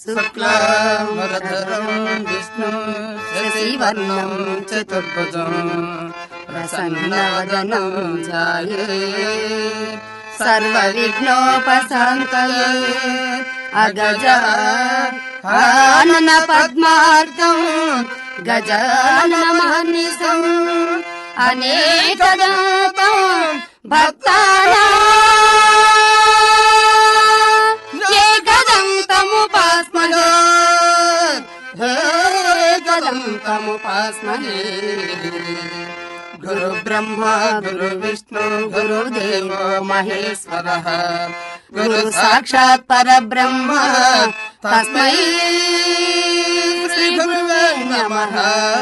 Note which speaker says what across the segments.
Speaker 1: శుక్లాంబరధరం విష్ణు శశివర్ణం చతుర్భుజం ప్రసన్నవదనం ధ్యాయే సర్వవిఘ్నోపశాంతయే అగజ ఆనన పద్మార్కం గజానన మహర్నిశం అనేకదాతం భక్తానా ఏకదంతముపాస్మహే ఏకదంతముపాస్మహే గురు బ్రహ్మ గురు విష్ణు గురుదేవో మహేశ్వర గురు సాక్షాత్ పరబ్రహ్మ తస్మై శ్రీ గురువే నమః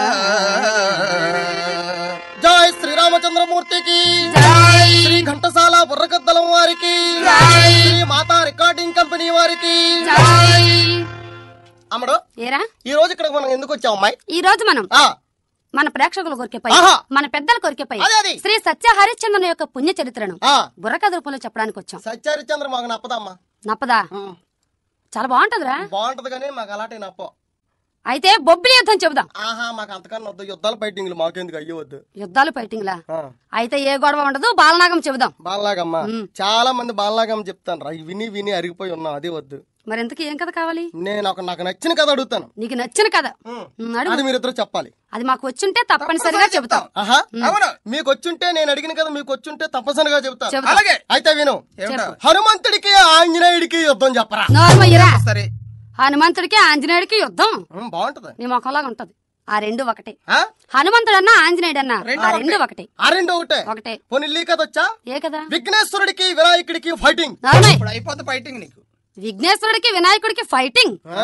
Speaker 2: జై శ్రీరామచంద్రమూర్తికి
Speaker 1: జై
Speaker 2: శ్రీ ఘంటసాల బుర్రకద్దలం వారికి
Speaker 1: జై.
Speaker 2: శ్రీ మాతా రికార్డింగ్ కంపెనీ వారికి
Speaker 1: జై
Speaker 2: అమ్మడు
Speaker 1: ఏరా
Speaker 2: ఈ రోజు ఇక్కడ మనం ఎందుకు వచ్చాం అమ్మాయి
Speaker 1: ఈ రోజు మనం
Speaker 2: ఆ,
Speaker 1: మన ప్రేక్షకుల కొరికెపై
Speaker 2: ఆహా.
Speaker 1: మన పెద్దల కొరికెపై
Speaker 2: అదే అది.
Speaker 1: శ్రీ సత్య హరిశ్చంద్రుని యొక్క పుణ్య చరిత్రను
Speaker 2: ఆ,
Speaker 1: బుర్రకథ రూపంలో చెప్పడానికి వచ్చాం
Speaker 2: సత్యహరిచంద్ర మాకు నప్పదమ్మా
Speaker 1: నప్పదా
Speaker 2: ఉమ్,
Speaker 1: చాలా బాగుంటదిరా
Speaker 2: బాగుంటది కానీ మాకు అలాంటి నప్ప
Speaker 1: అయితే బొబ్బిలి యుద్ధం చెబుదాం
Speaker 2: ఆహా మాకు అంతకన్నా వద్దు యుద్ధాలు ఫైటింగ్లు మాకెందుకు అయ్యి వద్దు
Speaker 1: యుద్ధాలు ఫైటింగ్లా
Speaker 2: ఆ,
Speaker 1: అయితే ఏ గొడవ ఉండదు బాలనాగం చెబుదాం
Speaker 2: బాలలాగమ్మా
Speaker 1: ఉమ్.
Speaker 2: చాలా మంది బాలలాగమ్మ చెప్తాను రా విని విని అరిగిపోయి ఉన్నాం అది వద్దు
Speaker 1: మరి ఎంతకి ఏం కథ కావాలి
Speaker 2: నేను ఒక నాకు నచ్చిన కథ అడుగుతాను
Speaker 1: నీకు నచ్చిన కథ
Speaker 2: ఉమ్,
Speaker 1: ఉమ్, అడుగు
Speaker 2: అది మీరిద్దరు చెప్పాలి
Speaker 1: అది మాకు వచ్చుంటే తప్పనిసరిగా చెబుతాం
Speaker 2: ఆహా అవును మీకు వచ్చుంటే నేను అడిగిన కదా మీకు వచ్చుంటే తప్పనిసరిగా చెప్తాను
Speaker 1: చెబుతాం.
Speaker 2: అలాగే అయితే విను
Speaker 1: చెప్పు
Speaker 2: హనుమంతుడికి ఆంజనేయుడికి యుద్ధం చెప్పరా
Speaker 1: నోర్మయ్యరా
Speaker 3: సరే
Speaker 1: హనుమంతుడికి ఆంజనేయుడికి యుద్ధం
Speaker 2: ఉమ్, బాగుంటది
Speaker 1: నీ మొక్కలాగా ఉంటది ఆ రెండు ఒకటే
Speaker 2: ఆ?
Speaker 1: హనుమంతుడన్నా ఆంజనేయుడన్నా
Speaker 3: రెండు
Speaker 1: ఆ రెండు ఒకటే
Speaker 2: ఆ రెండు ఒకటే
Speaker 1: ఒకటే
Speaker 2: పోనీ లీ కథ వచ్చా
Speaker 1: ఏ కదా
Speaker 2: విఘ్నేశ్వరుడికి వినాయకుడికి ఫైటింగ్
Speaker 1: నార్మల్
Speaker 3: ఇప్పుడు అయిపోతుంది ఫైటింగ్ నీకు
Speaker 1: విఘ్నేశ్వరుడికి వినాయకుడికి ఫైటింగ్
Speaker 2: ఆ?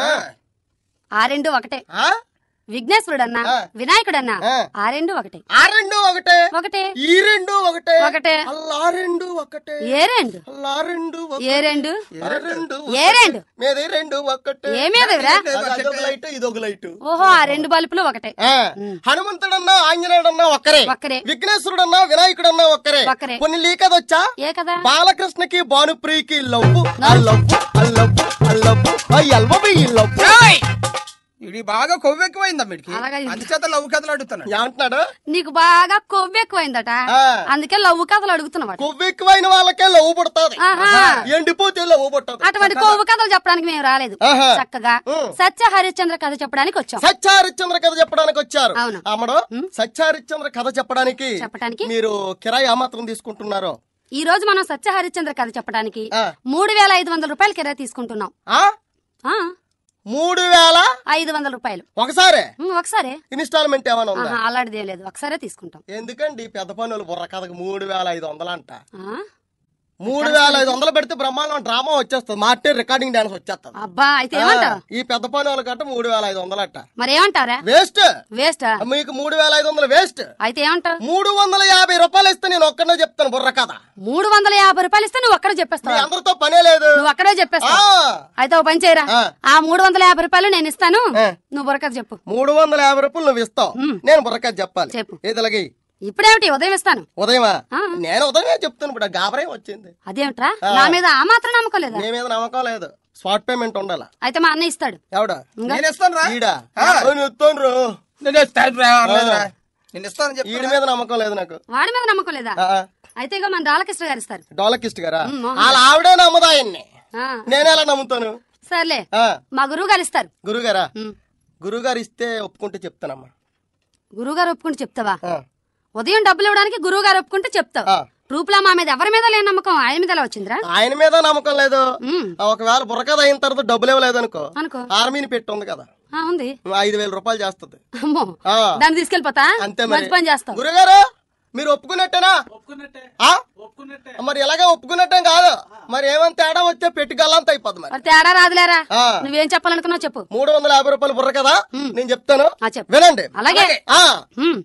Speaker 1: ఆ రెండు ఒకటే
Speaker 2: ఆ?
Speaker 1: విఘ్నేశ్వరుడన్నా
Speaker 2: ఆ.
Speaker 1: వినాయకుడన్నా
Speaker 2: ఆ.
Speaker 1: ఆ రెండు ఒకటే
Speaker 2: ఆ రెండు ఒకటే
Speaker 1: ఒకటే
Speaker 2: ఈ రెండు ఒకటే
Speaker 1: ఒకటే
Speaker 2: అల్లా రెండు ఒకటే
Speaker 1: ఏ రెండు
Speaker 2: అల్లా రెండు ఒకటే.
Speaker 1: ఏ రెండు
Speaker 2: ఆ రెండు
Speaker 1: ఏ రెండు
Speaker 2: మీది రెండు ఒకటే
Speaker 1: ఏ మీదవిరా
Speaker 2: అది అదొక లైట్ ఇదొక లైట్
Speaker 1: ఓహో ఆ రెండు బల్బులు ఒకటే
Speaker 2: ఆ, హనుమంతుడన్నా ఆంజనేయుడన్నా ఒక్కరే
Speaker 1: ఒక్కరే.
Speaker 2: విఘ్నేశ్వరుడన్నా వినాయకుడన్నా ఒక్కరే
Speaker 1: ఒక్కరే.
Speaker 2: కొన్ని లీకదొచ్చా
Speaker 1: ఏ కదా
Speaker 2: బాలకృష్ణకి భానుప్రియకి లవ్వు ఆ లవ్వు ఆ లవ్వు ఆ లవ్వు ఆ ఎల్వవి ఈ లవ్వు
Speaker 3: ఏయ్! ఇది బాగా కొవ్వు ఎక్కువైందా వీడికి
Speaker 1: అలాగే ఇది.
Speaker 3: అందుచేత లవ్ కథలు అడుగుతున్నాడు
Speaker 2: ఏమంటున్నాడు
Speaker 1: నీకు బాగా కొవ్వు ఎక్కువైందట
Speaker 2: ఆ.
Speaker 1: అందుకే లవ్వు కథలు అడుగుతున్నమాట
Speaker 2: కొవ్వు ఎక్కువైన వాళ్ళకే లవ్వు పుడతాది
Speaker 1: ఆహా.
Speaker 2: ఎండిపోతే లవ్వు పుట్టదు
Speaker 1: అటువంటి కొవ్వు కథలు చెప్పడానికి మేము రాలేదు
Speaker 2: ఆహా.
Speaker 1: చక్కగా
Speaker 2: ఉం.
Speaker 1: సత్య హరిశ్చంద్ర కథ చెప్పడానికి వచ్చాం
Speaker 2: సత్యహరిశ్చంద్ర కథ చెప్పడానికి వచ్చారు
Speaker 1: అవును.
Speaker 2: అమ్మడు సత్యహరిశ్చంద్ర కథ చెప్పడానికి
Speaker 1: చెప్పడానికి
Speaker 2: మీరు కిరాయి ఆ మాత్రం తీసుకుంటున్నారు
Speaker 1: ఈ రోజు మనం సత్య హరిశ్చంద్ర కథ చెప్పడానికి
Speaker 2: ఆ.
Speaker 1: మూడు వేల ఐదు వందల రూపాయలు కిరాయి తీసుకుంటున్నాం
Speaker 2: ఆ
Speaker 1: ఆ,
Speaker 2: మూడు వేల
Speaker 1: ఐదు వందల రూపాయలు
Speaker 2: ఒకసారే
Speaker 1: ఉం, ఒకసారే
Speaker 2: ఇన్స్టాల్మెంట్ ఏమైనా ఉందా
Speaker 1: ఆహా, అలాంటిది ఏం లేదు ఒకసారే తీసుకుంటాం
Speaker 2: ఎందుకండి పెద్ద పనులు బుర్ర కథకు మూడు వేల ఐదు వందలు అంట
Speaker 1: ఆ?
Speaker 2: మూడు వేల ఐదు వందలు పెడితే బ్రహ్మాండం డ్రామా వచ్చేస్తుంది మార్టే రికార్డింగ్ డాన్స్ వచ్చేస్తుంది
Speaker 1: అబ్బా అయితే ఏమంటావు
Speaker 2: ఈ పెద్ద పనుల కట్ట మూడు వేల ఐదు వందలు అట్ట
Speaker 1: మరి ఏమంటారా
Speaker 2: వేస్ట్
Speaker 1: వేస్టా
Speaker 2: మీకు మూడు వేల ఐదు వందలు వేస్ట్
Speaker 1: అయితే ఏమంటావు
Speaker 2: మూడు వందల యాభై రూపాయలు ఇస్తే నేను ఒక్కడనే చెప్తాను బుర్ర కథ
Speaker 1: మూడు వందల యాభై రూపాయలు ఇస్తే నువ్వు అక్కడే
Speaker 2: మీ
Speaker 1: చెప్పేస్తావు
Speaker 2: అందరితో పనే లేదు
Speaker 1: నువ్వు అక్కడే
Speaker 2: ఆ,
Speaker 1: చెప్పేస్తావు అయితే ఓ పని చేయరా
Speaker 2: ఆ.
Speaker 1: ఆ మూడు వందల యాభై రూపాయలు నేను ఇస్తాను
Speaker 2: ఆ.
Speaker 1: నువ్వు బుర్రకథ చెప్పు
Speaker 2: మూడు వందల యాభై రూపాయలు నువ్వు ఇస్తావు
Speaker 1: ఉమ్.
Speaker 2: నేను బుర్ర కథ చెప్పాలి
Speaker 1: చెప్పు.
Speaker 2: ఏదలగి
Speaker 1: ఇప్పుడేమిటి ఉదయం ఇస్తాను
Speaker 2: ఉదయమా
Speaker 1: ఆ.
Speaker 2: నేను ఉదయమే చెప్తాను ఇప్పుడు గాబరే వచ్చింది
Speaker 1: అదేమిట్రా నా మీద ఆ మాత్రం నమ్మకం లేదా
Speaker 2: నీ మీద నమ్మకం లేదు స్పాట్ పేమెంట్ ఉండాలా
Speaker 1: అయితే మా అన్న ఇస్తాడు
Speaker 2: ఎవడా
Speaker 3: నేను ఇస్తాను రా
Speaker 2: ఈడా
Speaker 3: ఆ.
Speaker 2: ఇస్తాను రా
Speaker 3: నేను ఇస్తాను రా అనలేదురా. నేను ఇస్తాను చెప్పి
Speaker 2: ఈడి మీద నమ్మకం లేదు నాకు
Speaker 1: వాడి మీద నమ్మకం లేదా
Speaker 2: ఆ, ఆ.
Speaker 1: అయితే ఇక మన రాలకృష్ణ గారు ఇస్తారు
Speaker 2: డోలకిస్ట్ గారా
Speaker 1: ఉమ్, మోహన్
Speaker 2: వాళ్ళ ఆవిడే నమ్మదా ఆయన్ని
Speaker 1: ఆ,
Speaker 2: నేను ఎలా నమ్ముతాను
Speaker 1: సర్లే
Speaker 2: ఆ,
Speaker 1: మా గురువు గారు ఇస్తారు
Speaker 2: గురుగారా
Speaker 1: ఉమ్.
Speaker 2: గురుగారు ఇస్తే ఒప్పుకుంటే చెప్తానమ్మా
Speaker 1: గురువు గారు ఒప్పుకుంటే చెప్తావా
Speaker 2: ఆ,
Speaker 1: ఉదయం డబ్బులు ఇవ్వడానికి గురువు గారు ఒప్పుకుంటే చెప్తావు
Speaker 2: ఆ.
Speaker 1: రూపులా మా మీద ఎవరి మీద లేని నమ్మకం ఆయన మీద ఎలా వచ్చిందిరా
Speaker 2: ఆయన మీద నమ్మకం లేదు
Speaker 1: ఉమ్,
Speaker 2: ఆ, ఒకవేళ బుర్రకథ అయిన తర్వాత డబ్బులు ఇవ్వలేదు అనుకో
Speaker 1: అనుకో
Speaker 2: ఆర్మీని పెట్టి ఉంది కదా
Speaker 1: ఆ, ఉంది
Speaker 2: ఐదు వేల రూపాయలు చేస్తుంది
Speaker 1: అమ్మో
Speaker 2: ఆ.
Speaker 1: దాన్ని తీసుకెళ్ళిపోతా
Speaker 2: అంతే మరి
Speaker 1: మంచి పని చేస్తావు
Speaker 2: గురుగారు మీరు ఒప్పుకున్నట్టేనా ఆ? మరి ఎలాగే ఒప్పుకున్నట్టే కాదు మరి ఏమైనా తేడా వచ్చే పెట్టి గల్లంత అయిపోద్ది మరి
Speaker 1: మరి తేడా రాదులేరా
Speaker 2: ఆ.
Speaker 1: నువ్వేం చెప్పాలనుకున్నావు చెప్పు
Speaker 2: మూడు వందల యాభై రూపాయలు బుర్ర కదా నేను చెప్తాను
Speaker 1: ఆ చెప్పు
Speaker 2: వినండి
Speaker 1: అలాగే
Speaker 2: ఆ
Speaker 1: ఉమ్,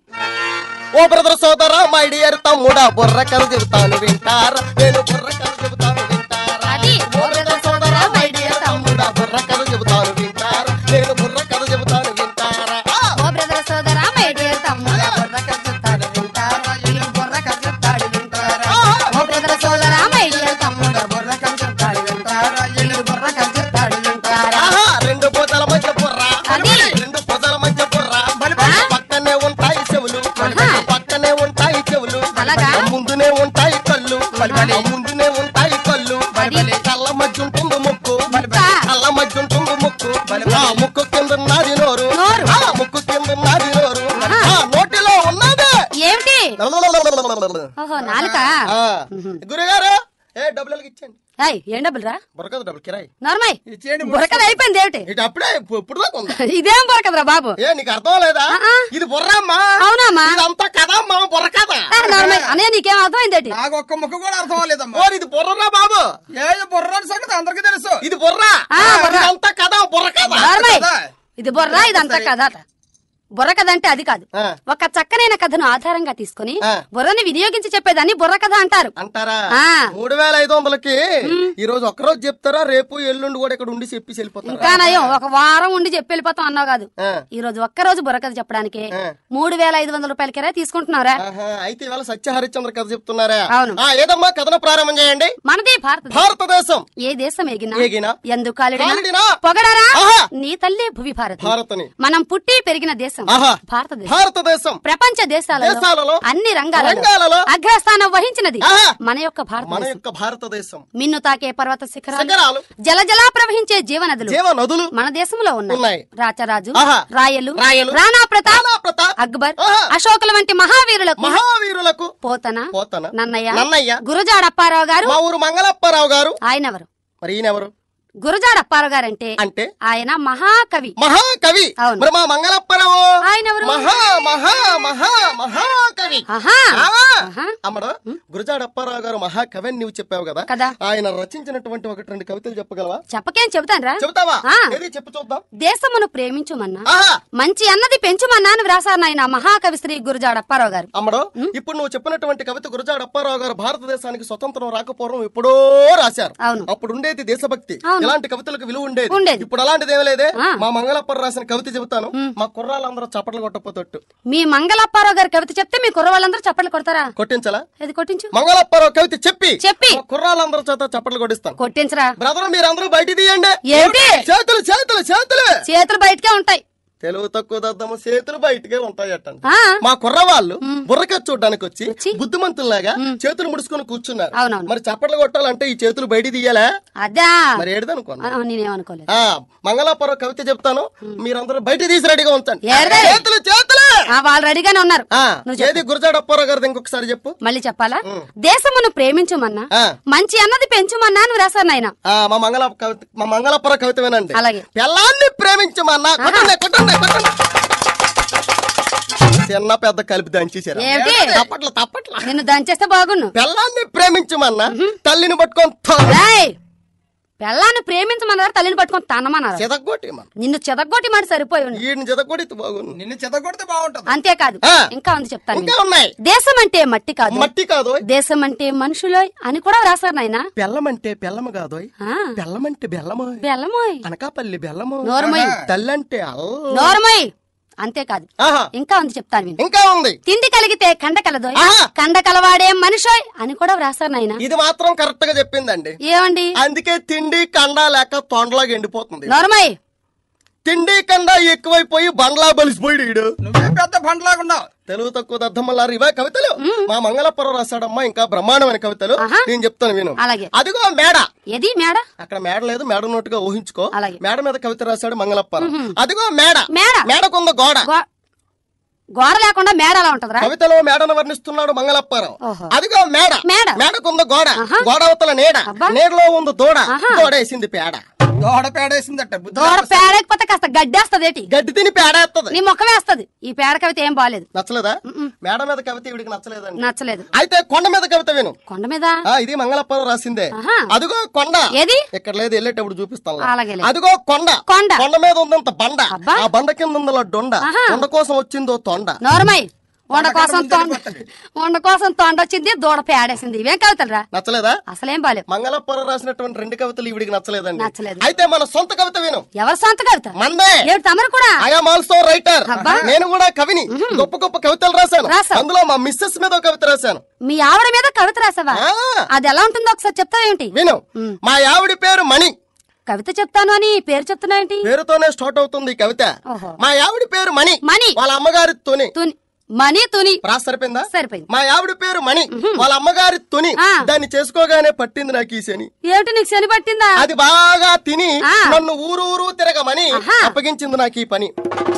Speaker 2: ఓ బ్రదర్ సోదరా మై డియర్ తమ్ముడా బుర్ర కథ చెబుతాను వింటారా నేను బుర్ర కథ చెబుతాను వింటారా
Speaker 1: అది
Speaker 2: ఓ బ్రదర్ సోదరా మై డియర్ తమ్ముడా బుర్ర కథ చెబుతాను వింటారా నేను బుర్ర కథ చెబుతాను వింటారా ఆ!
Speaker 1: ఓ బ్రదర్ సోదరా మై డియర్ తమ్ముడా బుర్ర కథ చెప్తాడు వింటారా ఈ బుర్ర కథ చెప్తాడు వింటారా ఓ బ్రదర్ సోదరా మై డియర్ తమ్ముడా బుర్ర కథ చెప్తాడు వింటారా ఈ బుర్ర కథ చెప్తాడు వింటారా
Speaker 2: ఆహా రెండు
Speaker 1: అలాగా?
Speaker 2: ముందునే ఉంటాయి కళ్ళు
Speaker 3: బలి బలి.
Speaker 2: ముందునే ఉంటాయి కళ్ళు
Speaker 3: బలి బలి.
Speaker 2: కళ్ళ మధ్య ఉంటుంది ముక్కు
Speaker 3: బలి బలి.
Speaker 2: కళ్ళ మధ్య ఉంటుంది ముక్కు
Speaker 3: బలి బలి.
Speaker 2: ఆ ముక్కు కింద ఉన్నది నోరు
Speaker 1: నోరు.
Speaker 2: ఆ ముక్కు కింద ఉన్నది నోరు
Speaker 1: ఆహా.
Speaker 2: ఆ నోటిలో ఉన్నది
Speaker 1: ఏమిటి ఓహో నాలుక
Speaker 2: ఆ. గురుగారు ఏ డబ్బులకి ఇచ్చేయండి
Speaker 1: ఏయ్, ఏం డబ్బులు రా
Speaker 2: బురకదు డబ్బులు కిరాయి
Speaker 1: నార్మల్
Speaker 3: ఇచ్చేయండి
Speaker 1: బురకది అయిపోయింది ఏమిటి
Speaker 2: ఇటు అప్పుడే ఇప్పు- ఇప్పుడు దాకా ఉందా
Speaker 1: ఇదేం బురకదురా బాబు
Speaker 2: ఏ నీకు అర్థం లేదా
Speaker 1: ఆ.
Speaker 2: ఇది బుర్రమ్మా
Speaker 1: అవునమ్మా
Speaker 2: ఇదంతా కదమ్మా బుర్ర కదా
Speaker 1: నార్మల్ అనే నీకేం అర్థమైంది ఏంటి
Speaker 3: నాకు ఒక్క ముక్క కూడా అర్థం అవ్వలేదమ్మా
Speaker 2: ఓరి ఇది బుర్రరా బాబు
Speaker 3: ఏది బుర్రాని సంగతి అందరికీ తెలుసు
Speaker 2: ఇది బుర్ర
Speaker 1: ఆ, బుర్ర.
Speaker 2: ఇదంతా కదా బుర్ర కదా
Speaker 1: నార్మల్
Speaker 3: కదా?
Speaker 1: ఇది బుర్ర ఇదంతా కథ బుర్ర కథ అంటే అది కాదు
Speaker 2: ఆ.
Speaker 1: ఒక చక్కనైన కథను ఆధారంగా తీసుకుని
Speaker 2: ఆ.
Speaker 1: బుర్రని వినియోగించి చెప్పేదాన్ని బుర్ర కథ అంటారు
Speaker 2: అంటారా
Speaker 1: ఆ.
Speaker 2: మూడు వేల ఐదు వందలకి ఈ రోజు ఒక్కరోజు చెప్తారా రేపు ఎల్లుండి కూడా ఇక్కడ ఉండి చెప్పి వెళ్ళిపోతారా
Speaker 1: ఇంకా నయం ఒక వారం ఉండి చెప్పి వెళ్ళిపోతాం అన్నావు కాదు
Speaker 2: ఆ.
Speaker 1: ఈ రోజు ఒక్క రోజు బుర్ర కథ చెప్పడానికి
Speaker 2: ఆ.
Speaker 1: మూడు వేల ఐదు వందల రూపాయల కిరా తీసుకుంటున్నారా
Speaker 2: ఆహా, అయితే ఇవాళ సత్య హరిశ్చంద్ర కథ చెప్తున్నారా
Speaker 1: అవును.
Speaker 2: ఆ, ఏదమ్మా కథను ప్రారంభం చేయండి
Speaker 1: మనది భారత
Speaker 2: భారతదేశం
Speaker 1: ఏ దేశం ఎగినా
Speaker 2: ఏగినా
Speaker 1: ఎందు కాలిడినా
Speaker 2: కాలిడినా
Speaker 1: పొగడారా
Speaker 2: ఆహా.
Speaker 1: నీ తల్లి భువి భారత్
Speaker 2: భారతని
Speaker 1: మనం పుట్టి పెరిగిన దేశం
Speaker 2: ఆహా
Speaker 1: భారతదేశం
Speaker 2: భారతదేశం
Speaker 1: ప్రపంచ దేశాలలో
Speaker 2: దేశాలలో
Speaker 1: అన్ని రంగాలలో
Speaker 2: రంగాలలో
Speaker 1: అగ్రస్థానం వహించినది
Speaker 2: ఆహా.
Speaker 1: మన యొక్క
Speaker 2: మన
Speaker 1: భారతదేశం
Speaker 2: యొక్క భారతదేశం
Speaker 1: మిన్ను తాకే పర్వత శిఖరాలు
Speaker 2: శిఖరాలు
Speaker 1: జల జలా ప్రవహించే జీవనదులు
Speaker 2: జీవ నదులు
Speaker 1: మన దేశంలో ఉన్నాయి
Speaker 2: ఉన్నాయి.
Speaker 1: రాచరాజు
Speaker 2: ఆహా.
Speaker 1: రాయలు
Speaker 2: రాయలు,
Speaker 1: రాణా ప్రతాప్
Speaker 2: రాణా ప్రతాప్,
Speaker 1: అక్బర్
Speaker 2: ఆహా.
Speaker 1: అశోకుల వంటి మహావీరులకు
Speaker 2: మహావీరులకు
Speaker 1: పోతన
Speaker 2: పోతన
Speaker 1: నన్నయ్య
Speaker 2: నన్నయ్య
Speaker 1: గురజాడ అప్పారావు గారు
Speaker 2: మా ఊరు మంగళప్పారావు గారు
Speaker 1: ఆయన ఎవరు
Speaker 2: మరి ఈయనెవరు
Speaker 1: గురజాడ అప్పారావు గారు అంటే
Speaker 2: అంటే
Speaker 1: ఆయన మహాకవి
Speaker 2: మహాకవి
Speaker 1: అవును.
Speaker 2: మరి మా మంగళప్పారావు
Speaker 1: ఆయన ఎవరు
Speaker 2: మహా మహా మహా మహాకవి
Speaker 1: ఆహా
Speaker 2: ఆ!
Speaker 1: ఆహా.
Speaker 2: అమ్మడు గురజాడ అప్పారావు గారు మహాకవి అని నువ్వు చెప్పావు కదా
Speaker 1: కదా
Speaker 2: ఆయన రచించినటువంటి ఒకటి రెండు కవితలు చెప్పగలవా
Speaker 1: చెప్పకేం చెబుతాన్రా
Speaker 2: చెబుతావా
Speaker 1: ఆ.
Speaker 2: ఏది చెప్పు చూద్దాం
Speaker 1: దేశమును ప్రేమించుమన్నా
Speaker 2: ఆహా
Speaker 1: మంచి అన్నది పెంచుమన్నా అని వ్రాసారు నాయన మహాకవి శ్రీ గురజాడ అప్పారావు గారు
Speaker 2: అమ్మడు ఇప్పుడు నువ్వు చెప్పినటువంటి కవిత గురజాడ అప్పారావు గారు భారతదేశానికి స్వతంత్రం రాకపోవడం ఎప్పుడో రాశారు
Speaker 1: అవును
Speaker 2: అప్పుడు ఉండేది దేశభక్తి
Speaker 1: అవును.
Speaker 2: ఇలాంటి కవితలకు విలువ ఉండేది
Speaker 1: ఉండేది.
Speaker 2: ఇప్పుడు అలాంటిది ఏమీ లేదే
Speaker 1: ఆ.
Speaker 2: మా మంగళప్పర్ రాసిన కవిత చెబుతాను మా కుర్రాళ్ళందరూ చప్పట్లు కొట్టపోతట్టు
Speaker 1: మీ మంగళప్పారావు గారి కవిత చెప్తే మీ కుర్ర వాళ్ళందరూ చప్పట్లు కొడతారా
Speaker 2: కొట్టించలా
Speaker 1: ఇది కొట్టించు
Speaker 2: మంగళప్పారావు కవిత చెప్పి
Speaker 1: చెప్పి.
Speaker 2: మా కుర్రాళ్ళందరూ చేత చప్పట్లు కొట్టిస్తాను
Speaker 1: కొట్టించరా
Speaker 2: బ్రదర్ మీరందరూ బయట తీయండి
Speaker 1: ఏమిటి
Speaker 2: చేతులు చేతులు చేతులు
Speaker 1: చేతులు బయటకే ఉంటాయి
Speaker 2: తెలుగు తక్కువ దద్దమ్మ చేతులు బయటకే ఉంటాయి అట్టండి
Speaker 1: ఆ
Speaker 2: మా కుర్రవాళ్ళు బుర్రక చూడడానికి వచ్చి
Speaker 1: వచ్చి?
Speaker 2: బుద్ధిమంతుల్లాగా చేతులు ముడుచుకొని కూర్చున్నారు
Speaker 1: అవునవును.
Speaker 2: మరి చప్పట్లు కొట్టాలంటే ఈ చేతులు బయట తీయాలా
Speaker 1: అదా
Speaker 2: మరి ఏడదనుకోను
Speaker 1: ఆ, నేనేమనుకోలేదు
Speaker 2: ఆ మంగళాపురం కవిత చెప్తాను మీరందరూ బయట తీసి రెడీగా ఉంచండి
Speaker 1: ఏడదే?
Speaker 2: చేతులు చేతులు
Speaker 1: ఆ, వాళ్ళు రెడీగానే ఉన్నారు
Speaker 2: ఆ,
Speaker 1: నువ్వు చెప్పు.
Speaker 2: ఏది గురజాడప్పారావు గారిది ఇంకొకసారి చెప్పు
Speaker 1: మళ్ళీ చెప్పాలా దేశమును ప్రేమించుమన్నా
Speaker 2: ఆ.
Speaker 1: మంచి అన్నది పెంచుమన్నా అని వ్రాసారు నాయన
Speaker 2: ఆ మా మంగళ కవిత మా మంగళాపురం కవిత వినండి
Speaker 1: అలాగే.
Speaker 2: పిల్లాన్ని ప్రేమించమన్నా కొట్టండి కొట్టండి కొట్టండి చిన్న పెద్ద కలిపి దంచేశారు
Speaker 1: ఏమిటి?
Speaker 2: తప్పట్ల తప్పట్ల
Speaker 1: నిన్ను దంచేస్తే బాగున్ను
Speaker 2: పిల్లాన్ని ప్రేమించమన్నా తల్లిని పట్టుకొని
Speaker 1: రేయ్! పెళ్ళాన్ని ప్రేమించమన్నారు తల్లిని పట్టుకొని తనమన్నారు
Speaker 2: చెదగొట్టి మన
Speaker 1: నిన్ను చెదగొట్టి మాట సరిపోయి ఉంది
Speaker 2: ఈయన చెదగొట్టి బాగుంది
Speaker 3: నిన్ను చెదగొడితే బాగుంటుంది
Speaker 1: అంతేకాదు
Speaker 2: ఆ.
Speaker 1: ఇంకా ఉంది చెప్తాను
Speaker 2: ఇంకా
Speaker 1: విను.
Speaker 2: ఉన్నాయి
Speaker 1: దేశం అంటే మట్టి కాదు
Speaker 2: మట్టి కాదు
Speaker 1: దేశం అంటే మనుషులోయ్ అని కూడా వ్రాసారు నాయన
Speaker 2: బెల్లమంటే బెల్లము కాదోయ్
Speaker 1: ఆ,
Speaker 2: బెల్లమంటే బెల్లము
Speaker 1: బెల్లమోయ్
Speaker 2: అనకాపల్లి బెల్లము
Speaker 1: నోరమోయ్
Speaker 2: తల్లంటే అల్ల
Speaker 1: నోరమోయ్ అంతేకాదు
Speaker 2: ఆహా
Speaker 1: ఇంకా ఉంది చెప్తాను విను
Speaker 2: ఇంకా ఉంది
Speaker 1: తిండి కలిగితే కండ కలదోయ్
Speaker 2: ఆహా.
Speaker 1: కండ కలవాడే మనిషోయ్ అని కూడా వ్రాసారు నాయన
Speaker 2: ఇది మాత్రం కరెక్ట్ గా చెప్పిందండి
Speaker 1: ఏమండి
Speaker 2: అందుకే తిండి కండ లేక తొండలాగా ఎండిపోతుంది
Speaker 1: నోరమోయ్
Speaker 2: తిండి కండ ఎక్కువైపోయి బండ్లా బలిసిపోయాడు ఈడు
Speaker 3: నువ్వే పెద్ద పంటలాగా ఉన్నావు
Speaker 2: తెలుగు తక్కువ దద్దమ్మలారు ఇవే కవితలు మా మంగళపురం రాశాడమ్మా ఇంకా బ్రహ్మాండమైన కవితలు
Speaker 1: ఆహా.
Speaker 2: నేను చెప్తాను విను
Speaker 1: అలాగే
Speaker 2: అదిగో మేడ
Speaker 1: ఏది మేడ
Speaker 2: అక్కడ మేడ లేదు మేడ నోటుగా ఊహించుకో
Speaker 1: అలాగే.
Speaker 2: మేడ మీద కవిత రాశాడు మంగళపురం అదిగో మేడ
Speaker 1: మేడ
Speaker 2: మేడకుంద గోడ
Speaker 1: గో- గోడ లేకుండా మేడ అలా ఉంటదిరా
Speaker 2: కవితలో మేడను వర్ణిస్తున్నాడు మంగళప్పారం
Speaker 1: ఓహో.
Speaker 2: అదిగో మేడ
Speaker 1: మేడ.
Speaker 2: మేడకుంద గోడ
Speaker 1: ఆహా.
Speaker 2: గోడ అవతల నీడ
Speaker 1: అబ్బా.
Speaker 2: నీడలో ఉంది దూడ
Speaker 1: ఆహా.
Speaker 2: దూడేసింది పేడ
Speaker 3: దోడ పేడేసిందట బుద్ధి
Speaker 1: దూడ పేడకపోతే కాస్త గడ్డేస్తదేటి
Speaker 2: గడ్డి తిని పేడేస్తుంది
Speaker 1: నీ ముఖం వేస్తది ఈ పేడ కవిత ఏం బాలేదు
Speaker 2: నచ్చలేదా మేడ మీద కవిత ఇవిడికి నచ్చలేదండి
Speaker 1: నచ్చలేదు
Speaker 2: అయితే కొండ మీద కవిత విను
Speaker 1: కొండ మీద
Speaker 2: ఆ ఇది మంగళపురం రాసిందే
Speaker 1: ఆహా.
Speaker 2: అదిగో కొండ
Speaker 1: ఏది
Speaker 2: ఇక్కడ లేదు వెళ్ళేటప్పుడు చూపిస్తాను
Speaker 1: అలాగేలే.
Speaker 2: అదిగో కొండ
Speaker 1: కొండ.
Speaker 2: కొండ మీద ఉందంత బండ
Speaker 1: అబ్బా.
Speaker 2: ఆ బండ కింద ఉందల డొండ
Speaker 1: ఆహా.
Speaker 2: కొండ కోసం వచ్చిందో తొండ
Speaker 1: నోరమై వండ కోసం
Speaker 3: ముందు
Speaker 1: తొండ
Speaker 3: వెళ్ళిపోతుంది.
Speaker 1: వండ కోసం తొండ వచ్చింది దూడ పేడేసింది ఇవేం కవితలురా
Speaker 2: నచ్చలేదా
Speaker 1: అసలేం బాలేవు
Speaker 2: మంగళపురం రాసినటువంటి రెండు కవితలు ఇవిడికి నచ్చలేదండి
Speaker 1: నచ్చలేదు.
Speaker 2: అయితే మన సొంత కవిత విను
Speaker 1: ఎవరి సొంత కవిత
Speaker 2: మందే
Speaker 1: ఏడు తమరు కూడా
Speaker 2: ఐఎమ్ ఆల్సో రైటర్
Speaker 1: అబ్బా.
Speaker 2: నేను కూడా కవిని గొప్ప గొప్ప కవితలు రాశాను
Speaker 1: రాశావు.
Speaker 2: అందులో మా మిస్సెస్ మీద ఒక కవిత రాశాను
Speaker 1: మీ ఆవిడ మీద కవిత రాసావా
Speaker 2: ఆ,
Speaker 1: అది ఎలా ఉంటుందో ఒకసారి చెప్తావేంటి
Speaker 2: విను మా ఆవిడ పేరు మణి
Speaker 1: కవిత చెప్తాను అని పేరు చెప్తున్నావేంటి
Speaker 2: పేరుతోనే స్టార్ట్ అవుతుంది ఈ కవిత
Speaker 1: ఓహో.
Speaker 2: మా ఆవిడ పేరు మణి
Speaker 1: మణి
Speaker 2: వాళ్ళ అమ్మగారి తోని
Speaker 1: తుని మణి తుని
Speaker 2: ప్రాస సరిపోయిందా
Speaker 1: సరిపోయింది
Speaker 2: మా ఆవిడ పేరు మణి వాళ్ళ అమ్మగారి తుని
Speaker 1: ఆ.
Speaker 2: దాన్ని చేసుకోగానే పట్టింది నాకు ఈ శని
Speaker 1: ఏమిటి నీకు శని పట్టిందా
Speaker 2: అది బాగా తిని
Speaker 1: ఆ.
Speaker 2: నన్ను ఊరు ఊరు తిరగమని
Speaker 1: ఆహా.
Speaker 2: అప్పగించింది నాకు ఈ పని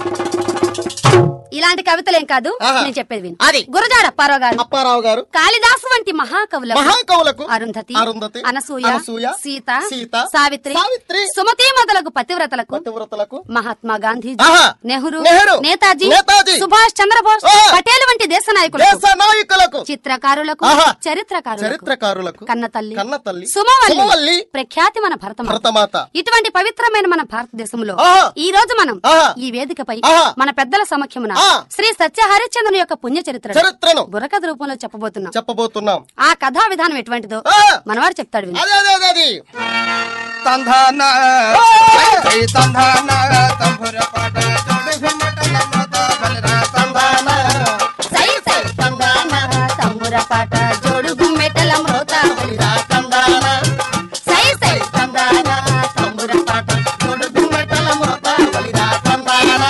Speaker 1: ఇలాంటి కవితలేం కాదు
Speaker 2: ఆహా.
Speaker 1: నేను చెప్పేది విను
Speaker 2: అది.
Speaker 1: గురజాడ అప్పారావు గారు
Speaker 2: అప్పారావు గారు
Speaker 1: కాళిదాసు వంటి మహాకవులకు
Speaker 2: మహాకవులకు
Speaker 1: అరుంధతి
Speaker 2: అరుంధతి
Speaker 1: అనసూయ
Speaker 2: అనసూయ
Speaker 1: సీత
Speaker 2: సీత
Speaker 1: సావిత్రి
Speaker 2: సావిత్రి
Speaker 1: సుమతి మొదలగు పతివ్రతలకు
Speaker 2: పతివ్రతలకు
Speaker 1: మహాత్మా గాంధీ
Speaker 2: ఆహా.
Speaker 1: నెహ్రూ
Speaker 2: నెహ్రూ,
Speaker 1: నేతాజీ
Speaker 2: నేతాజీ,
Speaker 1: సుభాష్ చంద్రబోస్
Speaker 2: ఆ.
Speaker 1: పటేల్ వంటి దేశ నాయకులకు
Speaker 2: దేశ నాయకులకు
Speaker 1: చిత్రకారులకు
Speaker 2: ఆహా.
Speaker 1: చరిత్రకారులకు
Speaker 2: చరిత్రకారులకు
Speaker 1: కన్నతల్లి
Speaker 2: కన్నతల్లి
Speaker 1: సుమవల్లి
Speaker 2: సుమవల్లి
Speaker 1: ప్రఖ్యాతి మన భరతమాత
Speaker 2: భరతమాత
Speaker 1: ఇటువంటి పవిత్రమైన మన భారతదేశంలో
Speaker 2: ఆహా.
Speaker 1: ఈ రోజు మనం
Speaker 2: ఆహా.
Speaker 1: ఈ వేదికపై
Speaker 2: ఆహా.
Speaker 1: మన పెద్దల సమక్షమున
Speaker 2: ఆ.
Speaker 1: శ్రీ సత్య హరిశ్చంద్రుని యొక్క పుణ్య చరిత్ర
Speaker 2: చరిత్రను
Speaker 1: బుర్రకథ రూపంలో చెప్పబోతున్నాం
Speaker 2: చెప్పబోతున్నాం
Speaker 1: ఆ కథా విధానం ఎటువంటిదో
Speaker 2: ఆ.
Speaker 1: మనవాడు చెప్తాడు విను.
Speaker 2: అదే అదే అదే అది
Speaker 3: తంధాన జై తంధాన తంబుర పాట జోడు ఘుమటల మోత బలిరా తంధాన
Speaker 1: సై సై తందాన, తంబుర పాట జోడు గుమ్మెటల మ్రోత బలిరా తందాన. సై సై తందాన, తంబుర పాట జోడు గుమ్మెటల మ్రోత బలిరా తందాన.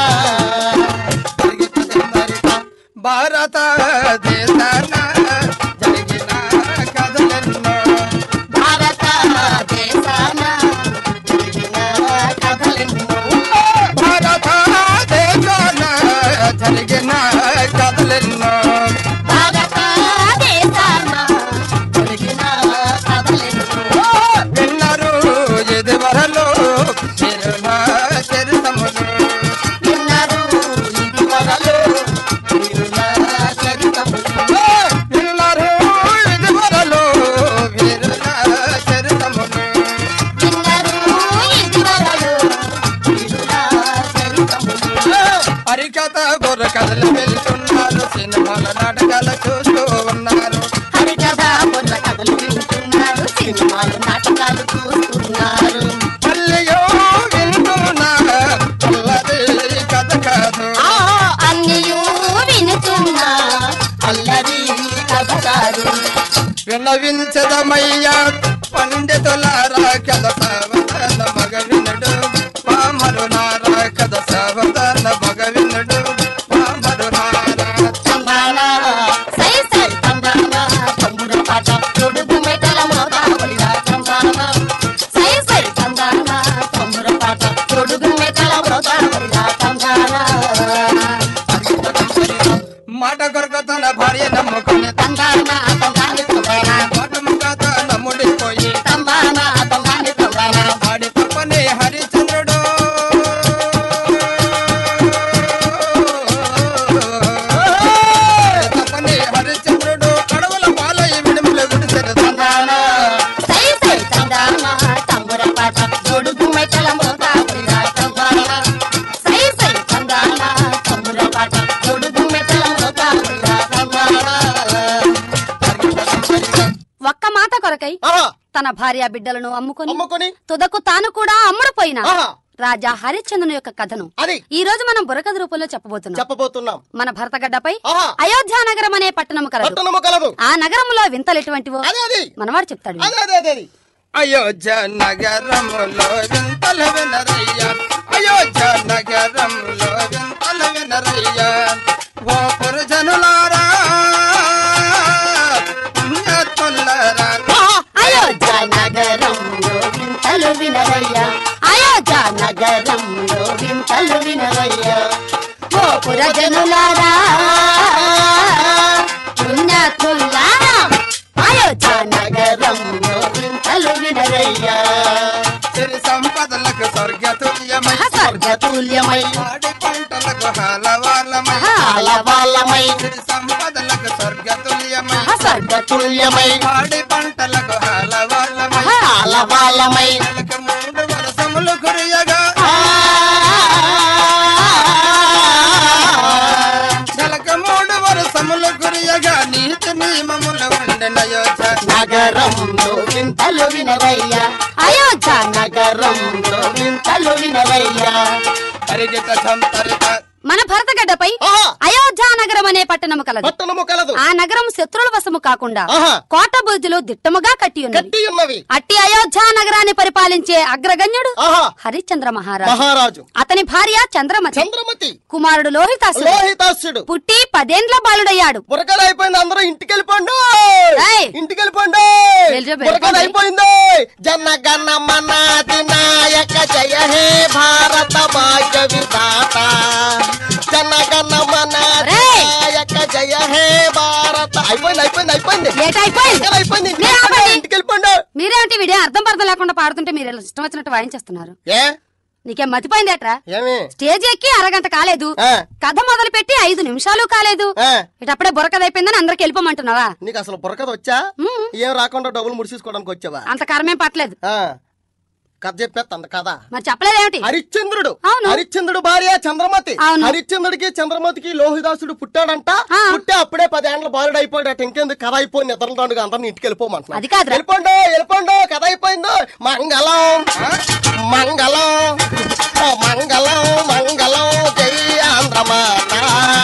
Speaker 3: భారత దేశాన జరిగిన కథలెన్నో
Speaker 1: భారత దేశాన జరిగిన కథలెన్నో.
Speaker 3: భారత దేశాన జరిగిన కథలెన్నో
Speaker 1: భారత దేశాన జరిగిన కథలెన్నో.
Speaker 3: విన్నరు ఇది వరలో చిరున చరితములు
Speaker 1: విన్నారు ఇది వరలో వీరుల చరితములు.
Speaker 3: విన్నరు ఇది వరలో వీరుల చరితములు
Speaker 1: విన్నారు ఇది వరలో వీరుల చరితములు.
Speaker 3: హరికథ బుర్ర కథలు వెళ్తున్నారు సినిమాల నాటకాలు చూస్తూ ఉన్నారు
Speaker 1: హరికథ బుర్ర కథలు వింటున్నారు సినిమాలు నాటకాలు చూస్తున్నారు
Speaker 3: మళ్ళీయో వింటున్నా అల్లది కథ కాదు
Speaker 1: అన్నియు వినుతున్నా అల్లరి కథ కాదు
Speaker 3: విన్నవించదమయ్యా పండితులారా కథ సావధాన మగ వినడు పామరులారా కథ సావధాన మగ వినడు పామరులారా
Speaker 1: తంబాన సై సై తంబాన తంబుర పాట తొడుగు మెటల మోత బలిరా తంబాన సై సై తంబాన తంబుర పాట తొడుగు మెటల మోత బలిరా తంబాన
Speaker 3: మాట కొరకు తన భార్య నమ్ముకుని
Speaker 1: తంబాన తంబాని తంబాన
Speaker 3: మాట ముఖత నమ్ముడిపోయి
Speaker 1: తంబాన తంబాని తంబాన
Speaker 3: ఆడి తప్పని హరిచంద్రుడు తప్పని హరిచంద్రుడు అడవుల పాలయ్య విడుముల గుడిసెను
Speaker 1: తంబాన సై సై తంబాన తంబుర పాట తొడుగు మెటల మోత బలిరా తంబాన సై సై తంబాన తంబుర పాట తొడుగు మెటల మోత బలిరా తంబాన ఒక్క మాట కొరకై
Speaker 2: ఆహా
Speaker 1: తన భార్య బిడ్డలను అమ్ముకొని
Speaker 2: అమ్ముకొని
Speaker 1: తుదకు తాను కూడా అమ్ముడుపోయిన
Speaker 2: ఆహా
Speaker 1: రాజా హరిశ్చంద్రుని యొక్క కథను
Speaker 2: అది
Speaker 1: ఈ రోజు మనం బుర్రకథ రూపంలో చెప్పబోతున్నాం
Speaker 2: చెప్పబోతున్నాం
Speaker 1: మన భరతగడ్డపై
Speaker 2: ఆహా
Speaker 1: అయోధ్య నగరం అనే పట్టణం కలదు
Speaker 2: పట్టణము కలదు
Speaker 1: ఆ నగరంలో వింతలు ఎటువంటివో
Speaker 2: అదే అది
Speaker 1: మనవాడు చెప్తాడు
Speaker 2: అదే అదే అదే అది
Speaker 3: అయోధ్య నగరములో వింతల వినరయ్య అయోధ్య నగరములో వింతల వినరయ్య ఓ పురుజనులారా పుణ్యాత్ములారా
Speaker 1: అయోధ్య నగరంలో వింతలు వినరయ్యా అయోధ్య నగరంలో వింతలు వినరయ్యా ఓ పురజనులారా పుణ్యాత్ములారా అయోధ్య నగరంలో వింతలు వినరయ్యా
Speaker 3: సిరి సంపదలకు స్వర్గతుల్యమై
Speaker 1: స్వర్గతుల్యమై
Speaker 3: పాడి పంటలకు హాలవాలమై
Speaker 1: ఆలవాలమై
Speaker 3: సిరి సంపదలకు స్వర్గతుల్యమై
Speaker 1: స్వర్గతుల్యమై
Speaker 3: పాడి పంటలకు హాలవాలమై
Speaker 1: ఆలవాలమై
Speaker 3: నెలకు మూడు వరసములు కురియగా నెలకు మూడు వరసములు కురియగా నీతి నియమములు ఉండిన యోచ
Speaker 1: నగరంలో వింతలు వినరయ్యా అయోధ్య నగరంలో వింతలు వినరయ్యా
Speaker 3: పరిగిత సంతరిత
Speaker 1: మన భరతగడ్డపై
Speaker 2: ఆహా
Speaker 1: అయోధ్య నగరం
Speaker 4: అనే పట్టణము కలదు
Speaker 2: పట్టణము కలదు
Speaker 4: ఆ నగరం శత్రువుల వశము కాకుండా
Speaker 2: ఆహా.
Speaker 4: కోట బుద్ధులు దిట్టముగా కట్టి ఉన్నది
Speaker 2: కట్టి ఉన్నవి
Speaker 4: అట్టి అయోధ్య నగరాన్ని పరిపాలించే అగ్రగణ్యుడు
Speaker 2: ఆహా
Speaker 4: హరిశ్చంద్ర మహారాజు
Speaker 2: మహారాజు
Speaker 4: అతని భార్య చంద్రమతి
Speaker 2: చంద్రమతి
Speaker 4: కుమారుడు లోహితాసుడు
Speaker 2: లోహితాస్యుడు
Speaker 4: పుట్టి పదేండ్ల బాలుడయ్యాడు
Speaker 2: బురకలు అయిపోయింది అందరూ ఇంటికి వెళ్ళిపోండి
Speaker 4: ఏయ్!
Speaker 2: ఇంటికి వెళ్ళిపోండి
Speaker 4: వెళ్ళిపో-
Speaker 2: బురకలు
Speaker 4: వెళ్ళిపోండి.
Speaker 2: అయిపోయింది జన గణ మనాది నాయక జయ హే భారత భాగ్య విధాత జన గణ మనాది
Speaker 4: రేయ్!
Speaker 2: నాయక జయ హే భారత అయిపోయింది అయిపోయింది అయిపోయింది
Speaker 4: లేట్ అయిపోయింది
Speaker 2: బురకలు అయిపోయింది ఇంటికి
Speaker 4: మీరు
Speaker 2: వెళ్ళిపోండి,
Speaker 4: ఆపండి.
Speaker 2: ఇంటికి వెళ్ళిపోండి
Speaker 4: మీరేమిటి వీడియో అర్థం పర్థం లేకుండా పాడుతుంటే మీరు ఇలా ఇష్టం వచ్చినట్టు వాయించేస్తున్నారు
Speaker 2: ఏ
Speaker 4: నీకేం మతిపోయిందేట్రా
Speaker 2: ఏమి
Speaker 4: స్టేజ్ ఎక్కి అరగంట కాలేదు
Speaker 2: ఆ,
Speaker 4: కథ మొదలు పెట్టి ఐదు నిమిషాలు కాలేదు
Speaker 2: ఆ.
Speaker 4: ఇటప్పుడే బుర్రకదైపోయిందని అందరికి వెళ్ళిపోమంటున్నావా
Speaker 2: నీకు అసలు బుర్రకథ వచ్చా
Speaker 4: మ్మ్.
Speaker 2: ఏం రాకుండా డబ్బులు ముడిసేసుకోవడానికి వచ్చావా
Speaker 4: అంత కర్మేం పట్టలేదు
Speaker 2: ఆ, కథ చెప్పేస్తా కథ
Speaker 4: మరి చెప్పలేదేమిటి
Speaker 2: హరిశ్చంద్రుడు
Speaker 4: అవును.
Speaker 2: హరిశ్చంద్రుడు భార్య చంద్రమతి
Speaker 4: అవును.
Speaker 2: హరిశ్చంద్రుడికి చంద్రమతికి లోహిదాసుడు పుట్టాడంట
Speaker 4: ఆ.
Speaker 2: పుట్టే అప్పుడే పదేండ్ల బాలుడు అయిపోయాడు ఇంకెందుకు కథ అయిపోయి నిద్రలోండుగా అందరిని ఇంటికి వెళ్ళిపోమంటున్నా
Speaker 4: అది కాదురా.
Speaker 2: వెళ్ళిపోండు వెళ్ళిపోండు కథ అయిపోయిందో మంగళం మంగళం ఓ మంగళం మంగళం జై ఆంధ్రమాత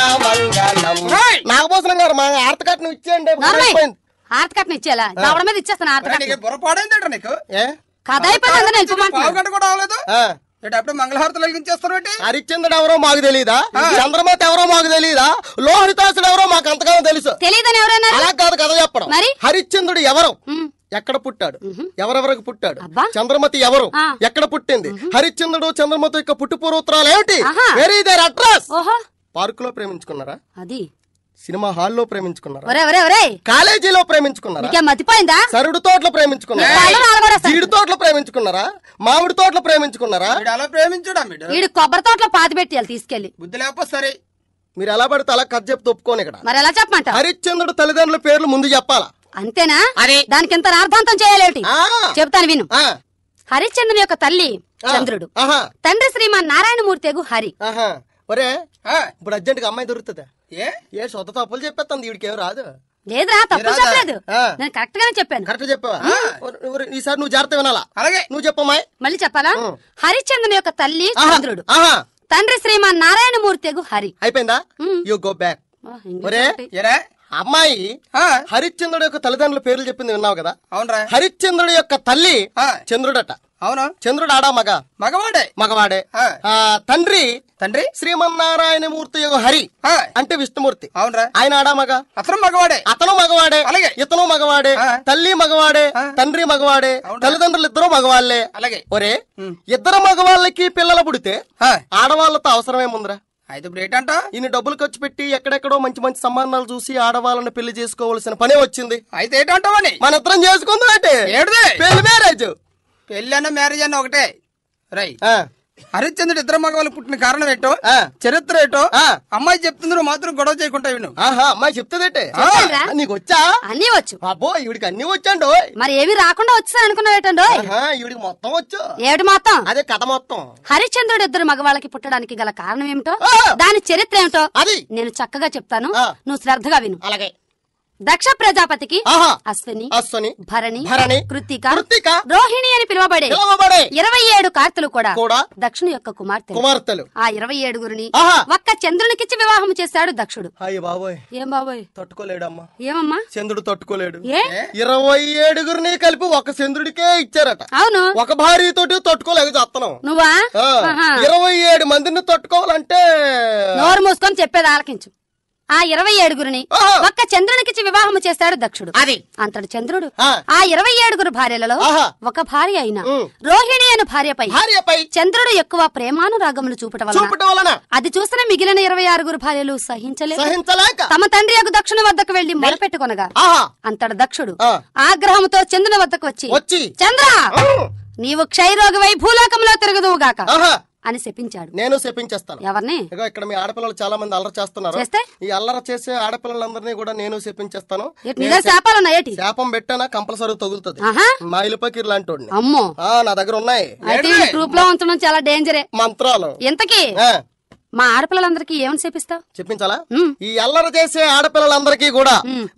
Speaker 2: మంగళం
Speaker 3: రేయ్!
Speaker 2: నాగభూషణం గారు మా ఆర్తకట్ నువ్వు ఇచ్చేయండి
Speaker 4: నార్మల్
Speaker 2: అయిపోయింది
Speaker 4: ఆర్త కట్న ఇచ్చేలా దవడ మీద ఇచ్చేస్తాను ఆర్త
Speaker 3: నీకు
Speaker 4: కట్న
Speaker 3: బుర్ర పాడైందంట నీకు
Speaker 2: ఏ
Speaker 4: కథ అయిపోయింది అందరూ
Speaker 3: పావు
Speaker 4: వెళ్ళిపోమంటున్నాను
Speaker 3: గంట కూడా అవ్వలేదు
Speaker 2: ఆ.
Speaker 3: ఏంటి అప్పుడే మంగళహారతులు వెలిగించేస్తారు ఏంటి
Speaker 2: హరిశ్చంద్రుడు ఎవరో మాకు తెలియదా చంద్రమతి ఎవరో మాకు తెలియదా లోహితాసుడు ఎవరో మాకు అంతగానో తెలుసు
Speaker 4: తెలియదని ఎవరన్నారు
Speaker 2: అలా కాదు కథ చెప్పడం
Speaker 4: మరి?
Speaker 2: హరిశ్చంద్రుడు ఎవరు
Speaker 4: ఉమ్.
Speaker 2: ఎక్కడ పుట్టాడు ఎవరెవరికి పుట్టాడు
Speaker 4: అబ్బా.
Speaker 2: చంద్రమతి ఎవరు
Speaker 4: ఆ.
Speaker 2: ఎక్కడ పుట్టింది హరిశ్చంద్రుడు చంద్రమతి యొక్క పుట్టు పూర్వోత్తరాలు ఏమిటి
Speaker 4: ఆహా.
Speaker 2: వెరీ దేర్ అడ్రస్
Speaker 4: ఓహో
Speaker 2: పార్క్ లో ప్రేమించుకున్నారా
Speaker 4: అది
Speaker 2: సినిమా హాల్లో ప్రేమించుకున్నారా
Speaker 4: ఒరే ఒరే ఒరే
Speaker 2: కాలేజీలో ప్రేమించుకున్నారా
Speaker 4: నీకేం మతిపోయిందా
Speaker 2: సరుడు తోటలో ప్రేమించుకున్నారా
Speaker 4: నీ కళ్ళు నాలుగోడేస్తాను.
Speaker 2: జీడి తోటలో ప్రేమించుకున్నారా మామిడి తోటలో ప్రేమించుకున్నారా
Speaker 3: వీడు అలా ప్రేమించుడా వీడు
Speaker 4: వీడు కొబ్బరి తోటలో పాతి పెట్టాలి తీసుకెళ్లి
Speaker 3: బుద్ధి లేకపోతే సరే
Speaker 2: మీరు ఎలా పడితే అలా కథ చెప్తే ఒప్పుకోని ఇక్కడ
Speaker 4: మరి ఎలా చెప్పమంట
Speaker 2: హరిశ్చంద్రుడు తల్లిదండ్రుల పేర్లు ముందు చెప్పాలా
Speaker 4: అంతేనా
Speaker 2: అది.
Speaker 4: దానికి ఇంత అర్థాంతం చేయాలేటి
Speaker 2: ఆ.
Speaker 4: చెప్తాను విను
Speaker 2: ఆ,
Speaker 4: హరిశ్చంద్రుని యొక్క తల్లి
Speaker 2: ఆ.
Speaker 4: చంద్రుడు
Speaker 2: ఆహా
Speaker 4: తండ్రి శ్రీమాన్ నారాయణమూర్తి హరి
Speaker 2: ఆహా ఒరే
Speaker 3: ఆ,
Speaker 2: ఇప్పుడు అర్జెంట్ గా అమ్మాయి దొరుకుతుందా
Speaker 3: ఏ
Speaker 2: ఏ సొంత తప్పులు చెప్పేస్తుంది వీడికి ఏం రాదు
Speaker 4: లేదురా తప్పు
Speaker 3: రాదా?
Speaker 4: చెప్పలేదు
Speaker 2: ఆ.
Speaker 4: నేను కరెక్ట్ గానే చెప్పాను
Speaker 2: కరెక్ట్ చెప్పావా ఒరే, ఈసారి నువ్వు జాగ్రత్త వినాలా
Speaker 3: అలాగే
Speaker 2: నువ్వు చెప్పమ్మాయి
Speaker 4: మళ్ళీ చెప్పాలా
Speaker 2: ఉం.
Speaker 4: హరిశ్చంద్రుని యొక్క తల్లి
Speaker 2: ఆహా,
Speaker 4: చంద్రుడు
Speaker 2: ఆహా
Speaker 4: తండ్రి శ్రీమాన్ నారాయణమూర్తి హరి
Speaker 2: అయిపోయిందా
Speaker 4: ఉం.
Speaker 2: యు గో బ్యాక్
Speaker 4: ఓ, ఇంగ్లీష్
Speaker 2: ఒరే
Speaker 4: ఒకటి.
Speaker 3: ఏరా
Speaker 2: అమ్మాయి
Speaker 3: ఆ,
Speaker 2: హరిశ్చంద్రుడు యొక్క తల్లిదండ్రుల పేర్లు చెప్పింది విన్నావు కదా
Speaker 3: అవునరా
Speaker 2: హరిశ్చంద్రుడి యొక్క తల్లి
Speaker 3: ఆ,
Speaker 2: చంద్రుడట
Speaker 3: అవును
Speaker 2: చంద్రుడు ఆడా మగ
Speaker 3: మగవాడే
Speaker 2: మగవాడే
Speaker 3: ఆ.
Speaker 2: ఆ, తండ్రి
Speaker 3: తండ్రి
Speaker 2: శ్రీమన్నారాయణమూర్తి యొక్క హరి
Speaker 3: ఆ,
Speaker 2: అంటే విష్ణుమూర్తి
Speaker 3: అవునరా
Speaker 2: ఆయన ఆడా మగ
Speaker 3: అతను మగవాడే
Speaker 2: అతను మగవాడే
Speaker 3: అలాగే.
Speaker 2: ఇతను మగవాడే
Speaker 3: ఆ.
Speaker 2: తల్లి మగవాడే
Speaker 3: ఆ.
Speaker 2: తండ్రి మగవాడే
Speaker 3: అవునా?
Speaker 2: తల్లిదండ్రులు ఇద్దరు మగవాళ్లే
Speaker 3: అలాగే
Speaker 2: ఒరే
Speaker 3: ఉం.
Speaker 2: ఇద్దరు మగవాళ్ళకి పిల్లలు పుడితే
Speaker 3: ఆ,
Speaker 2: ఆడవాళ్ళతో అవసరమేముందిరా
Speaker 3: అయితే ఇప్పుడు ఏంటంట
Speaker 2: ఇన్ని డబ్బులు ఖర్చు పెట్టి ఎక్కడెక్కడో మంచి మంచి సంబంధాలు చూసి ఆడవాళ్ళని పెళ్లి చేసుకోవాల్సిన పనే వచ్చింది
Speaker 3: అయితే ఏంటంటావని
Speaker 2: మన ఇద్దరం చేసుకుందాం అంటే
Speaker 3: ఏడుది
Speaker 2: పెళ్లి మ్యారేజ్
Speaker 3: పెళ్లి అన్న మ్యారేజ్ అన్న ఒకటే రై
Speaker 2: ఆ,
Speaker 3: హరిశ్చంద్రుడు ఇద్దరు మగవాళ్ళు పుట్టిన కారణం ఏంటో
Speaker 2: ఆ.
Speaker 3: చరిత్ర ఏంటో
Speaker 2: ఆ.
Speaker 3: అమ్మాయి చెప్తుంది నువ్వు మాత్రం గొడవ చేయకుండా విను
Speaker 2: ఆహా అమ్మాయి చెప్తుందేటే
Speaker 4: చెప్పండ్రా.
Speaker 2: నీకు వచ్చా
Speaker 4: అన్నీ వచ్చు
Speaker 2: అబ్బో ఈవిడికి అన్ని వచ్చాండు
Speaker 4: మరి ఏవి రాకుండా వచ్చా అనుకున్నావేటండో
Speaker 2: ఆహా, ఈవిడికి మొత్తం వచ్చు
Speaker 4: ఏమిటి మొత్తం
Speaker 2: అదే కథ మొత్తం
Speaker 4: హరిశ్చంద్రుడు ఇద్దరు మగవాళ్ళకి పుట్టడానికి గల కారణం ఏమిటో
Speaker 2: ఆ.
Speaker 4: దాని చరిత్ర ఏమిటో
Speaker 2: అది
Speaker 4: నేను చక్కగా చెప్తాను
Speaker 2: ఆ.
Speaker 4: నువ్వు శ్రద్ధగా విను
Speaker 2: అలాగే
Speaker 4: దక్ష ప్రజాపతికి
Speaker 2: ఆహా
Speaker 4: అశ్విని
Speaker 2: అశ్వని
Speaker 4: భరణి
Speaker 2: భరణి,
Speaker 4: కృత్తిక
Speaker 2: కృత్తిక,
Speaker 4: రోహిణి అని పిలువబడే
Speaker 2: పిలవబడే
Speaker 4: ఇరవై ఏడు కార్తెలు కూడా
Speaker 2: కూడా
Speaker 4: దక్షుని యొక్క కుమార్తె
Speaker 2: కుమార్తెలు
Speaker 4: ఆ ఇరవై ఏడుగురిని
Speaker 2: ఆహా.
Speaker 4: ఒక్క చంద్రునికిచ్చి వివాహం చేశాడు దక్షుడు
Speaker 2: అయ్య బాబోయ్
Speaker 4: ఏం బాబోయ్
Speaker 2: తట్టుకోలేడమ్మా
Speaker 4: ఏమమ్మా
Speaker 2: చంద్రుడు తట్టుకోలేడు
Speaker 4: ఏ
Speaker 2: ఇరవై ఏడుగురిని కలిపి ఒక చంద్రుడికే ఇచ్చారట
Speaker 4: అవును
Speaker 2: ఒక భార్యతోటి తట్టుకోలేక చేస్తున్నాం
Speaker 4: నువ్వా
Speaker 2: ఆ,
Speaker 4: ఆహా.
Speaker 2: ఇరవై ఏడు మందిని తట్టుకోవాలంటే
Speaker 4: నోరు మూసుకొని చెప్పేది ఆలకించు ఆ ఇరవై ఏడుగురిని
Speaker 2: ఆహా.
Speaker 4: ఒక్క చంద్రునికిచ్చి వివాహం చేశాడు దక్షుడు
Speaker 2: అది
Speaker 4: అంతటి చంద్రుడు
Speaker 2: ఆ.
Speaker 4: ఆ ఇరవై ఏడుగురు భార్యలలో
Speaker 2: ఆహా.
Speaker 4: ఒక భార్య అయిన
Speaker 2: ఉమ్.
Speaker 4: రోహిణి అను భార్యపై
Speaker 2: భార్యపై
Speaker 4: చంద్రుడు ఎక్కువ ప్రేమానురాగములు చూపటం వలన
Speaker 2: చూపటం వలన
Speaker 4: అది చూసిన మిగిలిన ఇరవై ఆరుగురు భార్యలు సహించలేదు
Speaker 2: సహించలేక
Speaker 4: తమ తండ్రి యొక్క దక్షిణ వద్దకు వెళ్లి మొరపెట్టుకొనగా
Speaker 2: ఆహా
Speaker 4: అంతటి దక్షుడు
Speaker 2: ఆ.
Speaker 4: ఆగ్రహంతో చంద్రుని వద్దకు వచ్చి
Speaker 2: వచ్చి
Speaker 4: చంద్ర
Speaker 2: ఉమ్,
Speaker 4: నీవు క్షయరోగవై భూలోకంలో తిరుగుదువుగాక
Speaker 2: ఆహా
Speaker 4: అని శపించాడు
Speaker 2: నేను శపించేస్తాను
Speaker 4: ఎవరిని
Speaker 2: ఇగో ఇక్కడ మీ ఆడపిల్లలు చాలా మంది అల్లరి చేస్తున్నారు
Speaker 4: చేస్తే?
Speaker 2: ఈ అల్లరి చేసే ఆడపిల్లలందరినీ కూడా నేను శపించేస్తాను
Speaker 4: ఏటి నీ దగ్గర శాపాలున్నా ఏటి
Speaker 2: శాపం పెట్టానా కంపల్సరీ తగులుతుంది
Speaker 4: ఆహా
Speaker 2: మా ఇలుపకీర్ లాంటి
Speaker 4: అమ్మో
Speaker 2: ఆ నా దగ్గర ఉన్నాయి
Speaker 4: అయితే ఈ గ్రూప్ లో ఉంచడం చాలా డేంజరే
Speaker 2: మంత్రాలు
Speaker 4: ఇంతకీ
Speaker 2: ఆ,
Speaker 4: మా ఆడపిల్లలందరికీ ఏమని శపిస్తావు
Speaker 2: చెప్పించాలా
Speaker 4: ఉమ్.
Speaker 2: ఈ అల్లరి చేసే ఆడపిల్లలందరికీ కూడా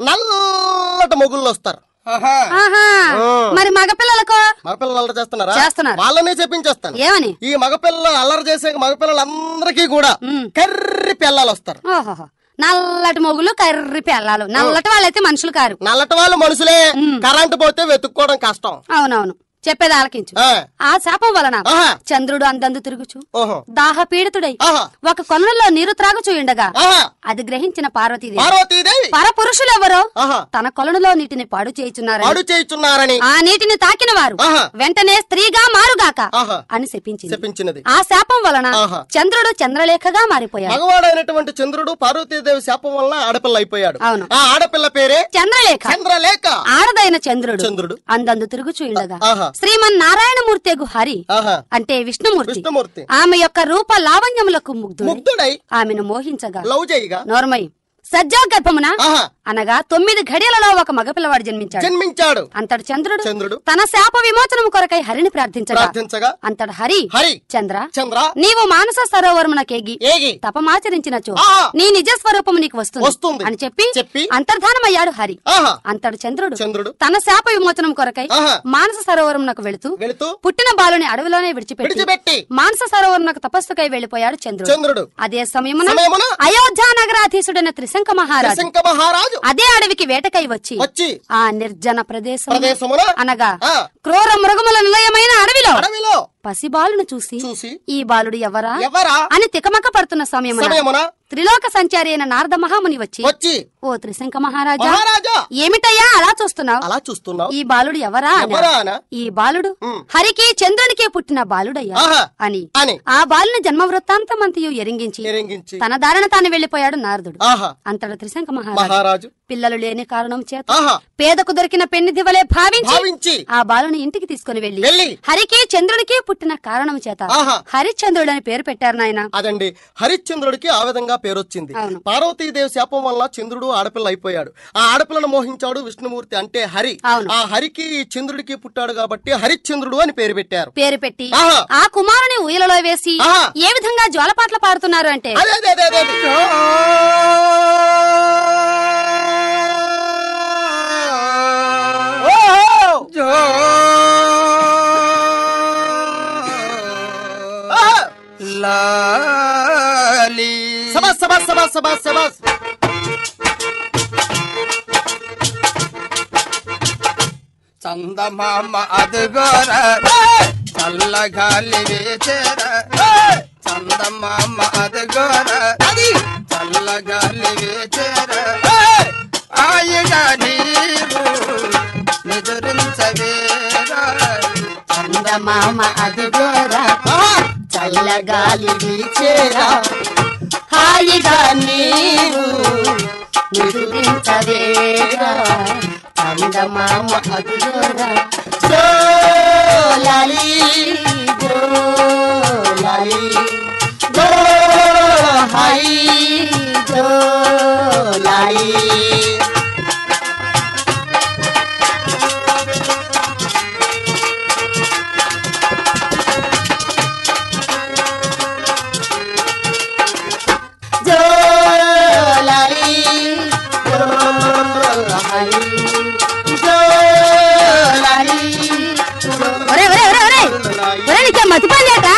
Speaker 2: నల్లటి మొగుళ్ళు వస్తారు
Speaker 3: ఆహా
Speaker 4: ఆహా
Speaker 2: ఆ.
Speaker 4: మరి మగపిల్లలకు
Speaker 2: మగపిల్లలు అల్లరి చేస్తున్నారా
Speaker 4: చేస్తున్నారు.
Speaker 2: వాళ్ళనే చెప్పించేస్తాను
Speaker 4: ఏమని
Speaker 2: ఈ మగపిల్లలు అల్లరి చేసే మగపిల్లలందరికీ కూడా
Speaker 4: ఉమ్.
Speaker 2: కర్రి పిల్లలు వస్తారు
Speaker 4: ఓహోహో నల్లటి మొగులు కర్రి పిల్లలు నల్లటి వాళ్ళైతే మనుషులు కారు
Speaker 2: నల్లటి వాళ్ళు మనుషులే కరెంటు పోతే వెతుక్కోవడం కష్టం
Speaker 4: అవునవును చెప్పేది ఆలకించు
Speaker 2: ఆ,
Speaker 4: ఆ శాపం వలన
Speaker 2: ఆహా.
Speaker 4: చంద్రుడు అందందు తిరుగుచు
Speaker 2: ఓహో
Speaker 4: దాహ పీడితుడై
Speaker 2: ఆహా
Speaker 4: ఒక కొలంలో నీరు త్రాగుచూ ఉండగా
Speaker 2: ఆహా
Speaker 4: అది గ్రహించిన పార్వతీదేవి
Speaker 2: పార్వతీదేవి
Speaker 4: పరపురుషులెవరో
Speaker 2: ఆహా
Speaker 4: తన కొలనులో నీటిని పాడు చేయుచున్నారు
Speaker 2: పాడు చేయుచున్నారని
Speaker 4: ఆ నీటిని తాకిన వారు
Speaker 2: ఆహా.
Speaker 4: వెంటనే స్త్రీగా మారుగాక
Speaker 2: ఆహా.
Speaker 4: అని శపించింది
Speaker 2: చెప్పించినది
Speaker 4: ఆ శాపం వలన
Speaker 2: ఆహా.
Speaker 4: చంద్రుడు చంద్రలేఖగా మారిపోయాడు
Speaker 2: మగవాడైనటువంటి చంద్రుడు పార్వతీదేవి శాపం వలన ఆడపిల్ల అయిపోయాడు
Speaker 4: అవును.
Speaker 2: ఆ ఆడపిల్ల పేరే
Speaker 4: చంద్రలేఖ
Speaker 2: చంద్రలేఖ
Speaker 4: ఆడదైన చంద్రుడు
Speaker 2: చంద్రుడు.
Speaker 4: అందందు తిరుగుచూ ఉండగా
Speaker 2: ఆహా.
Speaker 4: శ్రీమన్ నారాయణమూర్తెగు హరి
Speaker 2: ఆహా
Speaker 4: అంటే విష్ణుమూర్తి
Speaker 2: విష్ణుమూర్తి
Speaker 4: ఆమె యొక్క రూప లావణ్యములకు ముగ్ధుడు
Speaker 2: ముగ్ధుడై
Speaker 4: ఆమెను మోహించగా
Speaker 2: లవ్ చేయగా
Speaker 4: నోర్మై సజ్జా గర్భమున
Speaker 2: ఆహా
Speaker 4: అనగా తొమ్మిది ఘడియలలో ఒక మగపిల్లవాడు జన్మించాడు
Speaker 2: జన్మించాడు
Speaker 4: అంతటి చంద్రుడు
Speaker 2: చంద్రుడు
Speaker 4: తన శాప విమోచనం కొరకై హరిని ప్రార్థించగా
Speaker 2: ప్రార్థించగా
Speaker 4: అంతటి హరి
Speaker 2: హరి
Speaker 4: చంద్ర
Speaker 2: చంద్ర
Speaker 4: నీవు మానస సరోవరమునకేగి
Speaker 2: ఏగి
Speaker 4: తపమాచరించినచో
Speaker 2: ఆహా.
Speaker 4: నీ నిజ స్వరూపము నీకు వస్తుంది
Speaker 2: వస్తుంది.
Speaker 4: అని చెప్పి
Speaker 2: చెప్పి
Speaker 4: అంతర్ధానమయ్యాడు హరి
Speaker 2: ఆహా
Speaker 4: అంతడు చంద్రుడు
Speaker 2: చంద్రుడు
Speaker 4: తన శాప విమోచనం కొరకై
Speaker 2: ఆహా.
Speaker 4: మానస సరోవరమునకు వెళుతూ
Speaker 2: వెళుతూ
Speaker 4: పుట్టిన బాలుని అడవిలోనే విడిచిపెట్టి
Speaker 2: విడిచిపెట్టి
Speaker 4: మానస సరోవరమునకు తపస్సుకై వెళ్లిపోయాడు చంద్రుడు
Speaker 2: చంద్రుడు
Speaker 4: అదే సమయమున
Speaker 2: సమయమున
Speaker 4: అయోధ్య నగరాధీశుడైన త్రిశంక మహారాజు
Speaker 2: శంక మహారాజు
Speaker 4: అదే అడవికి వేటకై వచ్చి
Speaker 2: వచ్చి
Speaker 4: ఆ నిర్జన ప్రదేశం
Speaker 2: ప్రదేశమున
Speaker 4: అనగా
Speaker 2: ఆ.
Speaker 4: క్రూర మృగముల నిలయమైన అడవిలో
Speaker 2: అడవిలో
Speaker 4: పసిబాలును చూసి
Speaker 2: చూసి
Speaker 4: ఈ బాలుడు ఎవరా
Speaker 2: ఎవరా
Speaker 4: అని తికమక పడుతున్న సమయమున
Speaker 2: సమయమున
Speaker 4: త్రిలోక సంచారి అయిన నారద మహాముని వచ్చి
Speaker 2: వచ్చి
Speaker 4: ఓ త్రిశంక మహారాజా
Speaker 2: మహారాజా
Speaker 4: ఏమిటయ్యా అలా చూస్తున్నావు
Speaker 2: అలా చూస్తున్నావు
Speaker 4: ఈ బాలుడు ఎవరా అన్నాడు.
Speaker 2: ఎవరా అనా?
Speaker 4: ఈ బాలుడు
Speaker 2: ఉమ్.
Speaker 4: హరికి చంద్రునికి పుట్టిన బాలుడయ్యా
Speaker 2: ఆహా.
Speaker 4: అని
Speaker 2: అని
Speaker 4: ఆ బాలుని జన్మ వృత్తాంతమంతయు ఎరింగించి
Speaker 2: ఎరింగించి
Speaker 4: తన దారిన తాను వెళ్లిపోయాడు నారదుడు
Speaker 2: ఆహా
Speaker 4: అంతట త్రిశంక మహారాజు
Speaker 2: మహారాజు
Speaker 4: పిల్లలు లేని కారణం చేత
Speaker 2: ఆహా
Speaker 4: పేదకు దొరికిన పెన్నిదివలే భావించి
Speaker 2: భావించి
Speaker 4: ఆ బాలుని ఇంటికి తీసుకుని వెళ్లి
Speaker 2: వెళ్ళి
Speaker 4: హరికి చంద్రునికి పుట్టిన కారణం చేత
Speaker 2: ఆహా.
Speaker 4: హరిశ్చంద్రుడు అని పేరు పెట్టారు నాయన
Speaker 2: అదండి హరిశ్చంద్రుడికి ఆ విధంగా పేరొచ్చింది
Speaker 4: అవును.
Speaker 2: పార్వతీదేవి శాపం వల్ల చంద్రుడు ఆడపిల్ల అయిపోయాడు ఆ ఆడపిల్లను మోహించాడు విష్ణుమూర్తి అంటే హరి
Speaker 4: అవును.
Speaker 2: ఆ హరికి ఈ చంద్రుడికి పుట్టాడు కాబట్టి హరిశ్చంద్రుడు అని పేరు పెట్టారు
Speaker 4: పేరు పెట్టి
Speaker 2: ఆహా.
Speaker 4: ఆ కుమారుని ఊయలలో వేసి
Speaker 2: ఆహా.
Speaker 4: ఏ విధంగా జ్వాలపాట్లు పాడుతున్నారు అంటే
Speaker 2: అదే అదే అదే అదే అదే. ఓహో!
Speaker 3: జో
Speaker 2: ఆహా!
Speaker 3: లాలి
Speaker 2: సబాస్ సబాస్ సబాస్ సబాస్ సబాస్
Speaker 3: చందమామ అదుగోర చల్లగాలి వేచేర చందమామ అదుగోర
Speaker 2: అది
Speaker 3: చల్లగాలి వేచేర ఆయిగా నీవు నిదురించవేరా
Speaker 1: చందమామ అదిగోరా
Speaker 2: ఆహా!
Speaker 1: చల్లగాలి వీచేరా హాయిగా నీవు నిదురించవేరా చందమామ అదిగోరా జోలాలి జోలాలి జో హాయి జోలాలి జోలాలి జోలాలి జోలాలి
Speaker 4: ఒరే ఒరే ఒరే ఒరే ఒరే నీకే మతిపోయిందేట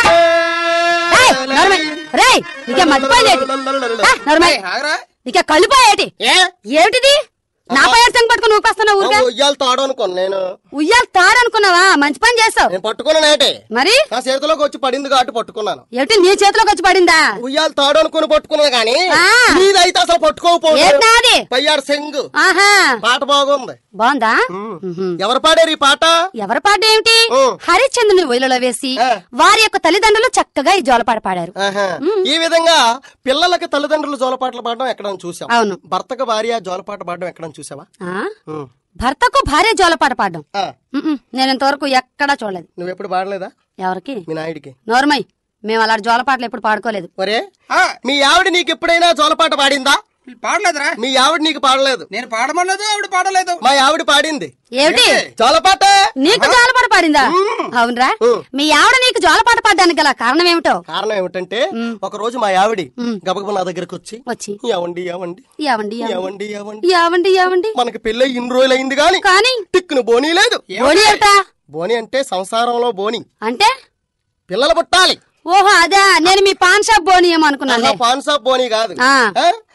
Speaker 4: రే నీకే మతిపోయిందేటి నర్మయ్
Speaker 3: ఆగరా
Speaker 4: నీకే కళ్ళుపోయేటి
Speaker 2: ఏ
Speaker 4: ఏమిటిది నా పైర్సం పట్టుకుని ఊపేస్తున్నావు ఊరికే
Speaker 2: ఉయ్యాలు తాడు అనుకోను నేను
Speaker 4: ఉయ్యాలు తారనుకున్నావా మంచి పని చేస్తావు
Speaker 2: నేను పట్టుకున్నాను ఏంటి
Speaker 4: మరి
Speaker 2: నా చేతిలోకి వచ్చి పడింది కాబట్టి పట్టుకున్నాను
Speaker 4: ఏమిటి నీ చేతిలోకి వచ్చి పడిందా
Speaker 2: ఉయ్యాలు తాడు అనుకుని పట్టుకున్నాను కానీ
Speaker 4: ఆ.
Speaker 2: నీదైతే అసలు
Speaker 4: ఏంటి
Speaker 2: పట్టుకోకపోతే
Speaker 4: నాది
Speaker 2: పయ్యాడు సెంగు
Speaker 4: ఆహా
Speaker 2: పాట బాగుంది
Speaker 4: బాగుందా
Speaker 2: ఉమ్.
Speaker 4: ఉహుం.
Speaker 2: ఎవరు పాడారు ఈ పాట
Speaker 4: ఎవరి పాట ఏమిటి
Speaker 2: ఓ.
Speaker 4: హరిశ్చంద్రుని ఒయిలలో వేసి
Speaker 2: ఆ.
Speaker 4: వారి యొక్క తల్లిదండ్రులు చక్కగా ఈ జోలపాట పాడారు
Speaker 2: ఆహా. ఈ విధంగా పిల్లలకి తల్లిదండ్రులు జోలపాటలు పాడడం ఎక్కడైనా చూసాం
Speaker 4: అవును
Speaker 2: భర్తకు భార్య జోలపాట పాడడం ఎక్కడైనా చూసావా
Speaker 4: ఆ?
Speaker 2: ఉమ్.
Speaker 4: భర్తకు భార్య జోలపాట పాడడం
Speaker 2: ఆ,
Speaker 4: ఉమ్మ్. నేను ఇంతవరకు ఎక్కడా చూడలేదు
Speaker 2: నువ్వెప్పుడు పాడలేదా
Speaker 4: ఎవరికి
Speaker 2: మీ నాయుడికి
Speaker 4: నోర్మై మేము అలాంటి జోలపాటలు ఎప్పుడు పాడుకోలేదు
Speaker 2: ఒరే
Speaker 3: ఆ,
Speaker 2: మీ ఆవిడ నీకు ఎప్పుడైనా జోలపాట పాడిందా
Speaker 3: పాడలేదురా
Speaker 2: మీ ఆవిడ నీకు పాడలేదు
Speaker 3: నేను పాడమలేదు ఆవిడ పాడలేదు
Speaker 2: మా ఆవిడ పాడింది
Speaker 4: ఏమిటి
Speaker 2: జోలపాట
Speaker 4: నీకు జోలపాట పాడిందా అవునరా
Speaker 2: ఉమ్.
Speaker 4: మీ ఆవిడ నీకు జోలపాట పాడడానికి గల కారణం ఏమిటో
Speaker 2: కారణం ఏమిటంటే ఒక రోజు మా ఆవిడి గబగబ నా దగ్గరకు వచ్చి
Speaker 4: వచ్చి
Speaker 2: యావండి యావండి
Speaker 4: యావండి యావండి
Speaker 2: యావండి యావండి
Speaker 4: యావండి యావండి
Speaker 2: మనకి పెళ్ళై ఇన్ని రోజులు అయింది గాని
Speaker 4: కానీ
Speaker 2: టిక్కును బోనీ లేదు
Speaker 4: బోడి ఏమిటా
Speaker 2: బోని అంటే సంసారంలో బోని
Speaker 4: అంటే
Speaker 2: పిల్లలు పుట్టాలి
Speaker 4: ఓహో అదే నేను మీ పాన్ షాప్ బోని ఏమో అనుకున్నాను
Speaker 2: పాన్ షాప్ బోని కాదు
Speaker 4: ఆ.
Speaker 2: ఆ?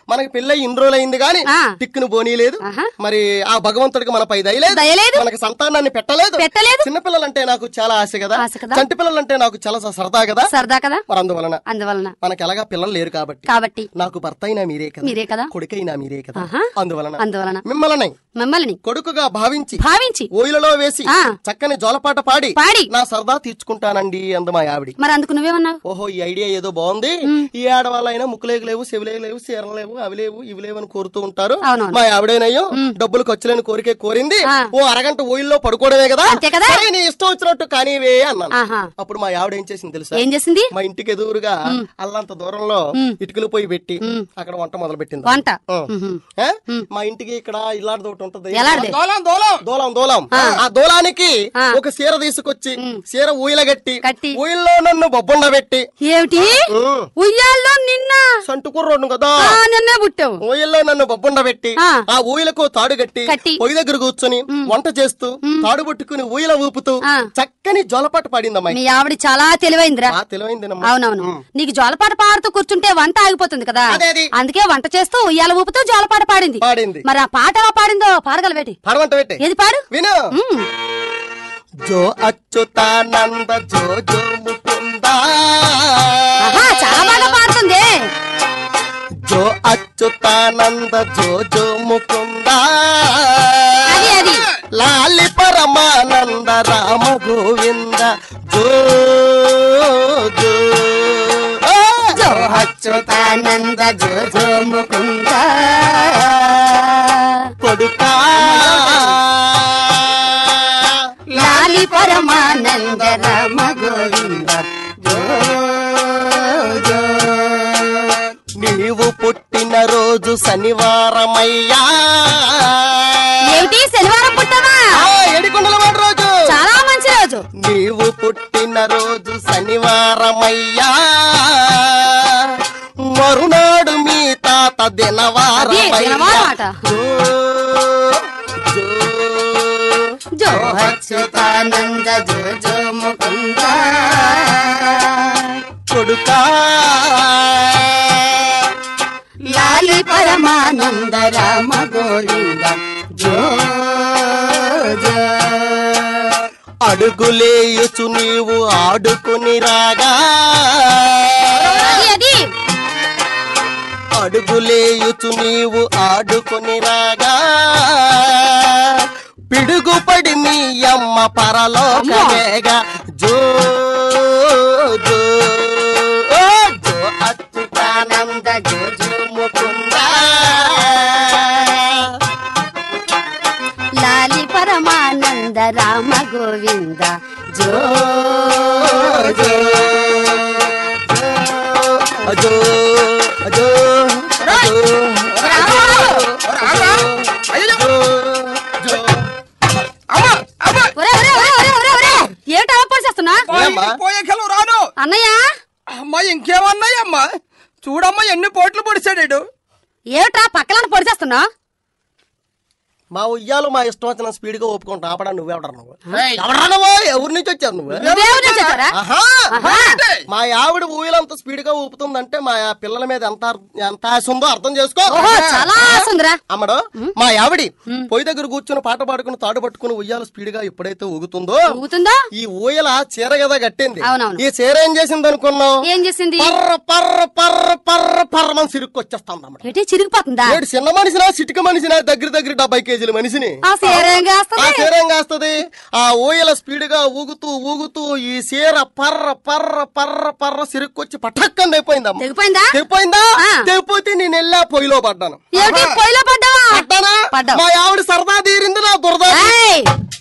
Speaker 2: మనకి పెళ్ళై ఇన్ని రోజులు అయింది గాని
Speaker 4: ఆ.
Speaker 2: టిక్కును బోనీ లేదు
Speaker 4: ఆహా.
Speaker 2: మరి ఆ భగవంతుడికి మన పై దయలేదు
Speaker 4: దయలేదు.
Speaker 2: మనకి సంతానాన్ని పెట్టలేదు
Speaker 4: పెట్టలేదు.
Speaker 2: చిన్నపిల్లలంటే నాకు చాలా ఆశ కదా
Speaker 4: ఆశ కదా.
Speaker 2: చంటి పిల్లలంటే నాకు చాలా సరదా కదా
Speaker 4: సరదా కదా
Speaker 2: మరి అందువలన
Speaker 4: అందువలన
Speaker 2: మనకి ఎలాగా పిల్లలు లేరు కాబట్టి
Speaker 4: కాబట్టి
Speaker 2: నాకు భర్త అయినా మీరే కదా
Speaker 4: మీరే కదా
Speaker 2: కొడుకైనా మీరే కదా
Speaker 4: ఆహా.
Speaker 2: అందువలన
Speaker 4: అందువలన
Speaker 2: మిమ్మల్ని
Speaker 4: మిమ్మల్ని
Speaker 2: కొడుకుగా భావించి
Speaker 4: భావించి
Speaker 2: ఓయిలలో వేసి
Speaker 4: ఆ.
Speaker 2: చక్కని జోలపాట పాడి
Speaker 4: పాడి.
Speaker 2: నా సరదా తీర్చుకుంటానండి అందు మా ఆవిడి
Speaker 4: మరి అందుకు నువ్వేమన్నావు
Speaker 2: ఓహో ఈ ఐడియా ఏదో బాగుంది ఈ ఆడవాళ్ళైనా ముక్కులేకు లేవు చెవిలేకు లేవు చీరలు లేవు అవి లేవు ఇవి లేవు అని కోరుతూ ఉంటారు
Speaker 4: అవునవును.
Speaker 2: మా ఆవిడేనయ్యో డబ్బులు ఖర్చులేని కోరికే కోరింది
Speaker 4: ఆ.
Speaker 2: ఓ అరగంట ఓయిల్లో పడుకోవడమే కదా
Speaker 4: అంతే కదా.
Speaker 2: సరే, నీ ఇష్టం వచ్చినట్టు కానీవే అన్నాను
Speaker 4: ఆహా
Speaker 2: అప్పుడు మా ఆవిడ ఏం చేసింది తెలుసా
Speaker 4: ఏం చేసింది
Speaker 2: మా ఇంటికి ఎదురుగా అల్లంత దూరంలో ఇటుకలు పోయి పెట్టి అక్కడ వంట మొదలు పెట్టింది
Speaker 4: వంట
Speaker 2: ఆ.
Speaker 4: మ్మ్.
Speaker 2: ఏ? మా ఇంటికి ఇక్కడ ఇల్లాడిది ఒకటి ఉంటది
Speaker 4: ఎలాంటిది?
Speaker 3: దోలం దోలం
Speaker 2: దూలం దూలం ఆ దూలానికి
Speaker 4: ఆ.
Speaker 2: ఒక చీర తీసుకొచ్చి చీర ఊయల గట్టి
Speaker 4: కట్టి.
Speaker 2: ఊయల్లో నన్ను బొబ్బుండ పెట్టి
Speaker 4: ఏమిటి
Speaker 2: ఉమ్,
Speaker 4: ఉయ్యాల్లో నిన్న
Speaker 2: సంటు కుర్రోడ్ను కదా
Speaker 4: ఆ, నిన్నే పుట్టావు
Speaker 2: ఊయల్లో నన్ను బొబ్బుండ పెట్టి
Speaker 4: ఆ.
Speaker 2: ఆ ఊయలకు తాడు కట్టి
Speaker 4: కట్టి.
Speaker 2: పొయ్యి దగ్గర కూర్చుని వంట చేస్తూ తాడు పట్టుకుని ఊయల ఊపుతూ
Speaker 4: ఆ.
Speaker 2: చక్కని జోలపాట పాడింది అమ్మాయి
Speaker 4: మీ ఆవిడ చాలా తెలివైందిరా
Speaker 2: ఆ తెలివైందినమ్మా
Speaker 4: అవునవును నీకు జోలపాట పాడుతూ కూర్చుంటే వంట ఆగిపోతుంది కదా
Speaker 2: అదే అది.
Speaker 4: అందుకే వంట చేస్తూ ఉయ్యాల ఊపుతూ జోలపాట పాడింది
Speaker 2: పాడింది
Speaker 4: మరి ఆ పాట ఎలా పాడిందో పాడగలవేటి
Speaker 2: పాడమంట పెట్టి
Speaker 4: ఏది పాడు
Speaker 2: విను
Speaker 4: ఉమ్.
Speaker 2: జో అచ్యుతానంద జో జో ముకుందా
Speaker 4: ఆహా చాలా బాగా పాడుతుంది
Speaker 2: జో అచ్యుతానంద జో జో ముకుంద
Speaker 4: అది అది
Speaker 2: లాలి పరమానంద రామ గోవింద జో జో ఆ!
Speaker 4: జో అచ్యుతానంద జో జో ముకుంద
Speaker 2: కొడుకా
Speaker 4: లాలి పరమానంద రామ గోవింద జో జో
Speaker 2: నీవు పుట్టిన రోజు శనివారమయ్యా
Speaker 4: ఏమిటి శనివారం పుట్టవా
Speaker 2: ఆ, ఏడికొండల వాడి రోజు
Speaker 4: చాలా మంచి రోజు
Speaker 2: నీవు పుట్టిన రోజు శనివారమయ్యా మరునాడు మీ తాత
Speaker 4: అది
Speaker 2: దినవారమయ్యా
Speaker 4: దినవారమాట.
Speaker 2: జో, జో,
Speaker 4: జో అచ్యుతానంద జో జో ముకుంద
Speaker 2: కొడుకా
Speaker 4: లాలి పరమానంద రామ గోవింద జో జో
Speaker 2: అడుగులేయుచు నీవు ఆడుకుని రాగా
Speaker 4: అది అది
Speaker 2: అడుగులేయుచు నీవు ఆడుకుని రాగా పిడుగుపడి మీ అమ్మ పరలోకమేగా జో జో ఓ జో అచ్యుతానంద జో జో ముకుంద
Speaker 4: లాలి పరమానంద రామ గోవింద జో
Speaker 2: జో అజో అజో అజో
Speaker 3: అయ్యో
Speaker 2: జో
Speaker 3: అమ్మా అమ్మా
Speaker 4: ఒరే ఒరే ఒరే ఒరే ఒరే ఒరే ఏమిటి అలపడి చేస్తున్నా
Speaker 2: ఏమ్మా?
Speaker 3: పోయే కలం రాను
Speaker 4: అన్నయ్య
Speaker 3: అమ్మా ఇంకేమన్నాయమ్మా చూడమ్మా ఎన్ని పోట్లు పొడిచాడు
Speaker 4: ఏమిట్రా పక్కన పొడి చేస్తున్నా
Speaker 2: మా ఉయ్యాలు మా ఇష్టం వచ్చిన స్పీడ్ గా ఒప్పుకుంటా ఆపడా నువ్వెవడరా నువ్వు ఎవడరా నువ్వు ఎవరి నుంచి వచ్చావు నువ్వు
Speaker 4: నువ్వెవరి నుంచి వచ్చావురా?
Speaker 2: ఆహా
Speaker 4: ఆహా.
Speaker 2: మా ఆవిడ ఊయలంత స్పీడ్ గా ఊపుతుందంటే మా పిల్లల మీద ఎంత అర్- ఎంత ఆశ ఉందో అర్థం చేసుకో
Speaker 4: ఓహో చాలా ఆసుందిరా
Speaker 2: అమ్మడు మా ఆవిడి పొయ్యి దగ్గర కూర్చుని పాట పాడుకుని తాడు పట్టుకుని ఉయ్యాలు స్పీడ్ గా ఎప్పుడైతే ఊగుతుందో
Speaker 4: ఊగుతుందా
Speaker 2: ఈ ఊయల చీర కదా కట్టింది
Speaker 4: అవునవును.
Speaker 2: ఈ చీర ఏం చేసింది అనుకున్నావు
Speaker 4: ఏం చేసింది
Speaker 2: పర్ర పర్ర పర్ర పర్ర పర్ర మన సిరుక్కు వచ్చేస్తాం అమ్మడు
Speaker 4: ఏటి చిరిగిపోతుందా
Speaker 2: ఏడు చిన్న మనిషినా చిటిక మనిషినా దగ్గర దగ్గర డెబ్బై కేజీల మనిషిని
Speaker 4: ఆ సీరేం
Speaker 2: ఆ
Speaker 4: చేస్తుంది
Speaker 2: చీర ఏం కాస్తది ఆ ఊయల స్పీడ్ గా ఊగుతూ ఊగుతూ ఈ చీర పర్ర పర్ర పర్ర పర్ర సిరుక్కొచ్చి పటక్కని తెగిపోయిందమ్మ
Speaker 4: తెగిపోయిందా
Speaker 2: తెగిపోయిందా
Speaker 4: ఆ.
Speaker 2: తెగిపోతే నేను వెళ్ళా పొయ్యిలో పడ్డాను
Speaker 4: ఏమిటి పొయ్యిలో పడ్డావా
Speaker 2: పడ్డానా
Speaker 4: పడ్డావు.
Speaker 2: మా ఆవిడ సరదా తీరింది నా దురద
Speaker 4: ఏయ్!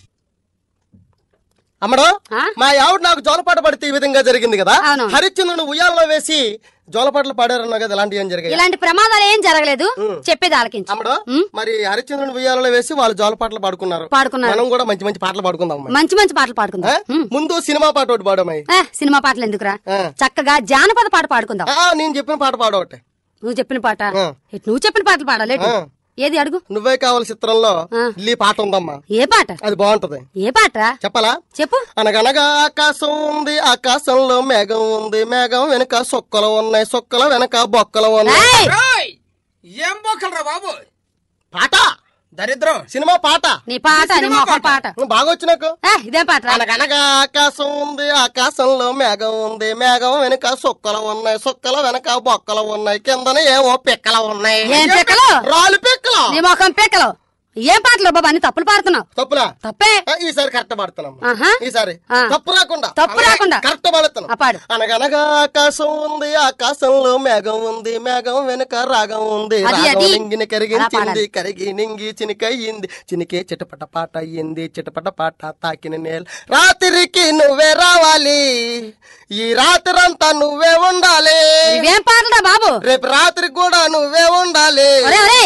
Speaker 2: అమ్మడు
Speaker 4: ఆ?
Speaker 2: మా ఆవిడ నాకు జోలపాట పడితే ఈ విధంగా జరిగింది కదా
Speaker 4: అవును.
Speaker 2: హరిశ్చంద్రుని ఉయ్యాలలో వేసి జోలపాటలు పాడారన్నా కదా ఇలాంటివి ఏం జరిగాయి
Speaker 4: ఇలాంటి ప్రమాదాలు ఏం జరగలేదు చెప్పేది ఆలకించు
Speaker 2: అమ్మడు మరి హరిశ్చంద్రుని ఉయ్యాలలో వేసి వాళ్ళు జోలపాటలు పాడుకున్నారు
Speaker 4: పాడుకున్నారు.
Speaker 2: మనం కూడా మంచి మంచి పాటలు పాడుకుందాం అమ్మాయి.
Speaker 4: మంచి మంచి పాటలు పాడుకుందాం
Speaker 2: ఆ?
Speaker 4: ఉమ్.
Speaker 2: ముందు సినిమా పాట ఒకటి పాడమ్మాయి
Speaker 4: ఏ, సినిమా పాటలు ఎందుకురా
Speaker 2: ఆ.
Speaker 4: చక్కగా జానపద పాట పాడుకుందాం
Speaker 2: ఆ, నేను చెప్పిన పాట పాడ ఒకటి
Speaker 4: నువ్వు చెప్పిన పాట
Speaker 2: ఆ.
Speaker 4: ఎటు నువ్వు చెప్పిన పాటలు పాడాలి ఎటు?
Speaker 2: ఆ.
Speaker 4: ఏది అడుగు
Speaker 2: నువ్వే కావాలి చిత్రంలో
Speaker 4: ఆ.
Speaker 2: ఇల్లి పాట ఉందమ్మా
Speaker 4: ఏ పాట
Speaker 2: అది బాగుంటది
Speaker 4: ఏ పాటరా
Speaker 2: చెప్పాలా
Speaker 4: చెప్పు
Speaker 2: అనగనగా ఆకాశం ఉంది ఆకాశంలో మేఘం ఉంది మేఘం వెనక సొక్కలు ఉన్నాయి సొక్కల వెనక బొక్కలు ఉన్నాయి
Speaker 4: ఏయ్!
Speaker 3: ఏయ్! ఏం బొక్కలరా బాబు
Speaker 2: పాట
Speaker 3: దరిద్రం
Speaker 2: సినిమా పాట
Speaker 4: నీ పాట నీ
Speaker 3: సినిమా
Speaker 4: మొక్క పాట
Speaker 2: నువ్వు బాగా వచ్చి నాకు
Speaker 4: ఏ, ఇదేం పాట రా?
Speaker 2: అనగనగా ఆకాశం ఉంది ఆకాశంలో మేఘం ఉంది మేఘం వెనుక సుక్కలు ఉన్నాయి సుక్కల వెనక బొక్కలు ఉన్నాయి కిందన ఏమో పిక్కలు ఉన్నాయి
Speaker 4: ఏం పిక్కలు
Speaker 2: రాళ్ళు పిక్కలు
Speaker 4: నీ మొఖం పిక్కలు ఏం పాటలు బాబా అన్ని తప్పులు పాడుతున్నావు
Speaker 2: తప్పులా
Speaker 4: తప్పే
Speaker 2: ఆ, ఈసారి కరెక్ట్ పాడుతున్నాం
Speaker 4: ఆహా.
Speaker 2: ఈసారి
Speaker 4: ఆ.
Speaker 2: తప్పు రాకుండా
Speaker 4: తప్పు రాకుండా.
Speaker 2: కరెక్ట్ పాడుతున్నాం
Speaker 4: ఆ, పాడు.
Speaker 2: అనగనగా ఆకాశం ఉంది ఆకాశంలో మేఘం ఉంది మేఘం వెనుక రాగం ఉంది
Speaker 4: అది,
Speaker 2: రాగం
Speaker 4: అది.
Speaker 2: నింగిని
Speaker 4: అలా
Speaker 2: కరిగించింది
Speaker 4: పాడాలి.
Speaker 2: కరిగి నింగి చినికయ్యింది చినికే చిటపట పాట అయ్యింది చిటపట పాట తాకిన నేల రాత్రికి నువ్వే రావాలి ఈ రాత్రంతా నువ్వే ఉండాలి
Speaker 4: ఇవేం పాటలురా బాబు
Speaker 2: రేపు రాత్రికి కూడా నువ్వే ఉండాలి
Speaker 4: ఒరే ఒరే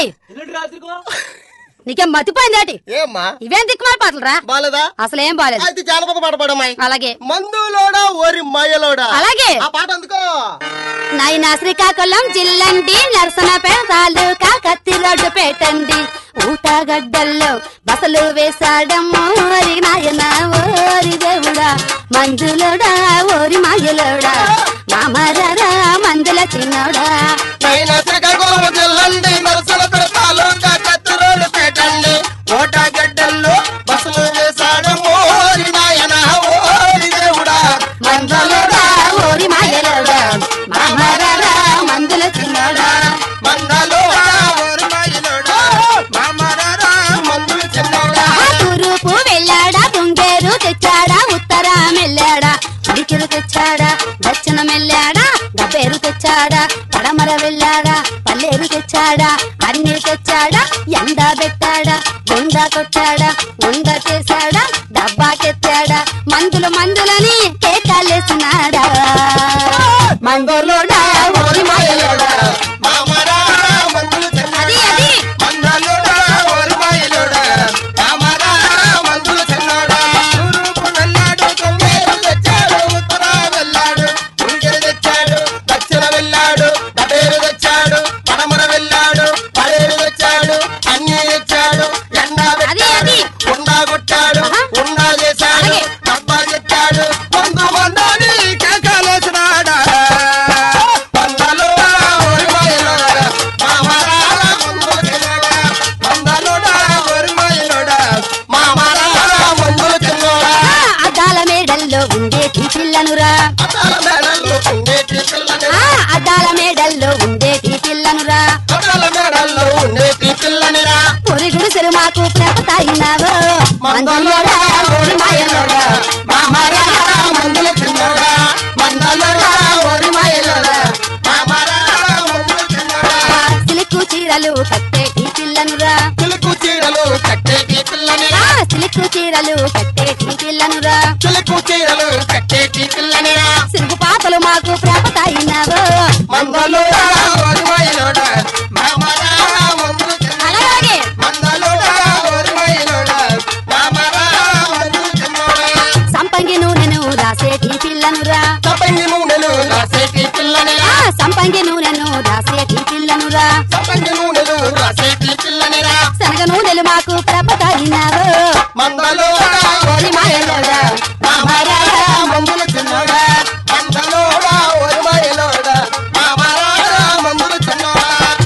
Speaker 4: నీకేం మతిపోయిందేటి
Speaker 2: ఏమ్మా
Speaker 4: ఇవేం దిక్కుమాల పాటలు రా
Speaker 2: బాలేదా
Speaker 4: అసలు ఏం బాలేదు
Speaker 2: అయితే జానపద పాట పాడమ్మాయి
Speaker 4: అలాగే
Speaker 2: మందులోడా ఓరి మాయలోడా
Speaker 4: అలాగే.
Speaker 2: ఆ పాట అందుకో
Speaker 4: నాయన శ్రీకాకుళం జిల్లండి నరసనపేట తాలూకా కత్తి రోడ్డు పెట్టండి ఊటగడ్డల్లో బసలు వేసాడమ్మో ఓరి నాయన ఓరి దేవుడా మందులోడా ఓరి మాయలోడా మామరారా మందుల చిన్నోడా
Speaker 2: పైన శ్రీకాకుళం జిల్లండి నరసల పెడతాలుగా కత్తిరోలు పెట్టండి ఓట గడ్డల్లో బస్సులు వేశాడు మోరి నాయన ఓరి దేవుడా
Speaker 4: మందులోడా ఓరి మాయలోడా మామరారా మందుల చిన్నోడా
Speaker 2: మందలో
Speaker 3: ఓరి మాయలోడా, మామరారా,
Speaker 2: మందులు చిన్నోడా
Speaker 4: ఆ తూర్పు వెళ్ళాడా తుంగేరు తెచ్చాడా ఉత్తరం వెళ్ళాడా ఉడికిరు తెచ్చాడా దక్షిణం వెళ్ళాడా గబ్బేరు తెచ్చాడా పడమర వెళ్ళాడా పల్లేరు తెచ్చాడా అన్ని తెచ్చాడా ఎండ పెట్టాడా గుండ కొట్టాడా ఉండ చేశాడా డబ్బాకెత్తాడా మందులు మందులని కేకాలేసినాడా మందులోడా ఓరి మాయలోడా
Speaker 2: మామరా మందులు
Speaker 4: అది
Speaker 2: చిన్నోడా
Speaker 4: అది
Speaker 3: మందలోడా, ఓరి మాయలోడా,
Speaker 2: మామరా మందులు చిన్నోడా
Speaker 3: తూర్పు వెళ్ళాడు తొంగేరు
Speaker 2: తెచ్చాడు ఉత్తర వెళ్ళాడు ఉరికెలు తెచ్చాడు దక్షిణ వెళ్ళాడు దటేరు తెచ్చాడు పడమర వెళ్ళాడు పడేరు తెచ్చాడు అన్ని తెచ్చాడు ఎండ
Speaker 4: అది, అది.
Speaker 2: ఉండా కొట్టాడు
Speaker 4: ఆహా.
Speaker 2: ఉండా చేశాడు
Speaker 4: అలాగే.
Speaker 2: డబ్బా తెచ్చాడు మందు మందని
Speaker 3: కేకాలేసినాడా.
Speaker 2: మందలో ఓరి మాయలోడ, మామరాల మందులు చిన్నోడా.
Speaker 3: మందలోడా, ఓరి మాయలోడా,
Speaker 2: మామరాల మందులు చిన్నోడా.
Speaker 4: ఆ, అద్దాల మేడల్లో ఉండేటి పిల్లనురా
Speaker 2: అద్దాల మేడల్లో ఉండేటి పిల్లని
Speaker 4: ఆ అద్దాల మేడల్లో ఉండేటి పిల్లనురా
Speaker 2: అద్దాల మేడల్లో ఉండేటి పిల్లనిరా
Speaker 4: పొరుగుడు సిరుమాకు ప్రభతాయినావో మందులోడా ఓరి మాయలోడా
Speaker 2: మామరా మందుల చిన్నోడా మందలోడా ఓరి మాయలోడా మామరా మందుల చిన్నోడా
Speaker 4: సిలుకు చీరలు కట్టేటి పిల్లనురా
Speaker 2: చిలుకు చీరలు కట్టేటి పిల్లనిరా
Speaker 4: ఆ సిలుకు చీరలు కట్టేటి పిల్లనురా
Speaker 2: చిలుకు చీరలు కట్టేటి పిల్లనిరా
Speaker 4: సిరుగు పాపలు మాకు ప్రభతాయినావో
Speaker 2: మందలోడా ఓరి మాయలోడా మామరా మందుల చిన్నోడా
Speaker 4: అలాగే
Speaker 2: మందలోడా ఓరి మాయలోడా మామరా మందుల చిన్నోడా
Speaker 4: సంపంగి నూనెను రాసేటి పిల్లనురా
Speaker 2: తప్పంగి నూనెలు రాసేటి పిల్లనిరా
Speaker 4: ఆ సంపంగి నూనెను రాసేటి పిల్లనురా
Speaker 2: తప్పంగి నూనెలు రాసేటి పిల్లనిరా
Speaker 4: శనగ నూనెలు మాకు ప్రభతాయినావో
Speaker 2: మందలోడా ఓరి మాయలోడా మామరా మందుల చిన్నోడా మందలోడా ఓరి మాయలోడా మామరా మందుల చిన్నోడా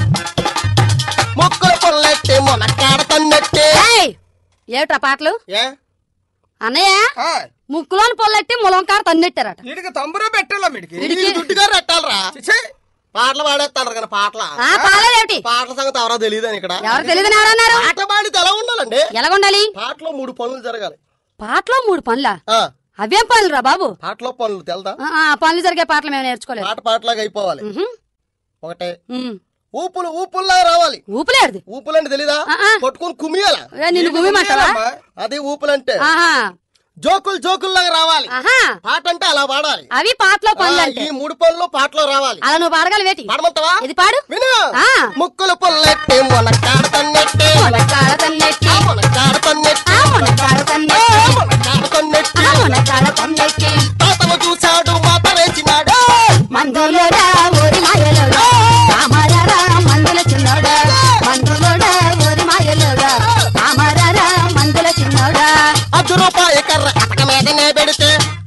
Speaker 2: ముక్కులు పొల్లెట్టి మునక్కాడ తన్నెట్టి
Speaker 4: ఏయ్! ఏమిట్రా పాటలు
Speaker 2: ఏ
Speaker 4: అన్నయ్య
Speaker 3: ఆ,
Speaker 4: ముక్కులోని పొల్లెట్టి ములంకాడ తన్నెట్టారట
Speaker 3: వీడికి తంబురు పెట్టాలా వీడికి
Speaker 4: వీడికి-
Speaker 2: ఇది దుడ్డుగా రెట్టాలరా
Speaker 3: ఛీ,
Speaker 2: పాటలు పాడేస్తాడు కానీ పాటల
Speaker 4: ఆ పాలేదేమిటి
Speaker 2: పాటల సంగతి ఎవరో తెలియదు ఇక్కడ
Speaker 4: ఎవరు తెలియదు ఎవరన్నారు
Speaker 2: పాట పాడితే ఎలా ఉండాలండి
Speaker 4: ఎలాగుండాలి
Speaker 2: పాటలో మూడు పనులు జరగాలి
Speaker 4: పాటలో మూడు పనులా
Speaker 2: ఆ
Speaker 4: అవేం పనులు రా బాబు
Speaker 2: పాటలో పనులు తెల్దా
Speaker 4: ఆ, ఆ, పనులు జరిగే పాటలు మేము నేర్చుకోలేదు
Speaker 2: పాట పాటలాగా అయిపోవాలి
Speaker 4: ఉహుం,
Speaker 2: ఒకటే
Speaker 4: ఉమ్.
Speaker 2: ఊపులు ఊపుల్లా రావాలి
Speaker 4: ఊపులేడుది
Speaker 2: ఊపులంటే తెలీదా
Speaker 4: ఆ, ఆ.
Speaker 2: పట్టుకుని కుమియాల
Speaker 4: ఏ, నిన్ను గుమ్మిమంటావా
Speaker 3: అమ్మా,
Speaker 2: అది ఊపులంటే
Speaker 4: ఆహా
Speaker 2: జోకులు జోకుల్లాగా రావాలి
Speaker 4: ఆహా
Speaker 2: పాట అంటే అలా పాడాలి
Speaker 4: అవి పాటలో పనులు
Speaker 2: ఆ,
Speaker 4: అంటే
Speaker 2: ఈ మూడు పనులు పాటలో రావాలి
Speaker 4: అలా నువ్వు పాడగల వేటి
Speaker 2: పాడమంటావా
Speaker 4: ఇది పాడు
Speaker 2: విను
Speaker 4: ఆ.
Speaker 2: ముక్కులు పుల్లెట్టి మొనకాడ తన్నెట్టి
Speaker 4: మునక్కాడ తన్నెట్టి
Speaker 2: ఆ మొనకాడ తన్నెట్టి
Speaker 4: ఆ మునక్కాడ
Speaker 2: ఆ
Speaker 4: తన్నెట్టి
Speaker 2: మొనకాడ తన్నెట్టి
Speaker 4: ఆ మునక్కాడ తన్నెట్టి
Speaker 2: తాతను చూశాడు మాత వేసినాడు
Speaker 4: మందులోడా ఊరి మాయలోడా రామారారా మందుల చిన్నోడా మందులోడా ఊరి మాయలోడా రామారారా మందుల చిన్నోడా
Speaker 2: అర్ధ రూపాయి కర్ర అతక మీదనే పెడితే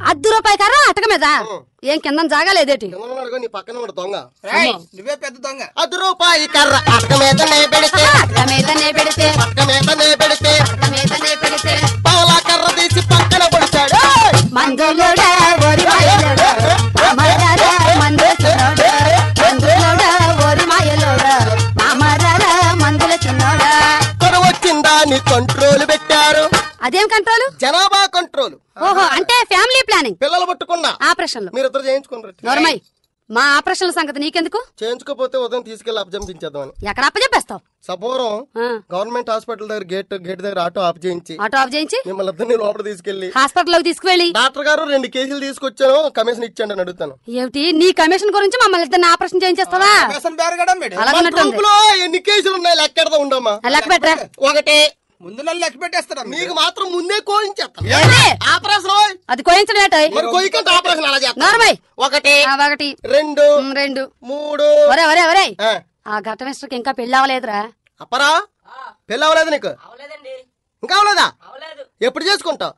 Speaker 4: అర్ధ రూపాయి కర్ర అటక మీద ఏం కింద జాగాలేదేటి
Speaker 2: కింద ఉన్నాడుగో నీ పక్కన ఉన్నాడు దొంగ
Speaker 3: రేయ్, నువ్వే పెద్ద దొంగ
Speaker 2: అది రూపాయి కర్ర అక్క మీదనే పెడితే
Speaker 4: అటక మీదనే పెడితే
Speaker 2: పక్క మీదనే పెడితే
Speaker 4: అటక మీదనే పెడితే
Speaker 2: పావులా కర్ర తీసి పక్కన పడిచాడు
Speaker 4: మందులోడా ఓరి మాయలోడా మామరారా మందుల చిన్నోడా మందులోడా ఓరి మాయలోడా మామరారా మందుల చిన్నోడా
Speaker 2: కరువు వచ్చిందా నీ కంట్రోల్ పెట్టారు
Speaker 4: అదేం కంట్రోల్
Speaker 2: జనాభా కంట్రోల్
Speaker 4: ఓహో అంటే ఫ్యామిలీ ప్లానింగ్
Speaker 2: పిల్లలు పట్టుకున్నా
Speaker 4: ఆపరేషన్లు
Speaker 2: మీరిద్దరు చేయించుకున్నారు
Speaker 4: నోర్మై మా ఆపరేషన్ల సంగతి నీకెందుకు
Speaker 2: చేయించుకోపోతే ఉదయం తీసుకెళ్లి అప్పజంపించేద్దామని
Speaker 4: ఎక్కడ అప్పచెప్పేస్తావు
Speaker 2: సపూరం
Speaker 4: ఆ,
Speaker 2: గవర్నమెంట్ హాస్పిటల్ దగ్గర గేట్ గేట్ దగ్గర ఆటో ఆఫ్ చేయించి
Speaker 4: ఆటో ఆఫ్ చేయించి
Speaker 2: మిమ్మల్ని ఇద్దరిని లోపల తీసుకెళ్లి
Speaker 4: హాస్పిటల్లోకి తీసుకువెళ్ళి
Speaker 2: డాక్టర్ గారు రెండు కేజీలు తీసుకొచ్చాను కమిషన్ ఇచ్చండి అని అడుగుతాను
Speaker 4: ఏమిటి నీ కమిషన్ గురించి మమ్మల్ని ఇద్దరిని ఆపరేషన్ చేయించేస్తావా
Speaker 3: వ్యసన బేరగడం మేడం
Speaker 2: మా
Speaker 4: అలాగన్నట్టుంది
Speaker 2: గ్రూప్ లో ఎన్ని కేసులు ఉన్నాయి లెక్కెడదా ఉండమ్మా
Speaker 4: లెక్క పెట్టరా
Speaker 2: ఒకటి
Speaker 3: ముందు నెల లెక్క పెట్టేస్తారా
Speaker 2: మీకు మాత్రం ముందే కోయించేస్తాను
Speaker 4: ఏంటి?
Speaker 2: ఆపరేషన్ ఓయ్.
Speaker 4: అది కోయించడం ఏటాయ్
Speaker 2: మరి కోయికంటే ఆపరేషన్ అలా చేస్తాను
Speaker 4: నోర్మై
Speaker 2: ఒకటి
Speaker 4: ఆ, ఒకటి
Speaker 2: రెండు
Speaker 4: ఉమ్, రెండు
Speaker 2: మూడు
Speaker 4: ఒరే ఒరే ఒరే
Speaker 2: ఆ,
Speaker 4: ఆ ఘట మిస్టర్కి ఇంకా పెళ్లి అవ్వలేదురా
Speaker 2: అప్పరా పెళ్ళి అవ్వలేదు నీకు ఇంకా అవ్వలేదా ఎప్పుడు చేసుకుంటావు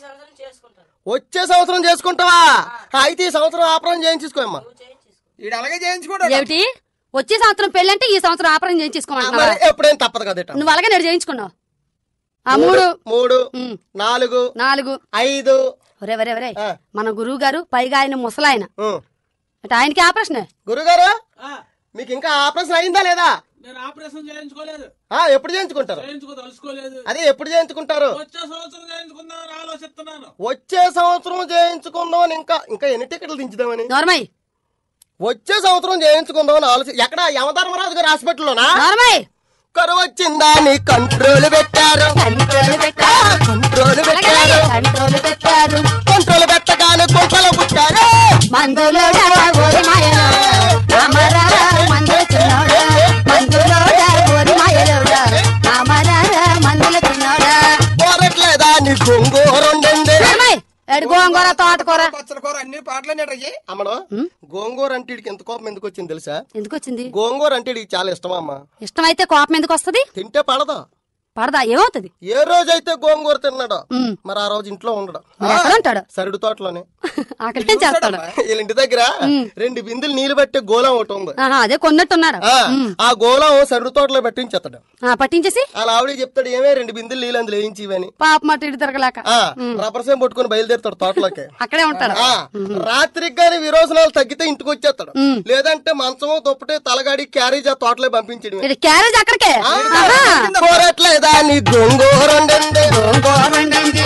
Speaker 2: వచ్చే సంవత్సరం చేసుకుంటావా ఆ, అయితే ఈ సంవత్సరం ఆపరేషన్ చేయించుకోమ్మా
Speaker 3: ఈడు అలాగే చేయించుకోడు
Speaker 4: ఏమిటి వచ్చే సంవత్సరం పెళ్లి అంటే ఈ సంవత్సరం ఆపరేషన్ చేయించుకోమంటున్నావా
Speaker 2: మరి ఎప్పుడేం తప్పదు కదా ఇట్ట.
Speaker 4: నువ్వు అలాగే నేను చేయించుకున్నావు ఆ మూడు
Speaker 2: మూడు
Speaker 4: ఉమ్,
Speaker 2: నాలుగు
Speaker 4: నాలుగు
Speaker 2: ఐదు
Speaker 4: ఒరే ఒరే ఒరే
Speaker 2: ఆ.
Speaker 4: మన గురువు గారు పైగా ఆయన ముసలాయన
Speaker 2: ఉం.
Speaker 4: అంటే ఆయనకి ఆపరేషన్
Speaker 2: గురుగారు మీకు ఇంకా ఆపరేషన్ అయిందా లేదా
Speaker 5: నేను ఆపరేషన్ చేయించుకోలేదు
Speaker 2: ఆ ఎప్పుడు చేయించుకుంటారు
Speaker 5: చేయించుకో తలుసుకోలేదు
Speaker 2: అదే ఎప్పుడు చేయించుకుంటారు
Speaker 5: వచ్చే సంవత్సరం చేయించుకుందామని ఆలోచిస్తున్నాను
Speaker 2: వచ్చే సంవత్సరం చేయించుకుందాం అని ఇంకా ఇంకా ఎన్ని టికెట్లు దించుదామని
Speaker 4: నోర్మయ్
Speaker 2: వచ్చే సంవత్సరం చేయించుకుందాం అని ఆలోచి ఎక్కడ యమధర్మరాజు గారి హాస్పిటల్లోనా
Speaker 4: నోర్మయ్
Speaker 2: కరువు వచ్చిందా నీ కంట్రోల్ పెట్టారు
Speaker 4: కంట్రోల్ పెట్టారు
Speaker 2: కంట్రోల్
Speaker 4: అలాగే
Speaker 2: పెట్టారు
Speaker 4: కంట్రోల్ పెట్టారు
Speaker 2: కంట్రోల్ పెట్టగానే కుంటలు పుట్టారు
Speaker 4: మందులోడా ఓరి మాయలోడా అమరారా మందుల చిన్నోడా మందులోడా ఓరి మాయలోడా అమరారా మందుల చిన్నోడా
Speaker 2: కోరట్లేదా నీ గొంగూర ఉండండి
Speaker 4: నోర్మయ్ ఎడు గోంగూర తోటకూర
Speaker 3: పచ్చల కూర అన్ని పాటలు అయ్యి
Speaker 2: అమ్మడు గోంగూర అంటే వీడికి ఎంత కోపం ఎందుకు వచ్చింది తెలుసా
Speaker 4: ఎందుకు వచ్చింది
Speaker 2: గోంగూర అంటే వీడికి చాలా ఇష్టమా అమ్మా
Speaker 4: ఇష్టమైతే కోపం ఎందుకు వస్తది
Speaker 2: తింటే పడదా
Speaker 4: పడదా ఏమవుతుంది
Speaker 2: ఏ రోజైతే గోంగూర తిన్నాడో
Speaker 4: ఉమ్.
Speaker 2: మరి ఆ రోజు ఇంట్లో ఉండడు
Speaker 4: మరి ఎక్కడ ఉంటాడు
Speaker 2: సరుడు తోటలోనే
Speaker 4: ఆకలితే చేస్తాడు
Speaker 2: వీళ్ళ ఇంటి దగ్గర రెండు బిందులు నీళ్లు పట్టే గోళం ఒకటి ఉంది
Speaker 4: ఆహా అదే కొన్నట్టున్నాడు
Speaker 2: ఆ, ఆ గోళం సరుడు తోటలో పెట్టించేస్తాడు
Speaker 4: ఆ, పట్టించేసి
Speaker 2: అలా ఆవిడ చెప్తాడు ఏమే రెండు బిందులు నీళ్ళు అందులో వేయించి ఇవని
Speaker 4: పాప మాట ఇటు తిరగలేక
Speaker 2: ఆ, రబ్బర్ సేమ్ పట్టుకుని బయలుదేరుతాడు తోటలోకి
Speaker 4: అక్కడే ఉంటాడు
Speaker 2: ఆ, రాత్రికి గాని విరోచనాలు తగ్గితే ఇంటికి వచ్చేస్తాడు
Speaker 4: ఉమ్.
Speaker 2: లేదంటే మంచము దుప్పటి తలగాడి క్యారేజ్ ఆ తోటలో పంపించడం
Speaker 4: ఇటు క్యారేజ్ అక్కడికే ఆహా.
Speaker 2: కోరట్లేదా నీ గోంగూర వండండి
Speaker 4: గోంగూరండింది.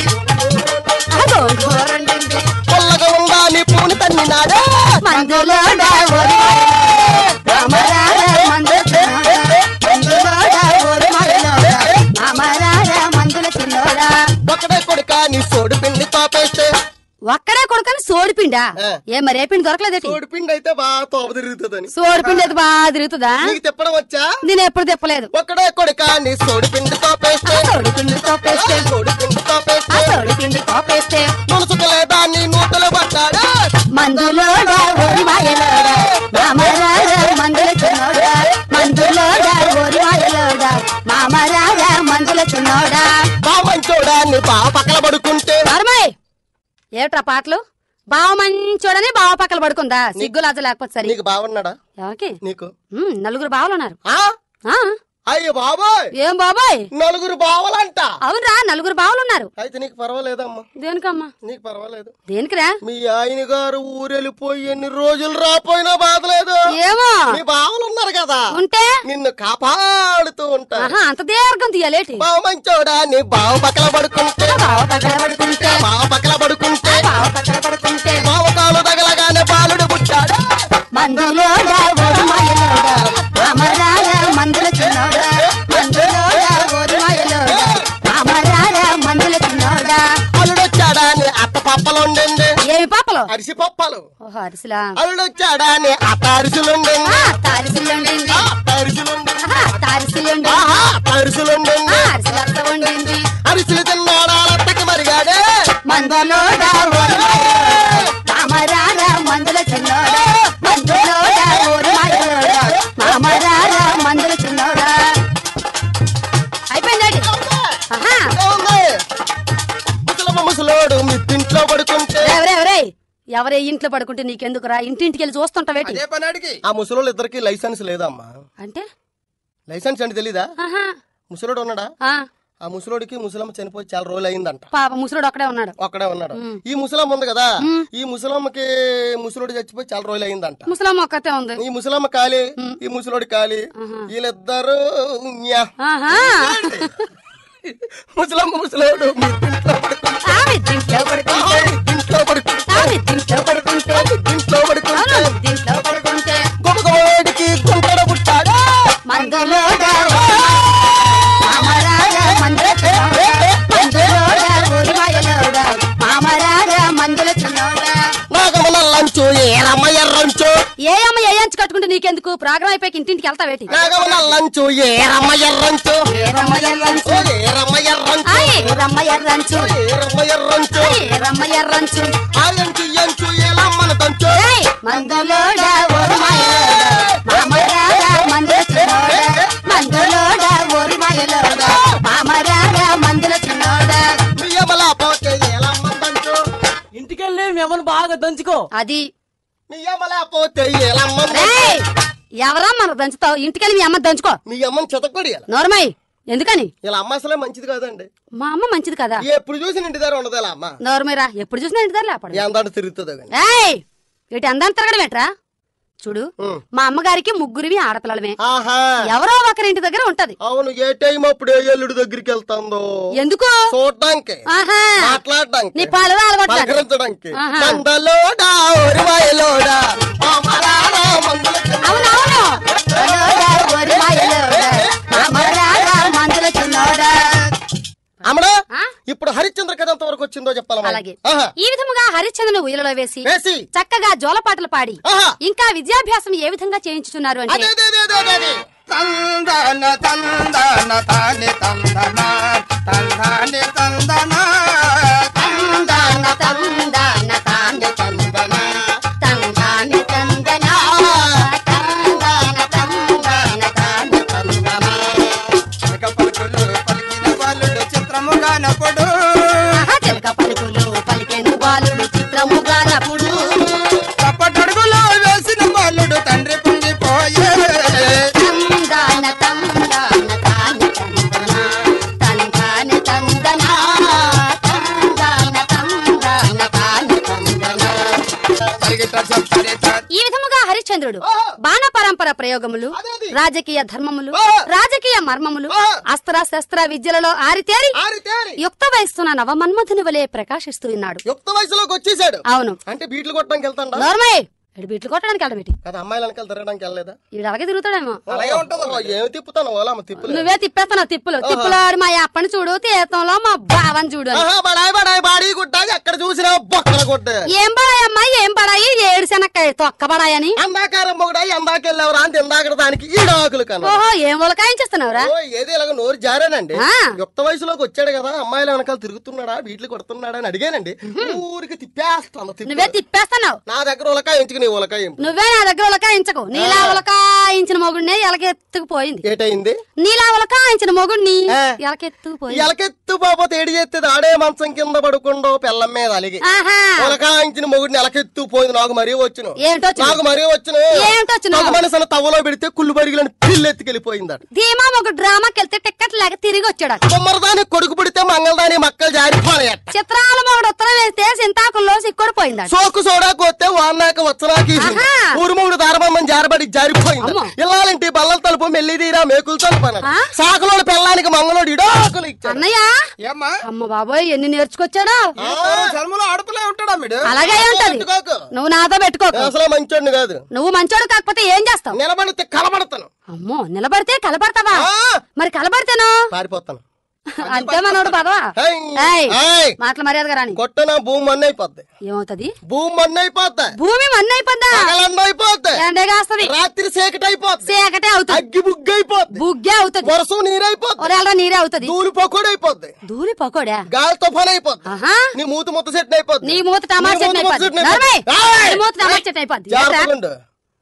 Speaker 4: ఆ గోంగూరండింది.
Speaker 2: పుల్లగా ఉందా నీ పూని తన్నినాడే
Speaker 4: మందులోడా ఓరి మాయలోడా, అమరారా మందుల చిన్నోడా. మందులోడా ఓరి మాయలోడా, అమరారా మందుల చిన్నోడా.
Speaker 2: ఒకటే కొడుక నీ సోడు పిండి తోపేస్తే
Speaker 4: ఒక్కడే కొడుకని సోడిపిండా
Speaker 2: ఆ.
Speaker 4: ఏ మరి ఏ పిండి దొరకలేదేటి
Speaker 2: సోడు పిండి అయితే బాగా తోప తిరుగుతుందని
Speaker 4: సోడిపిండి అయితే బాగా తిరుగుతుందా
Speaker 2: నీకు తిప్పడం వచ్చా
Speaker 4: నేను ఎప్పుడు తిప్పలేదు
Speaker 2: ఒకడే కొడుక నీ సోడు పిండి తోపేస్తే
Speaker 4: సోడిపిండి తోపేస్తే
Speaker 2: సోడు పిండి
Speaker 4: ఆ
Speaker 2: తోపేస్తే
Speaker 4: సోడిపిండి తోపేస్తే
Speaker 2: మునుసుకలేదా నీ నూతలు పట్టాడు
Speaker 4: మందులోడా ఓరి మాయలోడా మామరారా మందుల చిన్నోడా మందులోడా ఓరి మాయలోడా మామరారా మందుల చిన్నోడా
Speaker 2: బా మంచోడా నీ బా పక్కల పడుకుంటే
Speaker 4: నర్మయ్ ఏమిట్రా పాటలు బావ మంచోడని బావ పక్కల పడుకుందా సిగ్గు లాజ లేకపోతే సరి
Speaker 2: నీకు బాగున్నాడా
Speaker 4: ఎవరికి
Speaker 2: నీకు
Speaker 4: ఉమ్, నలుగురు బావలు ఉన్నారు
Speaker 2: ఆ
Speaker 4: ఆ,
Speaker 2: అయ్యో బాబోయ్
Speaker 4: ఏం బాబాయ్
Speaker 2: నలుగురు బావలంట
Speaker 4: అవునరా నలుగురు బావలు ఉన్నారు
Speaker 2: అయితే నీకు పర్వాలేదమ్మా
Speaker 4: దేనికమ్మా
Speaker 2: నీకు పర్వాలేదు
Speaker 4: దేనికిరా
Speaker 2: మీ ఆయన గారు ఊరెళ్ళిపోయి ఎన్ని రోజులు రాపోయినా బాధలేదు
Speaker 4: ఏమో
Speaker 2: మీ బావలు ఉన్నారు కదా
Speaker 4: ఉంటే
Speaker 2: నిన్ను కాపాడుతూ ఉంటారు
Speaker 4: ఆహా అంత దీర్ఘం తీయాలేటి
Speaker 2: బావ మంచోడా నీ బావ పక్కల పడుకుంటే
Speaker 4: బావ పక్కన పడుకుంటే
Speaker 2: బావ పక్కల పడుకుంటే
Speaker 4: బావ పక్కన పడుకుంటే
Speaker 2: బావ కాలు తగలగానే బాలుడు పుట్టాడు
Speaker 4: మందులోడా ఓరి మాయలోడా అమరారా మందుల చిన్నోడా మందులోడా ఓరి మాయలోడా అమరారా మందుల చిన్నోడా
Speaker 2: అల్లుడొచ్చాడా నీ అత్త పప్పలు ఉండండి
Speaker 4: ఏమి పాపలు
Speaker 2: అరిసి పప్పలు
Speaker 4: ఓహో అరిసిలా
Speaker 2: అల్లుడొచ్చాడా నీ అత్త అరిసెలుండండి
Speaker 4: ఆ, తారిసిల్లుండింది
Speaker 2: ఆ, అత్త అరిసెలుండండి
Speaker 4: ఆహా, తారిసిల్లుండి
Speaker 2: ఆహా అత్త అరిసెలుండండి
Speaker 4: ఆ, అరిసిలంతా ఉండింది
Speaker 2: అరిసెలు తిన్నాడా అత్తకి మరిగాడే
Speaker 4: మందులోడా ఓరి మాయలోడా అమరారా మందుల చిన్నోడా మందులోడా ఓరి మాయలోడా అమరారా మందుల చిన్నోడా అయిపోయిందండి ఆహా
Speaker 2: ఉంది. ముసలమ్మ ముసలోడు మిత్తింట్లో పడుకుంటే
Speaker 4: ఎవరెవరే ఎవరే ఇంట్లో పడుకుంటే నీకెందుకురా ఇంటింటికి వెళ్ళి చూస్తుంటావేటి
Speaker 3: అదే పని అడిగి
Speaker 2: ఆ ముసలోళ్ళు ఇద్దరికి లైసెన్స్ లేదమ్మా
Speaker 4: అంటే
Speaker 2: లైసెన్స్ అంటే తెలీదా
Speaker 4: ఆహా
Speaker 2: ముసలోడు ఉన్నాడా
Speaker 4: ఆ,
Speaker 2: ఆ ముసలోడికి ముసలమ్మ చనిపోయి చాలా రోజులు అయిందంట
Speaker 4: పాప ముసలుడు ఒక్కడే ఉన్నాడు
Speaker 2: ఒక్కడే ఉన్నాడు ఈ ముసలమ్మ ఉంది కదా ఈ ముసలమ్మకి ముసలోడు చచ్చిపోయి చాలా రోజులు అయిందంట
Speaker 4: ముసలమ్మ ఒక్కతే ఉంది
Speaker 2: ఈ ముసలమ్మ కాలి ఈ ముసలోడి కాలి వీళ్ళిద్దరు న్యా.
Speaker 4: ఆహా
Speaker 2: ముసలమ్మ ముసలోడు
Speaker 4: ఆమె దీంట్లో పడుకుంటే
Speaker 2: ఇంట్లో పడుకుంటే
Speaker 4: ఆమె దీంట్లో పడుకుంటే
Speaker 2: ఇంట్లో పడుకుంటే
Speaker 4: అవును, దీంట్లో పడుకుంటే
Speaker 2: గుమగుమడికి గుంటడ పుట్టాడు
Speaker 4: మందులోడా మామరాగా మందుల చిన్నోడా మందులోడా ఊరిమాయలోడా మామరాగా మందుల చిన్నోడా
Speaker 2: నాగమల లంచు ఏరమ్మ ఎర్రంచు
Speaker 4: ఏ అమ్మ ఏ అంచు కట్టుకుంటే నీకెందుకు ప్రోగ్రామ్ అయిపోయి ఇంటింటికి వెళ్తావేటి
Speaker 2: నాగమల లంచు ఏరమ్మ ఎర్రంచు
Speaker 4: ఏరమ్మ ఎర్రంచు
Speaker 2: ఓ ఏరమ్మ ఎర్రంచు
Speaker 4: ఆ ఏరమ్మ ఎర్రంచు
Speaker 2: ఏరమ్మ ఎర్రంచు
Speaker 4: ఆ ఏరమ్మ ఎర్రంచు
Speaker 2: ఆ ఎంచు ఎంచు ఏలమ్మన తంచు
Speaker 4: ఏయ్! మందులోడా ఊరిమాయలోడా మామరాగా మందుల చిన్నోడా మందులోడా ఊరిమాయలోడా మామరాగా మందుల చిన్నోడా
Speaker 2: బియ్యమల పోతే ఏలమ్మ తంచు
Speaker 5: ఇంటికెళ్ళి మిమ్మల్ని బాగా దంచుకో
Speaker 4: అది
Speaker 2: బియ్యమల పోతే ఏలమ్మ
Speaker 4: రేయ్! ఎవరా మన దంచుతావు ఇంటికెళ్ళి మీ అమ్మ దంచుకో
Speaker 2: మీ అమ్మని చెతకొడియాల
Speaker 4: నోర్మయ్ ఎందుకని
Speaker 2: ఇలా అమ్మ అసలే మంచిది కాదండి
Speaker 4: మా అమ్మ మంచిది కదా
Speaker 2: ఎప్పుడు చూసి ఇంటి దగ్గర ఉండదు ఇలా అమ్మ
Speaker 4: నోర్మయ్రా ఎప్పుడు చూసినా ఇంటి దగ్గర లేపడు
Speaker 2: ఎందాడు తిరుగుతుందో కానీ
Speaker 4: ఏయ్ ఇటు అందాన్ని తిరగడం ఏంట్రా చూడు
Speaker 2: ఉం.
Speaker 4: మా అమ్మగారికి ముగ్గురివి ఆడపిల్లలమే
Speaker 2: ఆహా
Speaker 4: ఎవరో ఒకరి ఇంటి దగ్గర ఉంటది
Speaker 2: అవును ఏ టైం అప్పుడు ఏ ఎల్లుడి దగ్గరికి వెళ్తాందో
Speaker 4: ఎందుకు
Speaker 2: చూడడానికి
Speaker 4: ఆహా
Speaker 2: మాట్లాడడానికి
Speaker 4: నీ పాలు అలవాటు
Speaker 2: పలకరించడానికి
Speaker 4: ఆహా.
Speaker 2: మందలోడా ఒరివాయలోడా మామరారా మందుల చిన్న-
Speaker 4: అవునవును మనోడా, ఓరి మాయలోడా, మామరాగా మందుల చిన్నోడా.
Speaker 2: అమ్మడా
Speaker 4: ఆ?
Speaker 2: ఇప్పుడు హరిశ్చంద్ర కథ ఎంత వరకు వచ్చిందో చెప్పాలి
Speaker 4: అలాగే ఈ విధముగా హరిశ్చంద్రుని ఉయ్యలలో వేసి
Speaker 2: వేసి
Speaker 4: చక్కగా జోలపాటలు పాడి
Speaker 2: ఆహా.
Speaker 4: ఇంకా విద్యాభ్యాసం ఏ విధంగా చేయించుతున్నారు
Speaker 2: అదే
Speaker 4: అంటే
Speaker 2: అదే అదే అదే అదే
Speaker 3: తందన తందన తాని తందన తందాని తందన
Speaker 4: తందాన తందాన తాండ తందన, తందాని తందన, తందాన తందాన తాండ తందన.
Speaker 3: ఇక పలుకులు పలికిన బాలుడు చిత్రముగా నప్పుడు
Speaker 4: ఆహా, చిలక పలుకులు పలికెను బాలుడు చిత్రముగా నప్పుడు
Speaker 3: తప్పటడుగులో వేసిన బాలుడు తండ్రి పొంగిపోయే
Speaker 4: తందాన తందాన తాండ తందన, తందాన తందన, తందాన తందాన తాండ తందన.
Speaker 3: పరిగిట చెప్పరిత
Speaker 4: ఈ విధముగా హరిశ్చంద్రుడు
Speaker 2: ఆహా.
Speaker 4: బాణ పరంపర ప్రయోగములు
Speaker 2: అదేది.
Speaker 4: రాజకీయ ధర్మములు
Speaker 2: ఆహా.
Speaker 4: రాజకీయ మర్మములు
Speaker 2: ఆహా.
Speaker 4: అస్త్ర శస్త్ర విద్యలలో ఆరితేరి
Speaker 2: ఆరి తేరి
Speaker 4: యుక్త వయస్సున నవమన్మధుని వలె ప్రకాశిస్తూ ఉన్నాడు
Speaker 2: యుక్త వయసులోకి వచ్చేసాడు
Speaker 4: అవును
Speaker 2: అంటే బీట్లు కొట్టడానికి వెళ్తాడా
Speaker 4: నోర్మయ్ ఇడు బీట్లు కొట్టడానికి వెళ్ళబెట్టి
Speaker 2: కదా అమ్మాయిలు వెనకాల తిరగడానికి వెళ్ళలేదా
Speaker 4: ఈడు అలాగే తిరుగుతాడేమో
Speaker 2: అలాగే ఉంటుంది ఏమి తిప్పుతాను ఓలా అమ్మ తిప్పులే
Speaker 4: నువ్వే తిప్పేస్తున్నావు తిప్పులు తిప్పులో మా అప్పని చూడు తీర్థంలో మా బావని చూడు అని.
Speaker 2: ఆహా, బడాయి బడాయి బాడీ గుడ్డాయి ఎక్కడ చూసినా బొక్కల గుడ్డ
Speaker 4: ఏం పడాయి అమ్మాయి ఏం పడాయి ఏడు శనక్కాయ తొక్క పడాయని
Speaker 2: అందాకారం మొగడాయి అందాకెళ్ళేవరా అంత ఇందాక దానికి ఈడాకులు కన్నా
Speaker 4: ఓహో ఏం ఉలకాయించేస్తున్నావురా
Speaker 2: ఓ ఏది ఇలాగ నోరు జారానండి
Speaker 4: ఆ.
Speaker 2: యుక్త వయసులోకి వచ్చాడు కదా అమ్మాయిల వెనకాల తిరుగుతున్నాడా వీట్లు కొడుతున్నాడా అని అడిగానండి ఊరికి తిప్పేస్తాను తిప్పు.
Speaker 4: నువ్వే తిప్పేస్తున్నావు
Speaker 2: నా దగ్గర ఉలకాయ ఎంచుకు నీ ఉలకాయ ఎంపు.
Speaker 4: నువ్వే నా దగ్గర ఉలకాయించకు నీలా ఉలకాయించిన మొగుడినే ఎలకెత్తుకుపోయింది
Speaker 2: ఏటయింది
Speaker 4: నీలా ఉలకాయించిన మొగుడిని
Speaker 2: ఆ.
Speaker 4: ఎలకెత్తుకుపోయింది
Speaker 2: ఎలకెత్తు పోతే ఏడి చేస్తుంది ఆడే మంచం కింద పడుకుండో పిల్లం మీద అలిగి
Speaker 4: ఆహా
Speaker 2: ఉలకాయించిన మొగుడిని ఎలకెత్తు పోయింది నాకు మరీ వచ్చును
Speaker 4: ఏంటో వచ్చింది?
Speaker 2: నాకు మరీ వచ్చును
Speaker 4: ఏంటొచ్చును?
Speaker 2: ఒక మనిషిని తవ్వలో పెడితే కుళ్ళు బరిగిలని పిల్లు ఎత్తుకెళ్ళిపోయిందట
Speaker 4: ధీమా ఒక డ్రామాకి వెళ్తే టికెట్ లేక తిరిగి వచ్చాడు
Speaker 2: కుమ్మరదాని కొడుకు పుడితే మంగళదాని మక్కలు జారిపోయాట
Speaker 4: చిత్రాల మొగుడు ఉత్తరం వేస్తే సింతాకుల్లో సిక్కుడు పోయిందట
Speaker 2: సోకు సోడాకు వస్తే వాన్నాక వచ్చనాకి
Speaker 4: ఆహా.
Speaker 2: ఊరుమూడు దారబమ్మని జారబడి జారిపోయింది
Speaker 4: అమ్మో.
Speaker 2: ఇల్లాలంటి బల్లల తలుపు మెల్లిదీరా మేకులు తలుపు అన్నాడు
Speaker 4: ఆ?
Speaker 2: సాకులోడు పెళ్ళానికి మంగళోడు ఇడోకులు ఇచ్చాడు
Speaker 4: అన్నయ్య
Speaker 3: ఏమ్మా
Speaker 4: అమ్మ బాబోయ్ ఎన్ని నేర్చుకొచ్చాడో
Speaker 3: చర్మలో ఆడపిల్లే ఉంటాడా మీడు
Speaker 4: అలాగే ఉంటది
Speaker 2: పెట్టుకోకు.
Speaker 4: నువ్వు నాతో పెట్టుకోకు
Speaker 2: అసలు మంచోడిని కాదు
Speaker 4: నువ్వు మంచోడు కాకపోతే ఏం చేస్తావు
Speaker 2: నిలబడితే కలబడతాను
Speaker 4: అమ్మో నిలబడితే కలబడతావా
Speaker 2: ఆ.
Speaker 4: మరి కలబడితేను
Speaker 2: పారిపోతాను
Speaker 4: అంతే మనోడు పదవా
Speaker 2: ఏయ్.
Speaker 4: ఏయ్,
Speaker 2: ఏయ్.
Speaker 4: మాటలు మర్యాదగా రాని
Speaker 2: కొట్టన భూమి మన్ను అయిపోద్ది
Speaker 4: ఏమవుతది
Speaker 2: భూమి మన్ను అయిపోద్ది
Speaker 4: భూమి మన్ను అయిపోద్దా
Speaker 2: పగలన్ను అయిపోద్ది
Speaker 4: ఎండే కాస్తది
Speaker 2: రాత్రి చీకటి అయిపోద్ది
Speaker 4: చీకటే అవుతుంది
Speaker 2: అగ్గి బుగ్గి అయిపోద్ది
Speaker 4: బుగ్గే అవుతుంది
Speaker 2: వర్షం నీరైపోద్ది
Speaker 4: ఒరేళ్ళ నీరే అవుతుంది
Speaker 2: దూరి పకోడి అయిపోద్ది
Speaker 4: దూరి పకోడా
Speaker 2: గాలి తుఫాన్ అయిపోద్ది
Speaker 4: ఆహా
Speaker 2: నీ మూత ముత్త సెట్ అయిపోద్ది
Speaker 4: నీ మూత టమాటా
Speaker 2: నీ
Speaker 4: చెట్టు
Speaker 2: మూత
Speaker 4: అయిపోద్ది
Speaker 2: చెట్టు అయిపోద్ది.
Speaker 4: నడవే.
Speaker 2: ఏయ్!
Speaker 4: నీ మూత టమాటా చెట్టు అయిపోద్ది
Speaker 2: జాగ్రత్తగా ఉండు.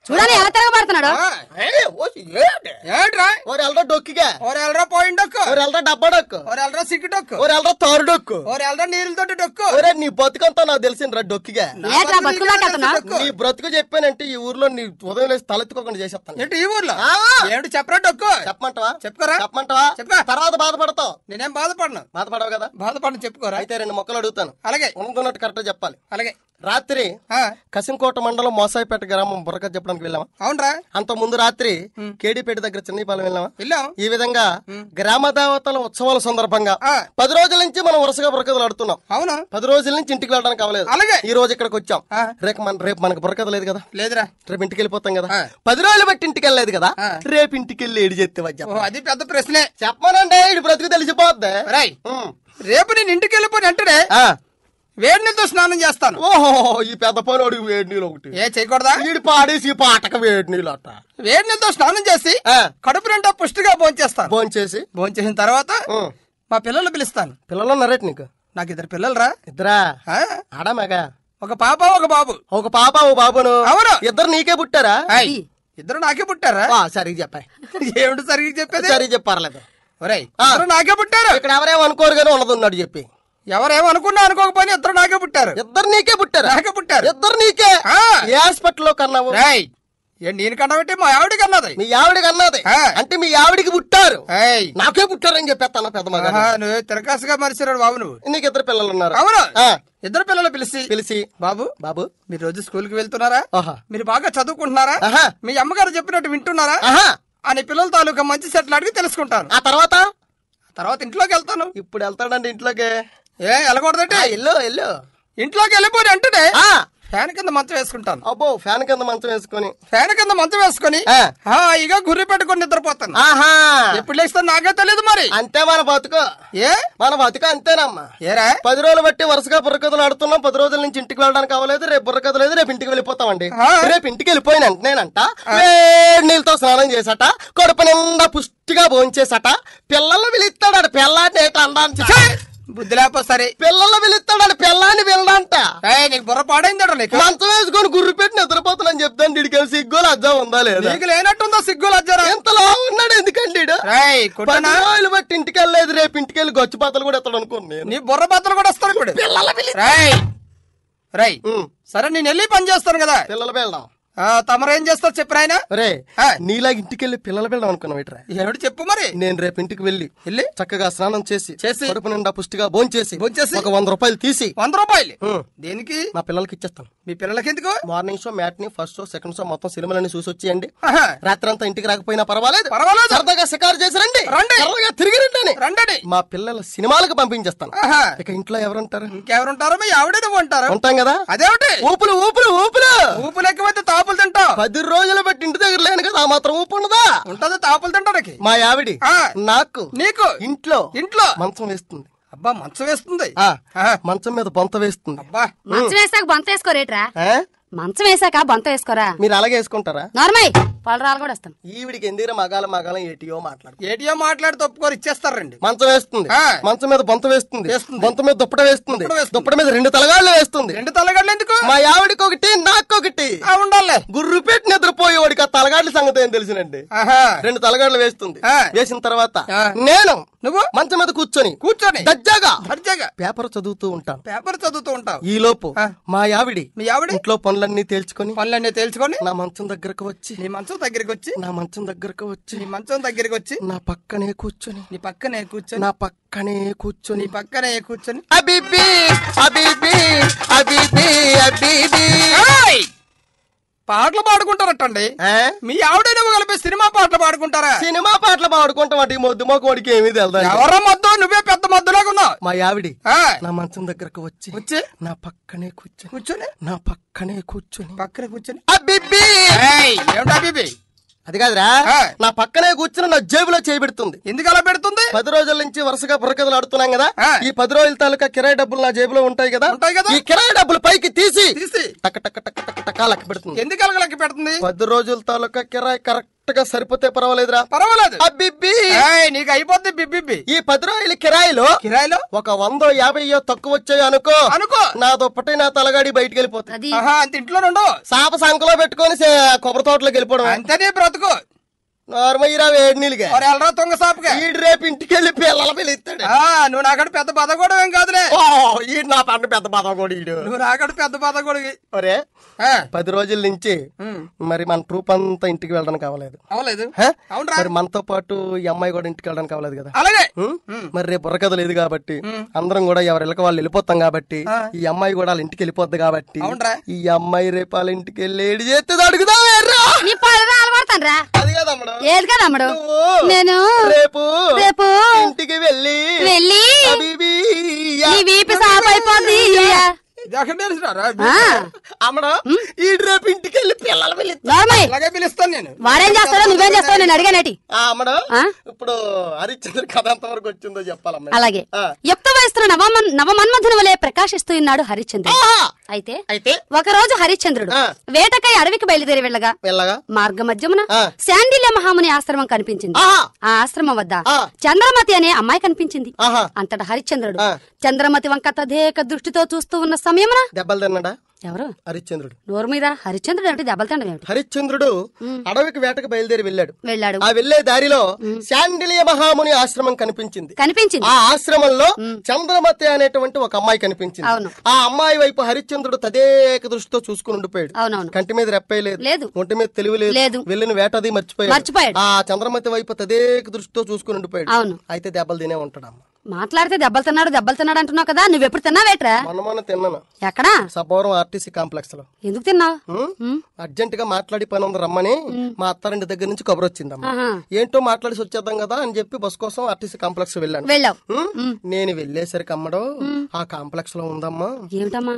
Speaker 4: చూడని ఎలా తిరగబడుతున్నాడు
Speaker 3: ఆ,
Speaker 2: ఏయ్, ఓ, ఏంటి?
Speaker 3: ఏంట్రా
Speaker 2: ఓరి ఎల్రా డొక్కిగా
Speaker 3: ఓరు ఎల్రా పోయింది డొక్కు
Speaker 2: ఓరి ఎల్రా డబ్బా డొక్కు
Speaker 3: ఓరు ఎల్రా సిగ్గు డొక్కు
Speaker 2: ఓరి ఎల్రా తారు డొక్కు
Speaker 3: ఓరు ఎల్రా నీళ్ళతోటి డొక్కు
Speaker 2: ఒరే నీ బతుకంతా నాకు తెలిసిందిరా డొక్కిగా
Speaker 4: ఏట్రా బతుకులాట అతను
Speaker 2: నీ బ్రతుకు చెప్పానంటే ఈ ఊర్లో నీ ఉదయం లేసి తలెత్తుకోకుండా చేసేస్తాను
Speaker 3: ఏంటి ఈ ఊర్లో
Speaker 2: ఆ.
Speaker 3: ఏమిటి చెప్పరా డొక్కు
Speaker 2: చెప్పమంటావా
Speaker 3: చెప్పుకోరా
Speaker 2: చెప్పమంటావా
Speaker 3: చెప్పా.
Speaker 2: తర్వాత బాధపడతావు
Speaker 3: నేనేం బాధపడను
Speaker 2: బాధపడవు కదా
Speaker 3: బాధపడను చెప్పుకోరా
Speaker 2: అయితే రెండు మొక్కలు అడుగుతాను
Speaker 3: అలాగే
Speaker 2: ఉన్నట్టు కరెక్ట్ చెప్పాలి
Speaker 3: అలాగే
Speaker 2: రాత్రి
Speaker 3: ఆ,
Speaker 2: కసింకోట మండలం మోసాయిపేట గ్రామం బుర్రక చెప్పడానికి వెళ్ళామా
Speaker 3: అవునరా
Speaker 2: అంత ముందు రాత్రి కేడీపేట దగ్గర చిన్నపాలెం వెళ్ళామా
Speaker 3: వెళ్ళాం
Speaker 2: ఈ విధంగా గ్రామ దేవతల ఉత్సవాల సందర్భంగా
Speaker 3: ఆ.
Speaker 2: పది రోజుల నుంచి మనం వరుసగా బుర్రకథలు ఆడుతున్నాం
Speaker 3: అవును
Speaker 2: పది రోజుల నుంచి ఇంటికి వెళ్ళడానికి అవ్వలేదు
Speaker 3: అలాగే.
Speaker 2: ఈ రోజు ఇక్కడికి వచ్చాం
Speaker 3: ఆ.
Speaker 2: రేపు మన రేపు మనకు బుర్రకథ లేదు కదా
Speaker 3: లేదురా
Speaker 2: రేపు ఇంటికి వెళ్ళిపోతాం కదా
Speaker 3: ఆ.
Speaker 2: పది రోజులు బట్టి ఇంటికి వెళ్ళలేదు కదా
Speaker 3: ఆ.
Speaker 2: రేపు ఇంటికి వెళ్ళి ఏడు చెప్తే
Speaker 3: ఓ, అది పెద్ద ప్రశ్నే
Speaker 2: చెప్పమనండి ఇటు బ్రతుకు తెలిసిపోద్ది
Speaker 3: రాయ్
Speaker 2: ఉమ్.
Speaker 3: రేపు నేను ఇంటికి వెళ్ళిపోయి వెంటనే
Speaker 2: ఆ.
Speaker 3: వేడి నీళ్ళతో స్నానం చేస్తాను
Speaker 2: ఓహో ఈ పెద్ద పని అడుగు వేడి నీళ్ళు ఒకటి
Speaker 3: ఏ చేయకూడదా
Speaker 2: వీడి పాడేసి ఈ పాటక వేడి నీళ్ళు అట్ట
Speaker 3: వేడి నీళ్ళతో స్నానం చేసి
Speaker 2: ఆ.
Speaker 3: కడుపు నిండా పుష్టిగా భోంచేస్తాను
Speaker 2: భోంచేసి
Speaker 3: భోంచేసిన తర్వాత
Speaker 2: ఉమ్.
Speaker 3: మా పిల్లలు పిలుస్తాను
Speaker 2: పిల్లలు ఉన్నారేటి నీకు
Speaker 3: నాకు ఇద్దరు పిల్లలరా
Speaker 2: ఇద్దరా
Speaker 3: ఆ?
Speaker 2: ఆడా మగ
Speaker 3: ఒక పాప ఒక బాబు
Speaker 2: ఒక పాప ఓ బాబును
Speaker 3: అవును.
Speaker 2: ఇద్దరు నీకే పుట్టారా
Speaker 3: ఏయ్, ఇద్దరు నాకే పుట్టారా
Speaker 2: ఆ, సరిగ్గా చెప్పాయి
Speaker 3: ఏమిటి సరిగ్గా చెప్పేది
Speaker 2: సరిగ్గా చెప్పారలేదు
Speaker 3: ఒరేయ్
Speaker 2: ఆ.
Speaker 3: ఇద్దరు నాకే పుట్టారు
Speaker 2: ఇక్కడ ఎవరేమో అనుకోరు కానీ ఉన్నది ఉన్నాడు చెప్పి
Speaker 3: ఎవరేమో అనుకున్నా అనుకోకపోయినా ఇద్దరు నాకే పుట్టారు
Speaker 2: ఇద్దరు నీకే పుట్టారా
Speaker 3: నాకే పుట్టారు
Speaker 2: ఇద్దరు నీకే
Speaker 3: ఆ.
Speaker 2: ఏ హాస్పిటల్లో కన్నావు
Speaker 3: రేయ్ ఏ నేను కన్నబట్టి మా ఆవిడకి అన్నది
Speaker 2: మీ ఆవిడకి అన్నది
Speaker 3: ఆ.
Speaker 2: అంటే మీ ఆవిడికి పుట్టారు
Speaker 3: ఏయ్
Speaker 2: నాకే పుట్టారని చెప్పేస్తాను పెద్ద మగ
Speaker 3: ఆహా, నువ్వు తిరకాసుగా మరిచిరాడు బాబు నువ్వు
Speaker 2: నీకు ఇద్దరు పిల్లలు ఉన్నారు
Speaker 3: అవును
Speaker 2: ఆ,
Speaker 3: ఇద్దరు పిల్లలు పిలిచి
Speaker 2: పిలిచి
Speaker 3: బాబు
Speaker 2: బాబు
Speaker 3: మీరు రోజు స్కూల్ కి వెళ్తున్నారా
Speaker 2: ఆహా
Speaker 3: మీరు బాగా చదువుకుంటున్నారా
Speaker 2: ఆహా
Speaker 3: మీ అమ్మగారు చెప్పినట్టు వింటున్నారా
Speaker 2: ఆహా
Speaker 3: అని పిల్లల తాలూకా మంచి సెట్లు అడిగి తెలుసుకుంటాను
Speaker 2: ఆ తర్వాత
Speaker 3: తర్వాత ఇంట్లోకి వెళ్తాను
Speaker 2: ఇప్పుడు వెళ్తాడండి ఇంట్లోకి
Speaker 3: ఏ వెళ్ళకూడదంటే
Speaker 2: ఆ, ఎల్లు ఎల్లు
Speaker 3: ఇంట్లోకి వెళ్ళిపోయి అంటేనే
Speaker 2: ఆ,
Speaker 3: ఫ్యాన్ కింద మంచం వేసుకుంటాను
Speaker 2: అబ్బో ఫ్యాన్ కింద మంచం వేసుకొని
Speaker 3: ఫ్యాన్ కింద మంచం వేసుకొని
Speaker 2: ఆ.
Speaker 3: హాయిగా గుర్రి పెట్టుకొని నిద్రపోతాను
Speaker 2: ఆహా
Speaker 3: ఎప్పుడు లేస్తాను నాకే తెలియదు మరి
Speaker 2: అంతే మన బతుకు
Speaker 3: ఏ
Speaker 2: మన బతుకు అంతేనమ్మా
Speaker 3: ఏరా
Speaker 2: పది రోజులు బట్టి వరుసగా బుర్రకథలు ఆడుతున్నాం పది రోజుల నుంచి ఇంటికి వెళ్ళడానికి అవ్వలేదు రేపు బుర్రకథ లేదు రేపు ఇంటికి వెళ్ళిపోతామండి
Speaker 3: ఆ.
Speaker 2: రేపు ఇంటికి వెళ్ళిపోయిన వెంటనేనంట వేడి నీళ్ళతో స్నానం చేసట కడుపు నిండా పుష్టిగా భోంచేసట పిల్లల్ని పిలుస్తాడు పిల్లాన్ని ఏట అండానికి
Speaker 3: బుద్ధి లేకపోతే సరే
Speaker 2: పిల్లల్ని పిలుస్తాడు పిల్లాన్ని వెళ్ళడంట
Speaker 3: ఏయ్, నీకు బుర్ర పాడైందట నీకు
Speaker 2: మంచం వేసుకొని గుర్రు పెట్టి నిద్రపోతానని చెప్తాను డిడికి సిగ్గులు అజ్జా ఉందా లేదా
Speaker 3: నీకు లేనట్టుందో సిగ్గు లజ్జరా
Speaker 2: ఎంతలా ఉన్నాడు ఎందుకండి ఈడు?
Speaker 3: రేయ్
Speaker 2: పది
Speaker 3: కుట్టనా
Speaker 2: రోజులు బట్టి ఇంటికి వెళ్ళలేదు రేపు ఇంటికి వెళ్ళి గొచ్చు పాతలు కూడా ఎత్తాడు అనుకోండి నేను
Speaker 3: నీ బుర్ర బద్దలు కూడా వస్తాను ఇప్పుడు రేయ్ రేయ్
Speaker 2: ఉమ్,
Speaker 3: సరే నేను వెళ్ళి పని చేస్తాను కదా
Speaker 2: పిల్లలు వెళ్ళడం
Speaker 3: ఆ, తమరేం చేస్తారు చెప్పరా ఆయన
Speaker 2: రే
Speaker 3: ఆ.
Speaker 2: నీలా ఇంటికి వెళ్ళి పిల్లలు వెళ్ళడం అనుకున్నావు ఇట్రా
Speaker 3: ఏమిటి చెప్పు మరి
Speaker 2: నేను రేపు ఇంటికి వెళ్ళి
Speaker 3: వెళ్ళి
Speaker 2: చక్కగా స్నానం చేసి
Speaker 3: చేసి.
Speaker 2: కడుపు నిండా పుష్టిగా భోంచేసి
Speaker 3: భోంచేసి.
Speaker 2: ఒక వంద రూపాయలు తీసి
Speaker 3: వంద రూపాయలు
Speaker 2: ఉమ్,
Speaker 3: దేనికి
Speaker 2: మా పిల్లలకి ఇచ్చేస్తాను
Speaker 3: మీ పిల్లలకి ఎందుకు
Speaker 2: morning show matinee first show second show మొత్తం సినిమాలన్నీ చూసి వచ్చేయండి
Speaker 3: ఆహా,
Speaker 2: రాత్రి అంతా ఇంటికి రాకపోయినా పర్వాలేదు
Speaker 3: పర్వాలేదు.
Speaker 2: సరదాగా షికారు చేసి రండి
Speaker 3: రండి.
Speaker 2: సరదాగా తిరిగి రండి అని.
Speaker 3: రండి
Speaker 2: మా పిల్లల సినిమాలకు పంపించేస్తాను
Speaker 3: ఆహా,
Speaker 2: ఇక ఇంట్లో ఎవరుంటారు
Speaker 3: ఇంకెవరుంటారో మీ ఆవిడ నువ్వు ఉంటారు
Speaker 2: ఉంటాం కదా
Speaker 3: అదేమిటి
Speaker 2: ఊపులు ఊపులు ఊపులు
Speaker 3: ఊపు లెక్కమైతే తాపులు తింటావు
Speaker 2: పది రోజులు బట్టి ఇంటి దగ్గర లేను కదా ఆ మాత్రం ఊపు ఉండదా
Speaker 3: ఉంటది తాపులు తింటానికి
Speaker 2: మా ఆవిడి
Speaker 3: ఆ.
Speaker 2: నాకు
Speaker 3: నీకు
Speaker 2: ఇంట్లో
Speaker 3: ఇంట్లో
Speaker 2: మంచం వేస్తుంది
Speaker 3: అబ్బా మంచం వేస్తుంది
Speaker 2: ఆ
Speaker 3: ఆ,
Speaker 2: మంచం మీద బొంత వేస్తుంది
Speaker 3: అబ్బా
Speaker 4: మంచం వేసాక బొంత వేసుకోరేట్రా
Speaker 2: ఆ?
Speaker 4: మంచం వేసాక బొంత వేసుకోరా
Speaker 2: మీరు అలాగే వేసుకుంటారా
Speaker 4: నార్మల్ పలరాలు కూడా వస్తాను
Speaker 2: ఈవిడికి ఎందుకు మగాల మగాలం ఏటియో మాట్లాడు
Speaker 3: ఏటీఎం మాట్లాడి తప్పుకోరు ఇచ్చేస్తారండి
Speaker 2: మంచం వేస్తుంది
Speaker 3: ఆ.
Speaker 2: మంచం మీద బొంత వేస్తుంది
Speaker 3: వేస్తుంది.
Speaker 2: బొంత మీద దుప్పట వేస్తుంది
Speaker 3: దుప్పట వేస్తుంది.
Speaker 2: దుప్పట మీద రెండు తలగాళ్ళు వేస్తుంది
Speaker 3: రెండు తలగడ్లు ఎందుకు
Speaker 2: మా ఆవిడికి ఒకటి నాకు ఒకటి
Speaker 3: ఆ, ఉండాలే
Speaker 2: గుర్రు పెట్టి నిద్రపోయేవాడికి ఆ తలగాడ్ల సంగతి ఏం తెలిసినండి
Speaker 3: ఆహా
Speaker 2: రెండు తలగాళ్ళు వేస్తుంది
Speaker 3: ఆ.
Speaker 2: వేసిన తర్వాత
Speaker 3: ఆ.
Speaker 2: నేను
Speaker 3: నువ్వు
Speaker 2: మంచం మీద కూర్చొని
Speaker 3: కూర్చొని
Speaker 2: దజ్జాగా
Speaker 3: దర్జాగా
Speaker 2: పేపర్ చదువుతూ ఉంటాను
Speaker 3: పేపర్ చదువుతూ ఉంటావు
Speaker 2: ఈ లోపు
Speaker 3: ఆ.
Speaker 2: మా ఆవిడి
Speaker 3: మీ ఆవిడ
Speaker 2: ఇంట్లో పనులన్నీ తేల్చుకొని
Speaker 3: పనులన్నీ తేల్చుకొని
Speaker 2: నా మంచం దగ్గరకు వచ్చి
Speaker 3: నీ మంచం దగ్గరికి వచ్చి
Speaker 2: నా మంచం దగ్గరకు వచ్చి
Speaker 3: నీ మంచం దగ్గరికి వచ్చి
Speaker 2: నా పక్కనే కూర్చొని
Speaker 3: నీ పక్కనే కూర్చొని
Speaker 2: నా పక్కనే కూర్చొని
Speaker 3: నీ పక్కనే కూర్చొని
Speaker 2: అబిబి అబిబి అబిబి అబిబి
Speaker 3: ఏయ్! పాటలు పాడుకుంటారటండి
Speaker 2: ఆ?
Speaker 3: మీ ఆవిడ నువ్వు కలిపి సినిమా పాటలు పాడుకుంటారా
Speaker 2: సినిమా పాటలు పాడుకుంటాం అంటే ఈ మొద్దు మొక్కడికి ఏమీ తెలుదా
Speaker 3: ఎవరో మొద్దు నువ్వే పెద్ద మొద్దులాగా ఉన్నావు
Speaker 2: మా ఆవిడి
Speaker 3: ఆ,
Speaker 2: నా మంచం దగ్గరకు వచ్చి
Speaker 3: వచ్చి
Speaker 2: నా పక్కనే కూర్చొని
Speaker 3: కూర్చొని
Speaker 2: నా పక్కనే కూర్చొని
Speaker 3: పక్కనే కూర్చొని
Speaker 2: అబిబి
Speaker 3: ఏయ్, ఏమిటా బీబీ
Speaker 2: అది కాదురా
Speaker 3: ఆ.
Speaker 2: నా పక్కనే కూర్చుని నా జేబులో చేయబెడుతుంది
Speaker 3: ఎందుకు అలా పెడుతుంది
Speaker 2: పది రోజుల నుంచి వరుసగా బుర్రకథలు ఆడుతున్నాం కదా
Speaker 3: ఆ.
Speaker 2: ఈ పది రోజుల తాలూకా కిరాయి డబ్బులు నా జేబులో ఉంటాయి కదా
Speaker 3: ఉంటాయి కదా.
Speaker 2: ఈ కిరాయి డబ్బులు పైకి తీసి
Speaker 3: తీసి
Speaker 2: టక టక టక టక టక లెక్క పెడుతుంది
Speaker 3: ఎందుకు అలగలకి పెడుతుంది
Speaker 2: పది రోజుల తాలూకా కిరాయి కరెక్ట్ కరెక్ట్ గా సరిపోతే పర్వాలేదురా
Speaker 3: పర్వాలేదు
Speaker 2: అబ్బిబ్బి
Speaker 3: ఏయ్, నీకు అయిపోద్ది బిబ్బిబ్బి
Speaker 2: ఈ పది రోజుల కిరాయిలో
Speaker 3: కిరాయిలో
Speaker 2: ఒక వందో యాభైయో తక్కువ వచ్చాయి అనుకో
Speaker 3: అనుకో
Speaker 2: నా దుప్పటి నా తలగాడి బయటికి వెళ్ళిపోతుంది
Speaker 4: అది
Speaker 3: ఆహా అంత ఇంట్లో నుండు
Speaker 2: సాప సంకలో పెట్టుకొని సే- కొబ్బరి తోటలోకి వెళ్ళిపోవడం
Speaker 3: అంతనే బ్రతుకు
Speaker 2: నార్మయ్యరా వేడి నీళ్ళుగా
Speaker 3: మరి వెళ్ళరా తొంగ సాపుగా
Speaker 2: ఈడు రేపు ఇంటికి వెళ్ళి పిల్లల పిలుస్తాడు
Speaker 3: ఆ, నువ్వు నాకడ పెద్ద బాధ కూడా ఏం కాదులే
Speaker 2: ఓ ఈడు నా పంట పెద్ద బాధ కూడా ఈడు
Speaker 3: నువ్వు నాకడ పెద్ద బాధ కూడా
Speaker 2: ఒరే పది రోజుల నుంచి మరి మన ట్రూప్ అంతా ఇంటికి వెళ్ళడానికి అవ్వలేదు
Speaker 3: అవలేదు
Speaker 2: హ?
Speaker 3: అవునరా
Speaker 2: మరి మనతో పాటు ఈ అమ్మాయి కూడా ఇంటికి వెళ్ళడానికి అవ్వలేదు కదా
Speaker 3: అలాగే
Speaker 2: ఉం? మరి రేపు బుర్రకథ లేదు కాబట్టి అందరం కూడా ఎవరి వాళ్ళు వెళ్ళిపోతాం కాబట్టి ఈ అమ్మాయి కూడా వాళ్ళ ఇంటికి వెళ్ళిపోద్ది కాబట్టి
Speaker 3: అవునరా?
Speaker 2: ఈ అమ్మాయి రేపు వాళ్ళ ఇంటికి వెళ్ళి ఏడు చేస్తే అడుగుదాం
Speaker 4: నీ పదవి అలవాడతాను రా
Speaker 2: అది కదమ్మడు
Speaker 4: ఏది కదా అమ్మడు
Speaker 2: నువ్వు
Speaker 4: నేను
Speaker 2: రేపు
Speaker 4: రేపు
Speaker 2: ఇంటికి వెళ్ళి
Speaker 4: వెళ్ళి
Speaker 2: అబీబీ,
Speaker 4: నీ వీపి సాపు అయిపోద్ది
Speaker 3: ఎక్కడ తెలిసినారా
Speaker 4: ఆ,
Speaker 2: అమ్మడు ఈ రేపు ఇంటికి వెళ్ళి పిల్లలు వెళ్ళి
Speaker 4: నోర్మయ్
Speaker 3: అలాగే పిలుస్తాను నేను
Speaker 4: వాడేం చేస్తాడో నువ్వేం చేస్తావో నేను అడిగానేటి
Speaker 2: ఆ, అమ్మడు
Speaker 4: ఆ?
Speaker 2: ఇప్పుడు హరిశ్చంద్ర కథ ఎంత వరకు వచ్చిందో చెప్పాలమ్మ
Speaker 4: అలాగే
Speaker 2: ఆ.
Speaker 4: యుక్త వయస్సులో నవమన్ నవమన్మధుని వలె ప్రకాశిస్తూ ఉన్నాడు హరిశ్చంద్రుడు
Speaker 2: ఆహా!
Speaker 4: అయితే
Speaker 2: అయితే
Speaker 4: ఒకరోజు హరిశ్చంద్రుడు
Speaker 2: ఆ.
Speaker 4: వేటకై అడవికి బయలుదేరి వెళ్ళగా
Speaker 2: వెళ్ళగా
Speaker 4: మార్గ మధ్యమున
Speaker 2: ఆ.
Speaker 4: శాండిల్య మహాముని ఆశ్రమం కనిపించింది
Speaker 2: ఆహా!
Speaker 4: ఆ ఆశ్రమం వద్ద
Speaker 2: ఆ.
Speaker 4: చంద్రమతి అనే అమ్మాయి కనిపించింది
Speaker 2: ఆహా
Speaker 4: అంతట హరిశ్చంద్రుడు
Speaker 2: ఆ.
Speaker 4: చంద్రమతి వంక తదేక దృష్టితో చూస్తూ ఉన్న సమయమున
Speaker 2: దెబ్బలు తిన్నాడా
Speaker 4: ఎవరు
Speaker 2: హరిశ్చంద్రుడు
Speaker 4: నోరు మీద హరిశ్చంద్రుడు ఏమిటి దెబ్బలు తండం ఏమిటి
Speaker 2: హరిశ్చంద్రుడు అడవికి వేటకు బయలుదేరి వెళ్ళాడు
Speaker 4: వెళ్ళాడు
Speaker 2: ఆ వెళ్లే దారిలో శాండిలియ మహాముని ఆశ్రమం కనిపించింది
Speaker 4: కనిపించింది
Speaker 2: ఆ ఆశ్రమంలో చంద్రమతి అనేటువంటి ఒక అమ్మాయి కనిపించింది
Speaker 4: అవును.
Speaker 2: ఆ అమ్మాయి వైపు హరిశ్చంద్రుడు తదేక దృష్టితో చూసుకుని ఉండిపోయాడు
Speaker 4: అవునవును
Speaker 2: కంటి మీద రెప్పే లేదు
Speaker 4: లేదు.
Speaker 2: ఒంటి మీద తెలివి లేదు
Speaker 4: లేదు.
Speaker 2: వెళ్ళిన వేటది మర్చిపోయాడు
Speaker 4: మర్చిపోయాడు.
Speaker 2: ఆ చంద్రమతి వైపు తదేక దృష్టితో చూసుకుని ఉండిపోయాడు
Speaker 4: అవును
Speaker 2: అయితే దెబ్బలు తినే ఉంటాడు అమ్మ
Speaker 4: మాట్లాడితే దెబ్బలు తిన్నాడు దెబ్బలు తిన్నాడు అంటున్నావు కదా నువ్వెప్పుడు తిన్నావేట్రా
Speaker 2: మొన్న మొన్న తిన్నాను
Speaker 4: ఎక్కడా
Speaker 2: సబ్బవరం ఆర్టీసీ కాంప్లెక్స్ లో
Speaker 4: ఎందుకు తిన్నావు
Speaker 2: ఉం? అర్జెంట్ గా మాట్లాడి పని ఉంది రమ్మని మా అత్తారింటి దగ్గర నుంచి కబురు వచ్చిందమ్మా
Speaker 4: ఆహా.
Speaker 2: ఏంటో మాట్లాడి వచ్చేద్దాం కదా అని చెప్పి బస్ కోసం ఆర్టీసీ కాంప్లెక్స్ వెళ్ళాను
Speaker 4: వెళ్ళావు
Speaker 2: ఉం? నేను వెళ్ళేసరికి అమ్మడు ఆ కాంప్లెక్స్ లో ఉందమ్మా
Speaker 4: ఏమిటమ్మా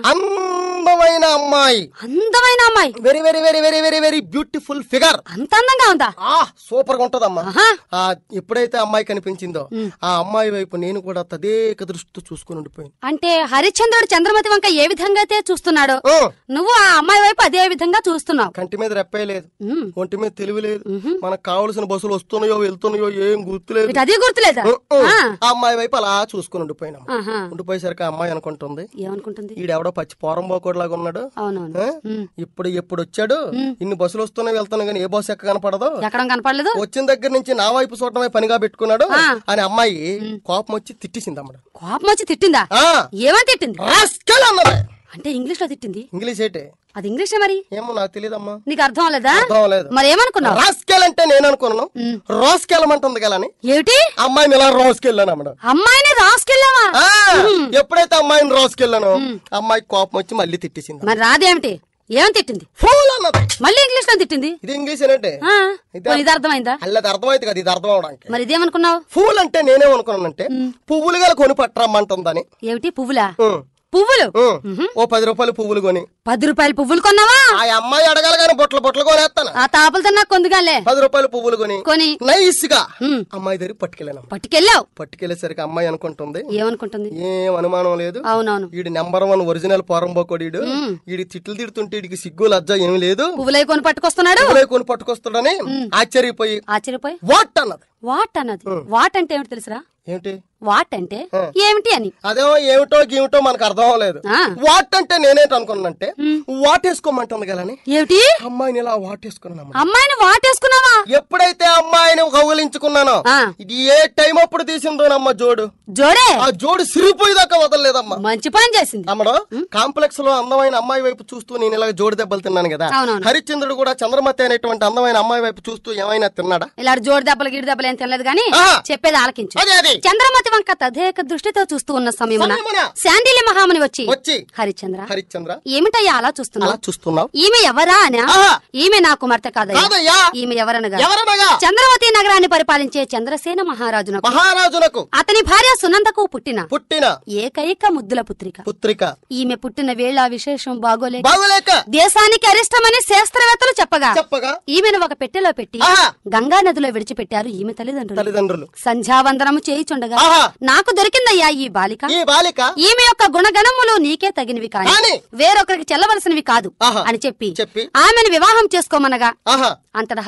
Speaker 2: అందమైన అమ్మాయి
Speaker 4: అందమైన అమ్మాయి
Speaker 2: very very very very very very beautiful figure
Speaker 4: అంత అందంగా ఉందా
Speaker 2: ఆ సూపర్ గా ఉంటదమ్మా
Speaker 4: ఆహా.
Speaker 2: ఆ ఎప్పుడైతే అమ్మాయి కనిపించిందో ఆ అమ్మాయి వైపు నేను కూడా తదేక దృష్టితో చూసుకుని ఉండిపోయాను
Speaker 4: అంటే హరిశ్చంద్రుడు చంద్రమతి వంక ఏ విధంగా అయితే చూస్తున్నాడో
Speaker 2: ఓ,
Speaker 4: నువ్వు ఆ అమ్మాయి వైపు అదే విధంగా చూస్తున్నావు
Speaker 2: కంటి మీద రెప్పే లేదు
Speaker 4: ఉమ్.
Speaker 2: ఒంటి మీద తెలివి లేదు మనకు కావలసిన బస్సులు వస్తున్నాయో వెళ్తున్నాయో ఏం గుర్తులేదు
Speaker 4: వీటి అది గుర్తులేదా
Speaker 2: ఉ, ఉ.
Speaker 4: ఆ.
Speaker 2: ఆ అమ్మాయి వైపు అలా చూసుకుని ఉండిపోయినాం
Speaker 4: ఆహా.
Speaker 2: ఉండిపోయేసరికి ఆ అమ్మాయి అనుకుంటుంది
Speaker 4: ఏమనుకుంటుంది
Speaker 2: ఈడెవడో పచ్చి పోరం పోకోడ్లాగా ఉన్నాడు
Speaker 4: అవునవును
Speaker 2: ఆ? ఇప్పుడు ఎప్పుడు వచ్చాడు ఇన్ని బస్సులు వస్తున్నాయి వెళ్తున్నాయి కానీ ఏ బస్సు ఎక్క కనపడదు
Speaker 4: ఎక్కడ కనపడలేదు
Speaker 2: వచ్చిన దగ్గర నుంచి నా వైపు చూడటమే పనిగా పెట్టుకున్నాడు అని అమ్మాయి కోపం వచ్చి తిట్టేసింది అమ్మడు
Speaker 4: కోపం వచ్చి తిట్టిందా
Speaker 2: ఆ,
Speaker 4: ఏమని తిట్టింది
Speaker 2: రాస్కెల్ అన్నది
Speaker 4: అంటే ఇంగ్లీష్ లో తిట్టింది
Speaker 2: ఇంగ్లీష్ ఏంటి
Speaker 4: అది ఇంగ్లీషే మరి
Speaker 2: ఏమో నాకు తెలియదమ్మా
Speaker 4: నీకు అర్థం అవ్వలేదా
Speaker 2: అర్థం లేదు
Speaker 4: మరి ఏమనుకున్నావు
Speaker 2: రాస్కెల్ అంటే నేను అనుకున్నాను రోస్కెళ్ళమంటుంది కదా అని
Speaker 4: ఏమిటి
Speaker 2: అమ్మాయిని ఇలా రోస్కెళ్ళాను అమ్మడు
Speaker 4: అమ్మాయిని రాసుకెళ్ళావా
Speaker 2: ఆ, ఎప్పుడైతే అమ్మాయిని రోస్కెళ్ళాను అమ్మాయి కోపం వచ్చి మళ్ళీ తిట్టేసింది
Speaker 4: మరి రాదేమిటి ఏమని తిట్టింది
Speaker 2: ఫూల్ అన్నది
Speaker 4: మళ్ళీ ఇంగ్లీష్ లో తిట్టింది
Speaker 2: ఇది ఇంగ్లీష్ ఏంటంటే
Speaker 4: ఆ, పోనీ ఇది అర్థమైందా
Speaker 2: అల్లది అర్థమైంది కదా ఇది అర్థం అవడానికి
Speaker 4: మరి ఇదేమనుకున్నావు
Speaker 2: ఫూల్ అంటే నేనేమనుకున్నానంటే పువ్వులు గల కొని పట్టరమ్మంటుందని
Speaker 4: ఏమిటి పువ్వులా
Speaker 2: ఉం,
Speaker 4: పువ్వులు
Speaker 2: ఉం. ఓ పది రూపాయలు పువ్వులు కొని
Speaker 4: పది రూపాయలు పువ్వులు కొన్నావా
Speaker 2: ఆ అమ్మాయి అడగాలి కానీ బొట్లు బొట్లు కొనేస్తాను
Speaker 4: ఆ తాపలు తిన్నా కొందుగాలే
Speaker 2: పది రూపాయలు పువ్వులు కొని
Speaker 4: కొని
Speaker 2: నైస్ గా
Speaker 4: ఉం.
Speaker 2: అమ్మాయి దగ్గర పట్టుకెళ్ళాను
Speaker 4: పట్టుకెళ్ళావు
Speaker 2: పట్టుకెళ్ళేసరికి అమ్మాయి అనుకుంటుంది
Speaker 4: ఏమనుకుంటుంది
Speaker 2: ఏం అనుమానం లేదు
Speaker 4: అవునవును
Speaker 2: వీడి నెంబర్ వన్ ఒరిజినల్ పోరంబోకోడీడు వీడి తిట్లు తిడుతుంటే వీడికి సిగ్గు లజ్జ ఏం లేదు
Speaker 4: పువ్వులై కొని పట్టుకొస్తున్నాడు
Speaker 2: పువ్వులే కొని పట్టుకొస్తాడని ఆశ్చర్యపోయి
Speaker 4: ఆశ్చర్యపోయి
Speaker 2: వాట్ అన్నది
Speaker 4: వాట్ అన్నది వాట్ అంటే ఏమిటి తెలుసురా
Speaker 2: ఏంటి
Speaker 4: వాట్ అంటే ఏమిటి అని
Speaker 2: అదేమో ఏమిటో గీమిటో మనకు అర్థం అవ్వలేదు
Speaker 4: ఆ.
Speaker 2: వాట్ అంటే నేనేంటి అనుకున్నానంటే వాటేసుకోమంటుంది కలని
Speaker 4: ఏమిటి
Speaker 2: అమ్మాయిని ఇలా వాటేసుకున్నాను
Speaker 4: అమ్మాయిని వాటేసుకున్నావా
Speaker 2: ఎప్పుడైతే అమ్మాయిని కౌగిలించుకున్నానో
Speaker 4: ఆ.
Speaker 2: ఇది ఏ టైం అప్పుడు తీసిందోనమ్మ జోడు
Speaker 4: జోడే
Speaker 2: ఆ జోడు సిరిపోయేదాకా వదలలేదమ్మా
Speaker 4: మంచి పని చేసింది
Speaker 2: అమ్మడు కాంప్లెక్స్ లో అందమైన అమ్మాయి వైపు చూస్తూ నేను ఇలా జోడు దెబ్బలు తిన్నాను కదా
Speaker 4: అవునవును.
Speaker 2: హరిశ్చంద్రుడు కూడా చంద్రమతి అనేటువంటి అందమైన అమ్మాయి వైపు చూస్తూ ఏమైనా తిన్నాడా
Speaker 4: ఇలా జోడు దెబ్బలు గిడి దెబ్బలు ఏం తినలేదు గాని
Speaker 2: ఆ.
Speaker 4: చెప్పేది ఆలకించు
Speaker 2: అదే అది
Speaker 4: చంద్రమతి వంక తదేక దృష్టితో చూస్తూ ఉన్న సమయమున
Speaker 2: సమయమున.
Speaker 4: శాండిల్య మహాముని వచ్చి
Speaker 2: వచ్చి
Speaker 4: హరిచంద్ర
Speaker 2: హరిశ్చంద్ర
Speaker 4: ఏమిటయ్యా అలా చూస్తున్నావు
Speaker 2: అలా చూస్తున్నావు
Speaker 4: ఈమె ఎవరా అనా
Speaker 2: ఆహా.
Speaker 4: ఈమె నా కుమార్తె కాదయ్యా
Speaker 2: కాదయ్యా
Speaker 4: ఈమె ఎవరనగా
Speaker 2: ఎవరనగా
Speaker 4: చంద్రవతి నగరాన్ని పరిపాలించే చంద్రసేన మహారాజునకు
Speaker 2: మహారాజునకు
Speaker 4: అతని భార్య సునందకు పుట్టిన
Speaker 2: పుట్టిన
Speaker 4: ఏకైక ముద్దుల పుత్రిక
Speaker 2: పుత్రిక
Speaker 4: ఈమె పుట్టిన వేళ విశేషం బాగోలేక
Speaker 2: బాగులేక
Speaker 4: దేశానికి అరిష్టమని శాస్త్రవేత్తలు చెప్పగా
Speaker 2: చెప్పగా
Speaker 4: ఈమెను ఒక పెట్టెలో పెట్టి
Speaker 2: ఆహా.
Speaker 4: గంగా నదిలో విడిచిపెట్టారు ఈమె తల్లిదండ్రులు
Speaker 2: తల్లిదండ్రులు
Speaker 4: సంధ్యావందనము చేయిచుండగా
Speaker 2: ఆహా.
Speaker 4: నాకు దొరికిందయ్యా ఈ బాలిక
Speaker 2: ఈ బాలిక
Speaker 4: ఈమె యొక్క గుణగణములు నీకే తగినవి కాని
Speaker 2: కాని
Speaker 4: వేరొకరికి చెల్లవలసినవి కాదు
Speaker 2: ఆహా.
Speaker 4: అని చెప్పి
Speaker 2: చెప్పి
Speaker 4: ఆమెను వివాహం చేసుకోమనగా
Speaker 2: ఆహా
Speaker 4: అంతట హరిశ్చంద్రుడు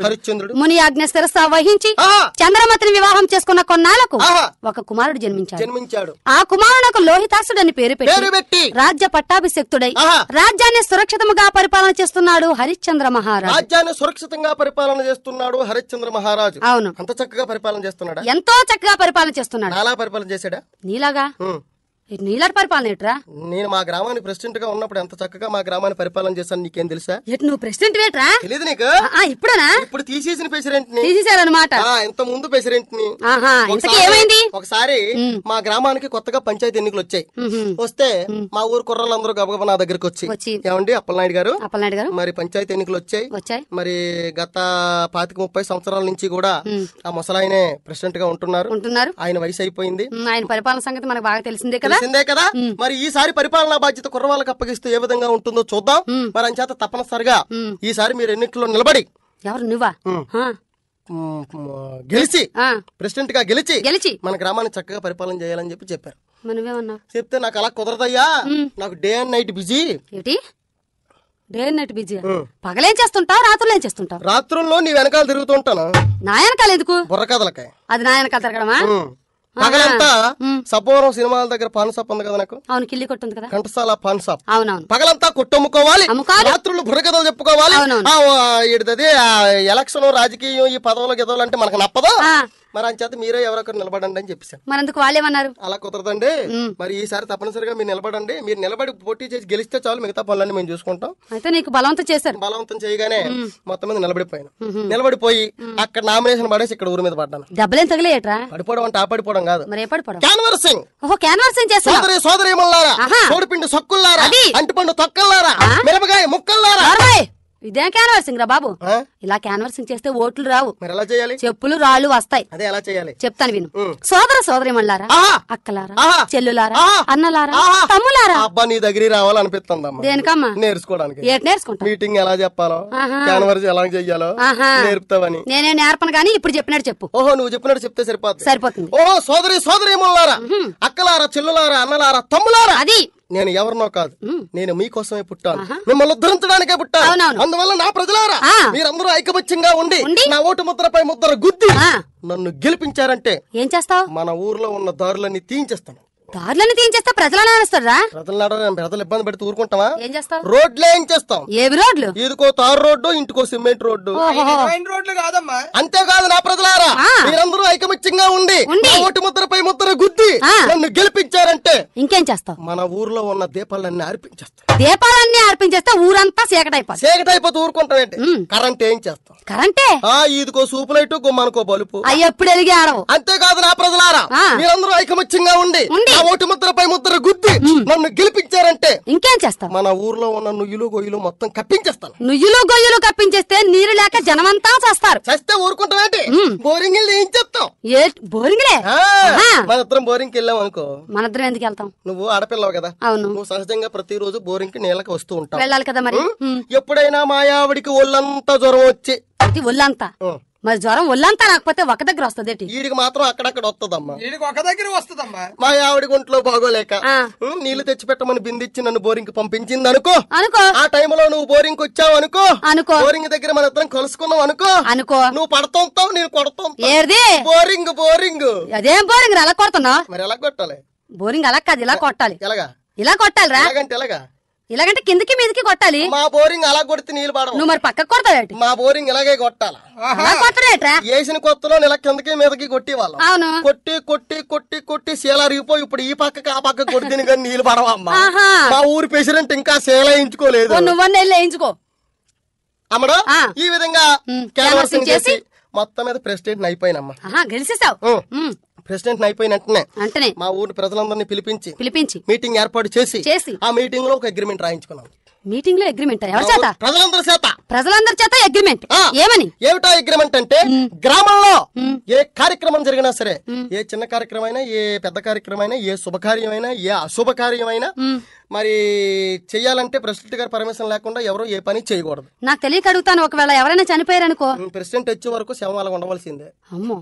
Speaker 2: హరిశ్చంద్రుడు
Speaker 4: ముని ఆజ్ఞ శిరస వహించి
Speaker 2: ఆహా.
Speaker 4: చంద్రమతిని వివాహం చేసుకున్న కొన్నాళ్లకు
Speaker 2: ఆహా.
Speaker 4: ఒక కుమారుడు జన్మించాడు
Speaker 2: జన్మించాడు
Speaker 4: ఆ కుమారునకు లోహితాసుడని పేరు
Speaker 2: పేరు
Speaker 4: పెట్టి
Speaker 2: పెట్టి
Speaker 4: రాజ్య పట్టాభిషక్తుడై
Speaker 2: ఆహా.
Speaker 4: రాజ్యాన్ని సురక్షితముగా పరిపాలన చేస్తున్నాడు హరిశ్చంద్ర మహారాజు
Speaker 2: రాజ్యాన్ని సురక్షితంగా పరిపాలన చేస్తున్నాడు హరిశ్చంద్ర మహారాజు
Speaker 4: అవును
Speaker 2: అంత చక్కగా పరిపాలన చేస్తున్నాడా
Speaker 4: ఎంతో చక్కగా పరిపాలన చేస్తున్నాడు
Speaker 2: నాలా పరిపాలన చేశాడా
Speaker 4: నీలాగా
Speaker 2: ఉమ్.
Speaker 4: ఈ నీలాంటి పరిపాలన ఏట్రా
Speaker 2: నేను మా గ్రామానికి ప్రెసిడెంట్ గా ఉన్నప్పుడు ఎంత చక్కగా మా గ్రామాన్ని పరిపాలన చేశాను నీకేం తెలుసా
Speaker 4: ఎటు నువ్వు ప్రెసిడెంట్ వేట్రా
Speaker 2: తెలియదు నీకు
Speaker 4: ఇప్పుడేనా
Speaker 2: ఇప్పుడు తీసేసిన ప్రెసిడెంట్ ని
Speaker 4: తీసేశారనమాట
Speaker 2: ఆ, ఇంత ముందు ప్రెసిడెంట్ ని
Speaker 4: ఆహా ఇంతకీ
Speaker 2: ఒకసారి-
Speaker 4: ఏమైంది
Speaker 2: ఒకసారి మా గ్రామానికి కొత్తగా పంచాయతీ ఎన్నికలు వచ్చాయి
Speaker 4: మ్మ్.
Speaker 2: వస్తే మా ఊరు కుర్రలందరూ గబగబా నా దగ్గరికి వచ్చి
Speaker 4: వచ్చి
Speaker 2: ఏమండి అప్పలనాయుడు గారు
Speaker 4: అప్పలనాయుడు గారు
Speaker 2: మరి పంచాయతీ ఎన్నికలు వచ్చాయి
Speaker 4: వచ్చాయి
Speaker 2: మరి గత పాతిక ముప్పై సంవత్సరాల నుంచి కూడా ఆ ముసలాయనే ప్రెసిడెంట్ గా ఉంటున్నారు
Speaker 4: ఉంటున్నారు
Speaker 2: ఆయన వయసు అయిపోయింది
Speaker 4: ఉమ్, ఆయన పరిపాలన సంగతి మనకు బాగా తెలిసిందే కదా
Speaker 2: తెలిసిందే కదా మరి ఈసారి పరిపాలనా బాధ్యత కుర్రవాళ్ళకి అప్పగిస్తే ఏ విధంగా ఉంటుందో చూద్దాం మరి అంచేత తప్పనిసరిగా ఈసారి మీరు ఎన్నికల్లో నిలబడి
Speaker 4: ఎవరు నువ్వా
Speaker 2: ఉమ్.
Speaker 4: ఆ,
Speaker 2: మ్, మ్, గెలిచి
Speaker 4: ఆ,
Speaker 2: ప్రెసిడెంట్ గా గెలిచి
Speaker 4: గెలిచి
Speaker 2: మన గ్రామాన్ని చక్కగా పరిపాలన చేయాలని చెప్పి చెప్పారు
Speaker 4: మరి నువ్వేమన్నావు
Speaker 2: చెప్తే నాకు అలా కుదరదయ్యా నాకు డే అండ్ నైట్ బిజీ
Speaker 4: ఏంటి డే అండ్ నైట్ బిజీ పగలేం చేస్తుంటావు రాత్రులు ఏం చేస్తుంటావు
Speaker 2: రాత్రుల్లో నీ వెనకాల తిరుగుతుంటాను
Speaker 4: నాయనకాలు ఎందుకు
Speaker 2: బుర్ర కథలకాయ
Speaker 4: అది నాయనకాలు తిరగడమా
Speaker 2: పగలంతా సపోరం సినిమాల దగ్గర పాన్ షాప్ ఉంది కదా నాకు
Speaker 4: అవును కిల్లి కొట్టుంది కదా
Speaker 2: ఘంటసాల పాన్ షాప్
Speaker 4: అవునవును
Speaker 2: పగలంతా కొట్టమ్ముకోవాలి
Speaker 4: అమ్ముకోవాలి.
Speaker 2: రాత్రులు బుర్రకథలు చెప్పుకోవాలి
Speaker 4: అవునవును.
Speaker 2: ఆ, ఓ, ఈడదది ఆ, ఎలక్షన్ రాజకీయం ఈ పదవులు గెదవులు అంటే మనకు నప్పదు
Speaker 4: ఆ.
Speaker 2: మరి అంచేత మీరే ఎవరొకరు నిలబడండి అని చెప్పేశాను
Speaker 4: మరెందుకు వాళ్ళేమన్నారు
Speaker 2: అలా కుదరదండి మరి ఈసారి తప్పనిసరిగా మీరు నిలబడండి మీరు నిలబడి పోటీ చేసి గెలిస్తే చాలు మిగతా పనులన్నీ మేము చూసుకుంటాం
Speaker 4: అయితే నీకు బలవంతం చేశారు
Speaker 2: బలవంతం చేయగానే మొత్తం మీద నిలబడిపోయాను నిలబడిపోయి అక్కడ నామినేషన్ పడేసి ఇక్కడ ఊరి మీద పడ్డాను
Speaker 4: దెబ్బలేం తగిలేయట్రా
Speaker 2: పడిపోవడం అంటే ఆ పడిపోవడం కాదు
Speaker 4: మరి ఏ పడిపోవడం
Speaker 2: క్యాన్వర్సింగ్
Speaker 4: ఓహో క్యాన్వాస్ ఏం చేస్తావు
Speaker 2: సోదరి సోదరి మల్లారా
Speaker 4: ఆహా.
Speaker 2: సోడిపిండి సొక్కుల్లారా
Speaker 4: అది.
Speaker 2: అంటిపండు తొక్కల్లారా మిరపకాయ ముక్కల్లారా
Speaker 4: నార్మల్ ఇదేం క్యాన్వాసింగ్ రా బాబు
Speaker 2: ఆ?
Speaker 4: ఇలా క్యాన్వాసింగ్ చేస్తే ఓట్లు రావు
Speaker 2: మరి ఎలా చేయాలి
Speaker 4: చెప్పులు రాళ్ళు వస్తాయి
Speaker 2: అదే ఎలా చేయాలి
Speaker 4: చెప్తాను విను సోదర సోదరి మళ్ళారా
Speaker 2: ఆహా.
Speaker 4: అక్కలారా
Speaker 2: ఆహా.
Speaker 4: చెల్లులారా
Speaker 2: ఆహా.
Speaker 4: అన్నలారా
Speaker 2: ఆహా.
Speaker 4: తమ్ములారా
Speaker 2: ఆ అబ్బా నీ దగ్గర రావాలనిపిస్తుందమ్మా
Speaker 4: దేనికమ్మా
Speaker 2: నేర్చుకోవడానికి
Speaker 4: ఏటి నేర్చుకుంటా
Speaker 2: మీటింగ్ ఎలా చెప్పాలో
Speaker 4: ఆహా.
Speaker 2: క్యాన్వర్స్ ఎలా చెయ్యాలో
Speaker 4: ఆహా.
Speaker 2: నేర్పుతావని
Speaker 4: నేనే నేర్పను గానీ ఇప్పుడు చెప్పినట్టు చెప్పు
Speaker 2: ఓహో నువ్వు చెప్పినట్టు చెప్తే సరిపోతుంది
Speaker 4: సరిపోతుంది
Speaker 2: ఓహో సోదరి సోదరి ముల్లారా అక్కలారా చెల్లులారా అన్నలారా తమ్ములారా
Speaker 4: అది
Speaker 2: నేను ఎవరినో కాదు నేను మీకోసమే పుట్టాను మిమ్మల్ని ఉద్ధరించడానికే పుట్టాను
Speaker 4: అవునవును.
Speaker 2: అందువల్ల నా ప్రజలారా
Speaker 4: ఆ.
Speaker 2: మీరందరూ ఐకమత్యంగా ఉండి
Speaker 4: ఉండి.
Speaker 2: నా ఓటు ముద్రపై ముద్ర గుద్ది
Speaker 4: ఆ.
Speaker 2: నన్ను గెలిపించారంటే
Speaker 4: ఏం చేస్తావు
Speaker 2: మన ఊర్లో ఉన్న దారులన్నీ తీయించేస్తాను
Speaker 4: దారులని తీయించేస్తే ప్రజలను అనేస్తారా
Speaker 2: ప్రజలు నడవడం ప్రజలు ఇబ్బంది పెడితే ఊరుకుంటావా
Speaker 4: ఏం చేస్తావు
Speaker 2: రోడ్లే ఏం చేస్తాం
Speaker 4: ఏవి రోడ్లు
Speaker 2: ఇదికో తారు రోడ్డు ఇంటికో సిమెంట్ రోడ్డు
Speaker 3: రైన్ రోడ్లు కాదమ్మా
Speaker 2: అంతేకాదు నా ప్రజలారా
Speaker 4: ఆ.
Speaker 2: మీరందరూ ఐకమత్యంగా ఉండి
Speaker 4: ఉండి.
Speaker 2: నా ఓటు ముద్రపై ముద్ర గుద్ది
Speaker 4: ఆ.
Speaker 2: నన్ను గెలిపించారంటే
Speaker 4: ఇంకేం చేస్తావు
Speaker 2: మన ఊర్లో ఉన్న దీపాలన్నీ అర్పించేస్తాం
Speaker 4: దీపాలన్నీ అర్పించేస్తే ఊరంతా చీకటైపోతుంది
Speaker 2: చీకటి అయిపోతే ఊరుకుంటామేంటి కరెంట్ ఏం చేస్తాం
Speaker 4: కరెంటే
Speaker 2: ఆ ఇదికో సూపు లైట్ గుమ్మానుకో బలుపు
Speaker 4: అవి ఎప్పుడు ఎలిగి ఆడవు
Speaker 2: అంతేకాదు నా ప్రజలారా
Speaker 4: ఆ.
Speaker 2: మీరందరూ ఐకమత్యంగా ఉండి
Speaker 4: ఉండి.
Speaker 2: నా ఓటు ముద్రపై ముద్ర గుద్ది నన్ను గెలిపించారంటే
Speaker 4: ఇంకేం చేస్తావు
Speaker 2: మన ఊర్లో ఉన్న నుయ్యులు గొయ్యులు మొత్తం కప్పించేస్తాను
Speaker 4: నుయ్యులు గొయ్యులు కప్పించేస్తే నీరు లేక జనమంతా చేస్తారు
Speaker 2: చస్తే ఊరుకుంటామేంటి బోరింగ్ వెళ్ళి ఏం చెప్తాం
Speaker 4: ఏ బోరింగ్లే
Speaker 2: ఆ,
Speaker 4: ఆహా.
Speaker 2: మన ఇద్దరం బోరింగ్కి వెళ్ళాం అనుకో
Speaker 4: మనిద్దరం ఎందుకు వెళ్తాం
Speaker 2: నువ్వు ఆడపిల్లవు కదా
Speaker 4: అవును
Speaker 2: నువ్వు సహజంగా ప్రతిరోజు బోరింగ్ కి నీళ్ళకి వస్తూ ఉంటావు
Speaker 4: వెళ్ళాలి కదా మరి ఉమ్.
Speaker 2: ఎప్పుడైనా మా ఆవిడికి ఒళ్ళంతా జ్వరం వచ్చి
Speaker 4: ఇది ఒళ్ళంతా
Speaker 2: ఉం.
Speaker 4: మరి జ్వరం ఒళ్ళంతా రాకపోతే ఒక దగ్గర వస్తుంది ఏంటి
Speaker 2: వీడికి మాత్రం అక్కడక్కడ వస్తుందమ్మా
Speaker 3: వీడికి ఒక దగ్గర వస్తుందమ్మా
Speaker 2: మా ఆవిడ ఒంట్లో బాగోలేక
Speaker 4: ఆ.
Speaker 2: ఉం, నీళ్లు తెచ్చి పెట్టమని బిందిచ్చి నన్ను బోరింగ్ పంపించింది అనుకో
Speaker 4: అనుకో
Speaker 2: ఆ టైంలో నువ్వు బోరింగ్ వచ్చావు అనుకో
Speaker 4: అనుకో
Speaker 2: బోరింగ్ దగ్గర మన ఇద్దరం కలుసుకున్నావు అనుకో
Speaker 4: అనుకో
Speaker 2: నువ్వు పడుతుంటావు నేను కొడుతాం
Speaker 4: ఏది
Speaker 2: బోరింగ్ బోరింగ్
Speaker 4: అదేం బోరింగ్ రా, అలా కొడుతున్నావు
Speaker 2: మరి ఎలా కొట్టాలి
Speaker 4: బోరింగ్ అలా కాదు ఇలా కొట్టాలి
Speaker 2: ఎలాగా
Speaker 4: ఇలా కొట్టాలిరా
Speaker 2: ఎలాగంటే ఎలాగా
Speaker 4: ఇలాగంటే కిందకి మీదకి కొట్టాలి
Speaker 2: మా బోరింగ్ అలా కొడితే నీళ్ళు పడవు
Speaker 4: నువ్వు మరి పక్కకు కొడతావేటి
Speaker 2: మా బోరింగ్ ఇలాగే కొట్టాల
Speaker 4: అలా కొట్టడేట్రా
Speaker 2: వేసిన కొత్తలో నెల కిందకి మీదకి కొట్టి వాళ్ళం
Speaker 4: అవును
Speaker 2: కొట్టి కొట్టి కొట్టి కొట్టి శీల అరిగిపోయి ఇప్పుడు ఈ పక్కకి ఆ పక్క కొడితే కానీ నీళ్ళు పడవమ్మా
Speaker 4: ఆహా.
Speaker 2: మా ఊరి ప్రెసిడెంట్ ఇంకా శీల వేయించుకోలేదు
Speaker 4: ఓ నువ్వన్న వెళ్ళి వేయించుకో
Speaker 2: అమ్మడు
Speaker 4: ఆ.
Speaker 2: ఈ విధంగా
Speaker 4: ఉమ్,
Speaker 2: క్యాన్వర్సింగ్
Speaker 4: చేసి
Speaker 2: చేసి మొత్తం మీద ప్రెసిడెంట్ అయిపోయినమ్మా
Speaker 4: ఆహా గెలిచేసావు
Speaker 2: ఉమ్.
Speaker 4: ఉమ్,
Speaker 2: ప్రెసిడెంట్ అయిపోయిన వెంటనే
Speaker 4: అంటనే
Speaker 2: మా ఊరి ప్రజలందరినీ పిలిపించి
Speaker 4: పిలిపించి
Speaker 2: మీటింగ్ ఏర్పాటు చేసి
Speaker 4: చేసి.
Speaker 2: ఆ మీటింగ్ లో ఒక అగ్రిమెంట్ రాయించుకున్నాం
Speaker 4: మీటింగ్ లో అగ్రిమెంట్ ఎవరి చేత
Speaker 2: ప్రజలందరి చేత
Speaker 4: ప్రజలందరి చేత అగ్రిమెంట్
Speaker 2: ఆ.
Speaker 4: ఏమని
Speaker 2: ఏమిటా అగ్రిమెంట్ అంటే గ్రామంలో ఏ కార్యక్రమం జరిగినా సరే ఏ చిన్న కార్యక్రమైనా ఏ పెద్ద కార్యక్రమైనా ఏ శుభకార్యమైనా ఏ అశుభకార్యమైనా మరి చెయ్యాలంటే ప్రెసిడెంట్ గారి పర్మిషన్ లేకుండా ఎవరు ఏ పని చేయకూడదు
Speaker 4: నాకు తెలియక అడుగుతాను ఒకవేళ ఎవరైనా చనిపోయారనుకో
Speaker 2: ప్రెసిడెంట్ వచ్చే వరకు శవం అలాగ ఉండవలసిందే
Speaker 4: అమ్మో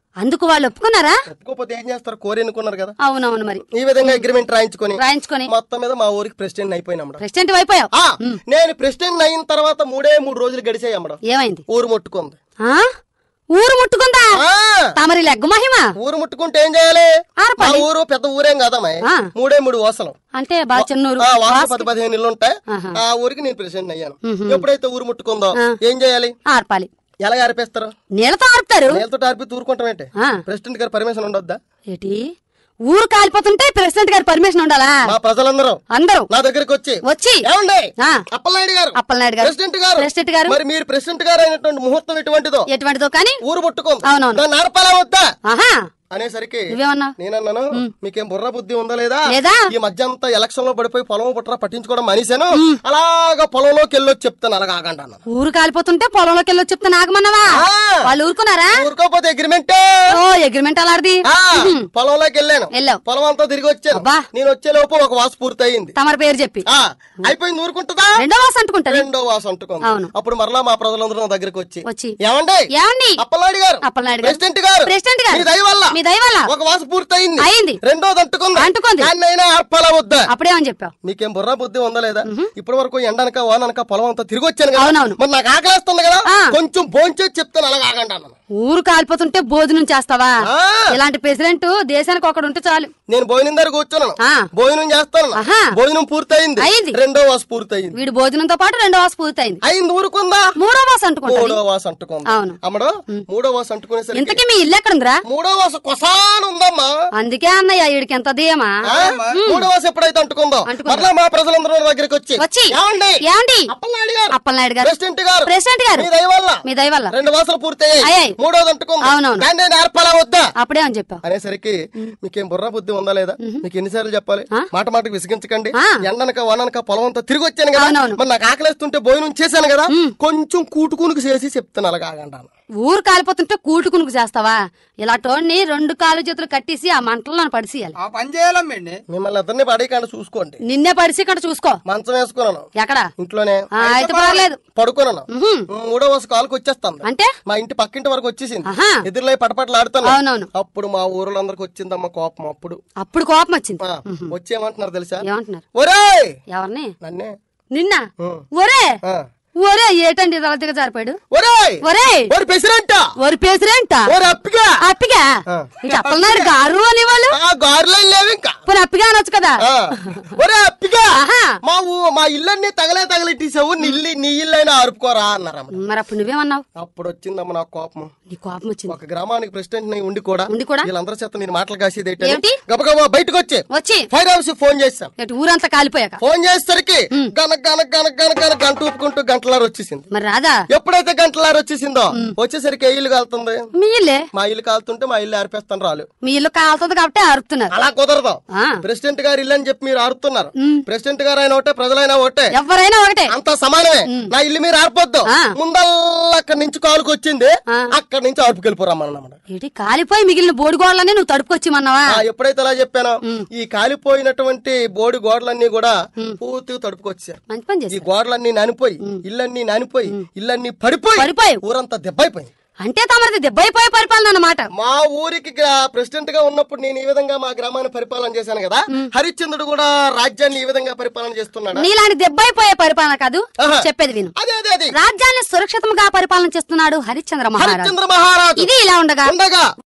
Speaker 4: అందుకు వాళ్ళు ఒప్పుకున్నారా
Speaker 2: ఒప్పుకోకపోతే ఏం చేస్తారు కోరి ఎన్నుకున్నారు కదా
Speaker 4: అవునవును మరి
Speaker 2: ఈ విధంగా అగ్రిమెంట్ రాయించుకొని
Speaker 4: రాయించుకొని
Speaker 2: మొత్తం మీద మా ఊరికి ప్రెసిడెంట్ అయిపోయినా అమ్మడం
Speaker 4: ప్రెసిడెంట్ అయిపోయావు
Speaker 2: ఆ, నేను ప్రెసిడెంట్ అయిన తర్వాత మూడే మూడు రోజులు గడిచాయి అమ్మడం
Speaker 4: ఏమైంది
Speaker 2: ఊరు ముట్టుకుంది
Speaker 4: ఆ ఊరు ముట్టుకుందా
Speaker 2: ఆ,
Speaker 4: తమరి లెగ్గు మహిమ
Speaker 2: ఊరు ముట్టుకుంటే ఏం చేయాలి మా
Speaker 4: ఆర్పాలి.
Speaker 2: ఊరు పెద్ద ఊరేం కాదమ్మా
Speaker 4: ఆ.
Speaker 2: మూడే మూడు వాసలు
Speaker 4: అంటే బాగా చిన్నూరు
Speaker 2: ఆ వాసలు పది పదిహేను ఇల్లు ఉంటాయి
Speaker 4: ఆహా.
Speaker 2: ఆ ఊరికి నేను ప్రెసిడెంట్ అయ్యాను ఎప్పుడైతే ఊరు ముట్టుకుందో ఏం చేయాలి
Speaker 4: ఆర్పాలి
Speaker 2: ఎలా ఆరిపేస్తారు
Speaker 4: నీళ్ళతో ఆర్పుతారు
Speaker 2: నేలతో ఆర్పి తూరుకుంటాం ఏంటి
Speaker 4: ఆ.
Speaker 2: ప్రెసిడెంట్ గారు పర్మిషన్ ఉండొద్దా
Speaker 4: ఏటి ఊరు కాలిపోతుంటే ప్రెసిడెంట్ గారి పర్మిషన్ ఉండాలా
Speaker 2: మా ప్రజలందరూ
Speaker 4: అందరూ
Speaker 2: నా దగ్గరికి వచ్చి
Speaker 4: వచ్చి
Speaker 2: ఏమండి
Speaker 4: ఆ.
Speaker 2: అప్పలనాయుడు గారు
Speaker 4: అప్పలనాయుడు గారు
Speaker 2: ప్రెసిడెంట్ గారు
Speaker 4: ప్రెసిడెంట్ గారు
Speaker 2: మరి మీరు ప్రెసిడెంట్ గారు అయినటువంటి ముహూర్తం ఎటువంటిదో
Speaker 4: ఎటువంటిదో కానీ
Speaker 2: ఊరు ముట్టుకుంది
Speaker 4: అవునవును.
Speaker 2: దాన్ని ఆర్పాలా వద్దా
Speaker 4: ఆహా
Speaker 2: అనేసరికి
Speaker 4: నువ్వేమన్నావు
Speaker 2: నేనన్నాను మీకేం బుర్ర బుద్ధి ఉందా లేదా
Speaker 4: లేదా?
Speaker 2: ఈ మధ్య అంతా ఎలక్షన్ లో పడిపోయి పొలం పుట్రా పట్టించుకోవడం మనిషాను అలాగా పొలంలోకి వెళ్ళొచ్చి చెప్తాను అలాగా ఆగండి అన్నాను
Speaker 4: ఊరు కాలిపోతుంటే పొలంలోకి వెళ్ళి చెప్తే నాగమన్నావా
Speaker 2: ఆ.
Speaker 4: వాళ్ళు ఊరుకున్నారా
Speaker 2: ఊరుకోపోతే అగ్రిమెంట్
Speaker 4: ఓ అగ్రిమెంట్ అలాంటిది
Speaker 2: పొలంలోకి వెళ్ళాను
Speaker 4: వెళ్ళావు.
Speaker 2: పొలం అంతా తిరిగి వచ్చాను
Speaker 4: అబ్బా.
Speaker 2: నేను వచ్చే లోపు ఒక వాసు పూర్తి అయింది
Speaker 4: తమరి పేరు చెప్పి
Speaker 2: ఆ, అయిపోయింది ఊరుకుంటుందా
Speaker 4: రెండో వాస అంటుకుంటది
Speaker 2: రెండో వాసు అంటుకుంది
Speaker 4: అవును.
Speaker 2: అప్పుడు మరలా మా ప్రజలందరూ నా దగ్గరికి వచ్చి
Speaker 4: వచ్చి
Speaker 2: ఏమండి
Speaker 4: ఏమండి
Speaker 2: అప్పలనాయుడు గారు
Speaker 4: అప్పలనాయుడు గారు.
Speaker 2: ప్రెసిడెంట్ గారు
Speaker 4: ప్రెసిడెంట్ గారు.
Speaker 2: మీ దయ వల్ల
Speaker 4: మీ దయ వల్ల.
Speaker 2: ఒక వాసు పూర్తయింది
Speaker 4: అయింది.
Speaker 2: రెండోది అంటుకుంది
Speaker 4: అంటుకుంది.
Speaker 2: దాన్ని అయినా ఆర్పాలా వద్దా
Speaker 4: అప్పుడేమని చెప్పావు
Speaker 2: మీకేం బుర్ర బుద్ధి ఉందా లేదా ఇప్పటి వరకు ఎండనక వాననక పొలం అంతా తిరిగి వచ్చాను కదా
Speaker 4: అవునవును.
Speaker 2: మరి నాకు ఆకలేస్తుంది కదా
Speaker 4: ఆ.
Speaker 2: కొంచెం భోంచేసి చెప్తాను అలాగ ఆగండి అన్నాను
Speaker 4: ఊరు కాలిపోతుంటే భోజనం చేస్తావా
Speaker 2: ఆ.
Speaker 4: ఇలాంటి ప్రెసిడెంట్ దేశానికి ఒకడు ఉంటే చాలు
Speaker 2: నేను భోజనం దగ్గర కూర్చున్నాను
Speaker 4: ఆ.
Speaker 2: భోజనం చేస్తాను
Speaker 4: ఆహా.
Speaker 2: భోజనం పూర్తయింది
Speaker 4: అయింది.
Speaker 2: రెండో వాసు పూర్తయింది
Speaker 4: వీడి భోజనంతో పాటు రెండో వాస పూర్తయింది
Speaker 2: అయింది ఊరుకుందా
Speaker 4: మూడో వాస అంటుకుంటది
Speaker 2: మూడో వాసు అంటుకుంది
Speaker 4: అవును.
Speaker 2: అమ్మడు మూడో వాసు అంటుకునేసరికి
Speaker 4: ఇంతకీ మీ ఇల్లు ఎక్కడుందిరా
Speaker 2: మూడో వాసు కొసాన్ ఉందమ్మా
Speaker 4: అందుకే అన్నయ్య వీడికి ఎంత ధీమా
Speaker 2: ఆ? మూడో వాసు ఎప్పుడైతే అంటుకుందో
Speaker 4: అంటుకుందో.
Speaker 2: మరలా మా ప్రజలందరూ నా దగ్గరికి వచ్చి
Speaker 4: వచ్చి
Speaker 2: ఏమండి
Speaker 4: ఏమండి
Speaker 2: అప్పలనాయుడు గారు
Speaker 4: అప్పలనాయుడు గారు
Speaker 2: ప్రెసిడెంట్ గారు
Speaker 4: ప్రెసిడెంట్ గారు
Speaker 2: మీ దయ వల్ల
Speaker 4: మీ దయ వల్ల
Speaker 2: రెండు వాసులు పూర్తయ్యాయి
Speaker 4: అయ్యాయి.
Speaker 2: మూడోది అంటుకుంది
Speaker 4: అవునవును.
Speaker 2: దాన్ని నేను నేర్పాలా వద్దా
Speaker 4: అప్పుడేమని చెప్పావు
Speaker 2: అనేసరికి మీకేం బుర్ర బుద్ధి ఉందా లేదా మీకు ఎన్నిసార్లు చెప్పాలి మాట మాటకు విసిగించకండి
Speaker 4: ఆ.
Speaker 2: ఎండనక వననక పొలం అంతా తిరిగి వచ్చాను కదా
Speaker 4: అవునవును.
Speaker 2: మరి నాకు ఆకలిస్తుంటే భోజనం చేశాను కదా కొంచెం కూటుకునికి చేసి చెప్తాను అలాగా ఆగంటాను
Speaker 4: ఊరు కాలిపోతుంటే కూటుకునుకు చేస్తావా ఇలా టోన్ని రెండు కాలు చేతులు కట్టేసి ఆ మంటల్లో పడిసేయాలి
Speaker 3: ఆ పని చేయాలమ్మండి
Speaker 2: మిమ్మల్ని ఇద్దరిని పడేయకుండా చూసుకోండి
Speaker 4: నిన్నే పడిసి ఇక్కడ చూసుకో
Speaker 2: మంచం వేసుకున్నాను
Speaker 4: ఎక్కడ
Speaker 2: ఇంట్లోనే
Speaker 4: ఆ, అయితే పర్లేదు
Speaker 2: పడుకున్నాను
Speaker 4: ఉహుం.
Speaker 2: మూడో వరుస కాలుకి వచ్చేస్తాను
Speaker 4: అంటే
Speaker 2: మా ఇంటి పక్కింటి వరకు వచ్చేసింది
Speaker 4: ఆహా.
Speaker 2: ఎదురులై పటపట్లు ఆడుతాను
Speaker 4: అవునవును
Speaker 2: అప్పుడు మా ఊరులందరికి వచ్చిందమ్మ కోపం అప్పుడు
Speaker 4: అప్పుడు కోపం వచ్చింది
Speaker 2: ఆ, వచ్చి ఏమంటున్నారు తెలుసా
Speaker 4: ఏమంటున్నారు
Speaker 2: ఒరేయ్
Speaker 4: ఎవరిని
Speaker 2: నన్నే
Speaker 4: నిన్న
Speaker 2: ఉం.
Speaker 4: ఒరే
Speaker 2: ఆ.
Speaker 4: ఒరే ఏటండి ఇలా దిగజారిపాడు
Speaker 2: ఒరేయ్
Speaker 4: ఒరే
Speaker 2: ఒరి ప్రెసిడెంట్
Speaker 4: ఒరి పేసురేంట
Speaker 2: ఒరి అప్పిగా
Speaker 4: అప్పిగా
Speaker 2: ఆ.
Speaker 4: ఇటు అప్పలనాడు గారు అని వాళ్ళు
Speaker 2: ఆ గారులో లేవు ఇంకా
Speaker 4: పోనీ అప్పిగా అనొచ్చు కదా
Speaker 2: ఆ. ఒరే అప్పిగా
Speaker 4: ఆహా.
Speaker 2: మా ఊ- మా ఇల్లన్నీ తగలే తగలెట్టేసావు నిల్లి నీ ఇల్లైనా ఆరుపుకోరా అన్నారమ్మ
Speaker 4: మరి అప్పుడు నువ్వేమన్నావు
Speaker 2: అప్పుడు వచ్చిందమ్మ నాకు కోపం
Speaker 4: నీ కోపం వచ్చింది
Speaker 2: ఒక గ్రామానికి ప్రెసిడెంట్ ని ఉండి కూడా
Speaker 4: ఉండి కూడా?
Speaker 2: వీళ్ళందరి చేత నేను మాటలు కాసేది
Speaker 4: ఏమిటి?
Speaker 2: ఏంటి గబగబా బయటకు వచ్చి
Speaker 4: వచ్చి
Speaker 2: ఫైర్ హౌస్ ఫోన్ చేశాను
Speaker 4: ఇటు ఊరంతా కాలిపోయాక
Speaker 2: ఫోన్ చేసేసరికి గనక గనక గనక గనక గనక గంట ఊపుకుంటూ గంటలారు వచ్చేసింది
Speaker 4: మరి రాదా
Speaker 2: ఎప్పుడైతే గంటలారు వచ్చేసిందో వచ్చేసరికి ఏ ఇల్లు కాలుతుంది
Speaker 4: మీ ఇల్లే
Speaker 2: మా ఇల్లు కాలుతుంటే మా ఇల్లు ఆరిపేస్తాను రాలు
Speaker 4: మీ ఇల్లు కాలుతుంది కాబట్టి అరుతున్నారు
Speaker 2: అలా కుదరదు
Speaker 4: ఆ.
Speaker 2: ప్రెసిడెంట్ గారు ఇల్లు అని చెప్పి మీరు ఆరుతున్నారు ప్రెసిడెంట్ గారు ఆయన ఒకటే ప్రజలైనా ఒకటే
Speaker 4: ఎవరైనా ఒకటే
Speaker 2: అంత సమానమే నా ఇల్లు మీరు ఆరిపోద్దు
Speaker 4: ఆ.
Speaker 2: ముందల్లా అక్కడి నుంచి కాలుకి వచ్చింది
Speaker 4: ఆ.
Speaker 2: అక్కడి నుంచి ఆర్పుకెళ్ళిపోరమ్మన్నమాట
Speaker 4: ఏంటి కాలిపోయి మిగిలిన బోడి గోడలన్నీ నువ్వు తడుపుకొచ్చిమన్నావా
Speaker 2: ఆ, ఎప్పుడైతే అలా చెప్పానో ఈ కాలిపోయినటువంటి బోడి గోడలన్నీ కూడా పూర్తిగా తడుపుకొచ్చారు
Speaker 4: మంచి పని
Speaker 2: ఈ
Speaker 4: చేసి
Speaker 2: గోడలన్నీ నానిపోయి ఇల్లన్నీ నానిపోయి ఇల్లన్నీ పడిపోయి
Speaker 4: పడిపోయి.
Speaker 2: ఊరంతా దెబ్బైపోయింది
Speaker 4: అంటే తమరిది దెబ్బైపోయే పరిపాలన అన్నమాట
Speaker 2: మా ఊరికి ప్రెసిడెంట్ గా ఉన్నప్పుడు నేను ఈ విధంగా మా గ్రామాన్ని పరిపాలన చేశాను కదా హరిశ్చంద్రుడు కూడా రాజ్యాన్ని ఈ విధంగా పరిపాలన చేస్తున్నాడు
Speaker 4: నీలాంటి దెబ్బైపోయే పరిపాలన కాదు
Speaker 2: ఆహా.
Speaker 4: చెప్పేది విను
Speaker 2: అదే అదే అదే
Speaker 4: రాజ్యాన్ని సురక్షితంగా పరిపాలన చేస్తున్నాడు హరిశ్చంద్ర మహారాజు
Speaker 2: హరిశ్చంద్ర మహారాజు
Speaker 4: ఇది ఇలా ఉండగా
Speaker 2: ఉండగా